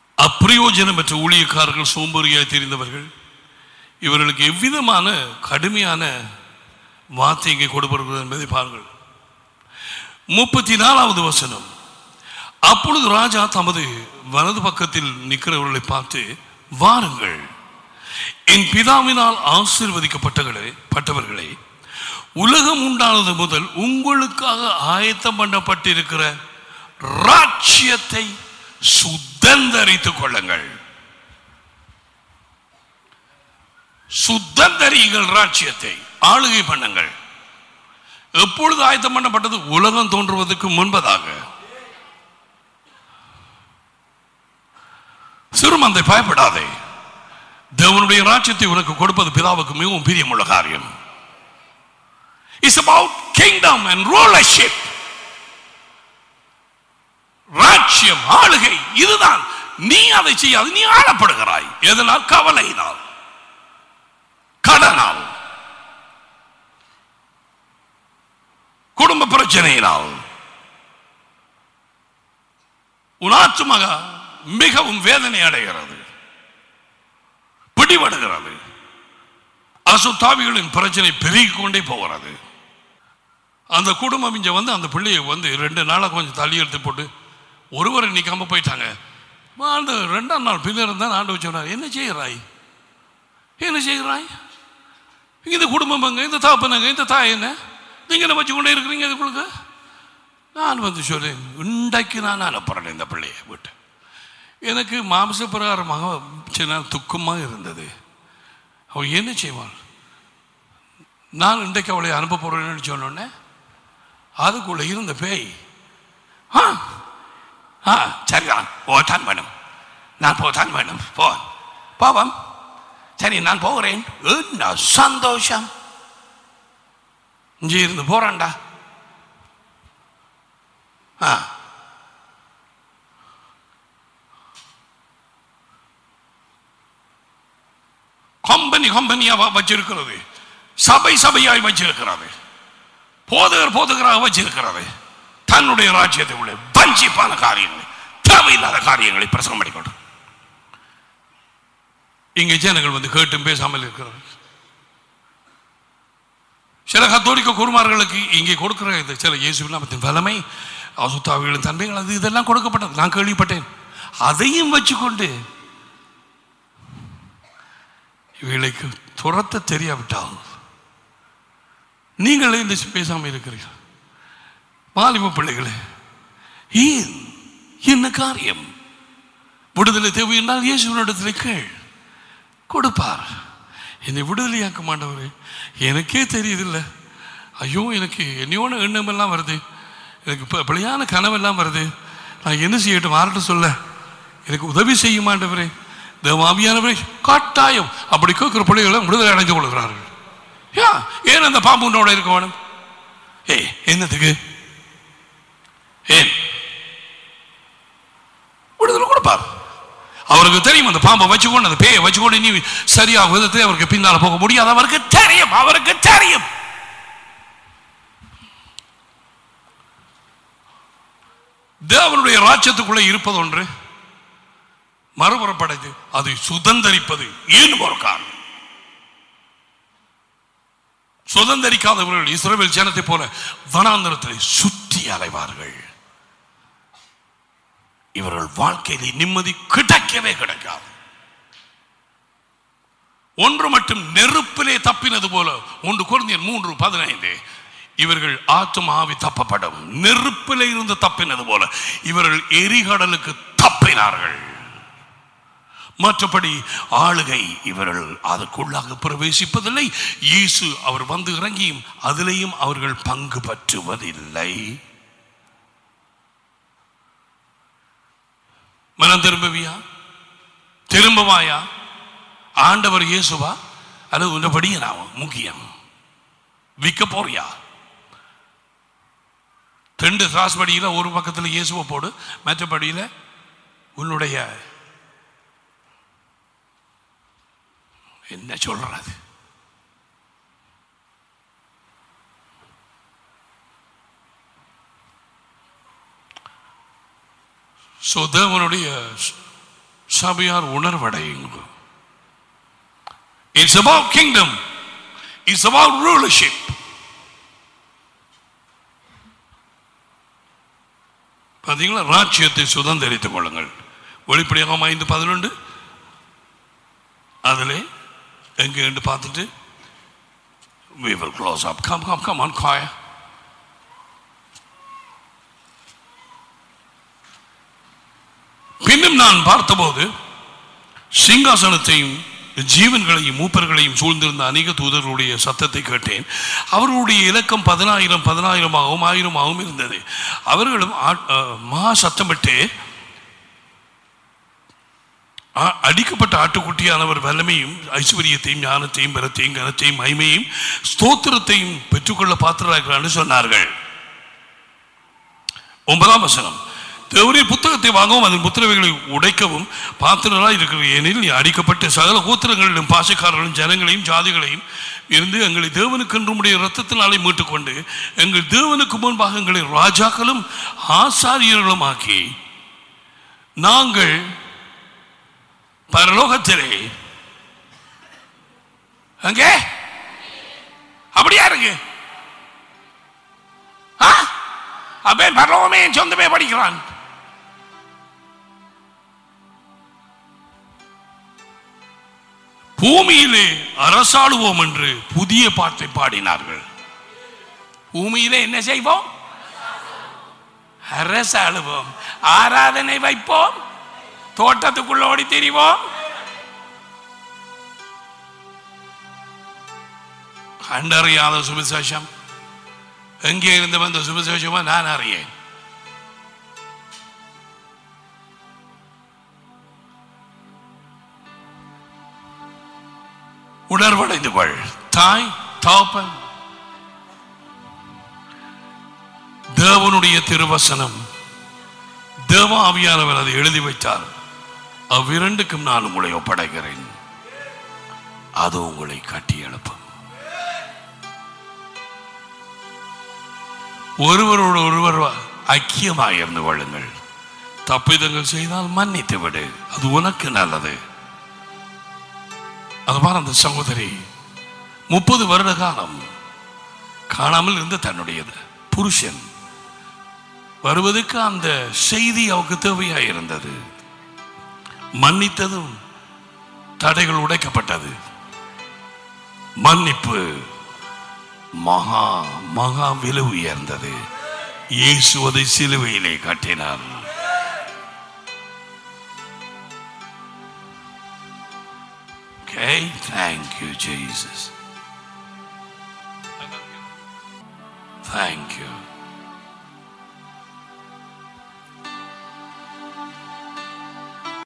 பிரயோஜனமற்ற ஊழியக்காரர்கள் சோம்பேறியாய் தெரிந்தவர்கள் இவர்களுக்கு எவ்விதமான கடுமையான வார்த்தை இங்கே கொடுப்படுகிறது என்பதை பாருங்கள் முப்பத்தி நாலாவது வசனம் அப்பொழுது ராஜா தமது வலது பக்கத்தில் நிற்கிறவர்களை பார்த்து வாருங்கள் என் பிதாவினால் ஆசீர்வதிக்கப்பட்டவர்களே பட்டவர்களே உலகம் உண்டானது முதல் உங்களுக்காக ஆயத்தம் பண்ணப்பட்டிருக்கிற ராட்சியத்தை சுதந்தரித்துக் கொள்ளுங்கள் சுதந்தரியுங்கள் ராட்சியத்தை ஆளுகை பண்ணுங்கள் எப்பொழுது ஆயத்தம் பண்ணப்பட்டது உலகம் தோன்றுவதற்கு முன்பதாக சிறுமந்தை பயப்படாதே தேவனுடைய ராஜ்யத்தை உனக்கு கொடுப்பது பிதாவுக்கு மிகவும் பிரியமுள்ள காரியம் it's about kingdom and rulership ராஜ்யம் ஆளுகை இதுதான் நீ அதை செய்யாது நீ ஆளப்படுகிறாய் எதனால் கவலையினால் கடனால் குடும்ப பிரச்சனையினால் உன் ஆத்துமக மிகவும் வேதனை அடைகிறது பிடிபடுகிறது அசுத்தாவிகளின் பிரச்சனை பெருகிக் கொண்டே போகிறது அந்த குடும்பம் இங்க வந்து அந்த பிள்ளையை வந்து ரெண்டு நாளா கொஞ்சம் தள்ளி எடுத்து போட்டு ஒருவரை நிக்காம போயிட்டாங்க அந்த ரெண்டாம் நாள் பின்னர் தான் ஆண்டு சொன்னார் என்ன செய்கிறாய் என்ன செய்கிறாய் இந்த குடும்பம் அங்க இந்த தாப்பனங்க இந்த தாய் என்ன நீங்க என்ன வச்சு கொண்டே இருக்கிறீங்க இதுக்குள்ள நான் வந்து சொல்றேன் இன்றைக்கு நான் அனுப்புறேன் இந்த பிள்ளையை விட்டு எனக்கு மாம்ச பிரகாரமாக சின்ன துக்கமாக இருந்தது அவள் என்ன செய்வாள் நான் இன்றைக்கு அவளை அனுப்ப போறேன்னு சொன்னோடனே அதுக்குள்ள இருந்த பேய் ஆ ஆ சரிதான் போதான் வேணும் நான் போதான் வேணும் போ போவோம் சரி நான் போகிறேன் என்ன சந்தோஷம் இங்கே இருந்து போறான்டா ஆ கம்பெனி கம்பெனியாக வச்சிருக்கிறது சபை சபையாய் வச்சிருக்கிறது போதகர் போதகராக வச்சிருக்கிறது தன்னுடைய ராஜ்யத்தை உள்ள வஞ்சிப்பான காரியங்களை தேவையில்லாத காரியங்களை பிரசங்கம் பண்ணிக்கொண்டு இங்கே ஜனங்கள் வந்து கேட்டும் பேசாமல் இருக்கிறார்கள் சில கத்தோலிக்க குருமார்களுக்கு இங்கே கொடுக்கிற இந்த சில இயேசு நாமத்தின் வல்லமை அசுத்தாவிகளின் தன்மைகள் அது இதெல்லாம் கொடுக்கப்பட்டது நான் கேள்விப்பட்டேன் அதையும் வச்சுக்கொண்டு இவைகளுக்கு துரத்த தெரியாவிட்டால் நீங்களே இந்த பேசாமல் இருக்கிறீர்கள் வாலிப பிள்ளைகளே ஏன் என்ன காரியம் விடுதலை தேவை என்றால் இயேசுவினிடத்தில் கேள் கொடுப்பார் என்னை விடுதலையாக்க மாட்டவரே எனக்கே தெரியுதில்ல ஐயோ எனக்கு என்னையோட எண்ணமெல்லாம் வருது எனக்கு இப்போ பிழையான கனவெல்லாம் வருது நான் என்ன செய்யட்டும் ஆர்டர் சொல்ல எனக்கு உதவி செய்ய மாட்டவரே தேவாமியானவரே கட்டாயம் அப்படி கேட்கிற பிள்ளைகளை விடுதலை அடைந்து கொள்கிறார்கள் யா ஏன் அந்த பாம்பு உன்னோட இருக்க வேணும் ஏய் என்னத்துக்கு ஏன் விடுதலை கொடுப்பார் அவருக்கு தெரியும் அந்த பாம்பை வச்சுக்கொண்டு அந்த பேயை வச்சுக்கொண்டு நீ சரியாக விதத்தில் அவருக்கு பின்னால் போக முடியாது அவருக்கு தெரியும் அவருக்கு தெரியும் தேவனுடைய ராஜ்யத்துக்குள்ளே இருப்பது ஒன்று மறுபுறப்படைத்து அதை சுதந்தரிப்பது ஏன் ஒரு காரணம் சுதந்தரிக்காதவர்கள் இஸ்ரவேல் ஜனத்தை போல வனாந்தரத்தில் சுற்றி அலைவார்கள் இவர்கள் வாழ்க்கையிலே நிம்மதி கிடைக்கவே கிடைக்காது ஒன்று மட்டும் நெருப்பிலே தப்பினது போல ஒன்று குழந்தையர் மூன்று பதினைந்து இவர்கள் ஆற்றும் ஆவி தப்பப்படும் நெருப்பிலே இருந்து தப்பினது போல இவர்கள் எரிகடலுக்கு தப்பினார்கள் மற்றபடி ஆளுகை இவர்கள் அதற்குள்ளாக பிரவேசிப்பதில்லை இயேசு அவர் வந்து இறங்கியும் அதிலேயும் அவர்கள் பங்கு பற்றுவதில்லை மனம் திரும்பவியா திரும்பவாயா ஆண்டவர் இயேசுவா அல்லது உன்னபடி நான் முக்கியம் விற்க போறியா ரெண்டு சாஸ்படியில் ஒரு பக்கத்தில் இயேசுவை போடு மற்றபடியில் உன்னுடைய என்ன சொல்றது சோ தேவனுடைய சபையார் உணர்வடையுங்க it's about kingdom it's about rulership பார்த்தீங்களா ராஜ்யத்தை சுதந்திரித்துக் கொள்ளுங்கள் வெளிப்படையாக ஐந்து பதினொன்று அதில் எங்கே என்று பார்த்துட்டு we will close up come come come on choir பின்னும் நான் பார்த்தபோது சிங்காசனத்தையும் ஜீவன்களையும் மூப்பர்களையும் சூழ்ந்திருந்த அநேக தூதர்களுடைய சத்தத்தை கேட்டேன் அவர்களுடைய இலக்கம் பதினாயிரம் பதினாயிரமாகவும் ஆயிரமாகவும் இருந்தது அவர்களும் ஆ- ஆ, மகா சத்தமிட்டு ஆ- அடிக்கப்பட்ட ஆட்டுக்குட்டியானவர் வல்லமையும் ஐஸ்வர்யத்தையும் ஞானத்தையும் பலத்தையும் கனத்தையும் மகிமையும் ஸ்தோத்திரத்தையும் பெற்றுக்கொள்ள பாத்திரார்கள் சொன்னார்கள் ஒன்பதாம் வசனம் தேவரே புத்தகத்தை வாங்கவும் அதன் புத்திரவைகளை உடைக்கவும் பாத்திரராய் இருக்கிற எனில் நீ அடிக்கப்பட்ட சகல கூத்திரங்களிலும் பாசக்காரர்களும் ஜனங்களையும் ஜாதிகளையும் இருந்து எங்களை தேவனுக்கு உடைய இரத்தத்தினாலே மீட்டுக்கொண்டு எங்கள் தேவனுக்கு முன்பாக எங்களை ராஜாக்களும் ஆசாரியர்களும் ஆக்கி நாங்கள் பரலோகத்திலே அங்கே அப்படியா இருக்கு ஆ? அப்பன் பரலோகமே என் சொந்தமே படிக்கிறான் பூமியிலே அரசாளுவோம் என்று புதிய பாட்டை பாடினார்கள் பூமியிலே என்ன செய்வோம் அரசாளுவோம் ஆராதனை வைப்போம் தோட்டத்துக்குள்ள ஓடி திரிவோம் கண்டறியாத சுவிசேஷம் எங்கே இருந்து வந்த சுவிசேஷமா நான் அறியேன் உணர்வடைந்து கொள் தாய் தாப்பன் தேவனுடைய திருவசனம் தேவ ஆவியானவர் அதை எழுதி வைத்தார் அவ்விரண்டுக்கும் நான் உங்களை ஒப்படைக்கிறேன் அது உங்களை கட்டி எழுப்பும் ஒருவரோடு ஒருவர் ஐக்கியமாக இருந்து கொள்ளுங்கள் தப்பிதங்கள் செய்தால் மன்னித்து விடு அது உனக்கு நல்லது அதுபார் அந்த சகோதரி முப்பது வருட காலம் காணாமல் இருந்த தன்னுடைய புருஷன் வருவதற்கு அந்த செய்தி அவருக்கு தேவையாக இருந்தது மன்னித்ததும் தடைகள் உடைக்கப்பட்டது மன்னிப்பு மகா மகா விலை உயர்ந்தது இயேசு அதை சிலுவையிலே கட்டினார் Okay, thank you, Jesus. Thank you.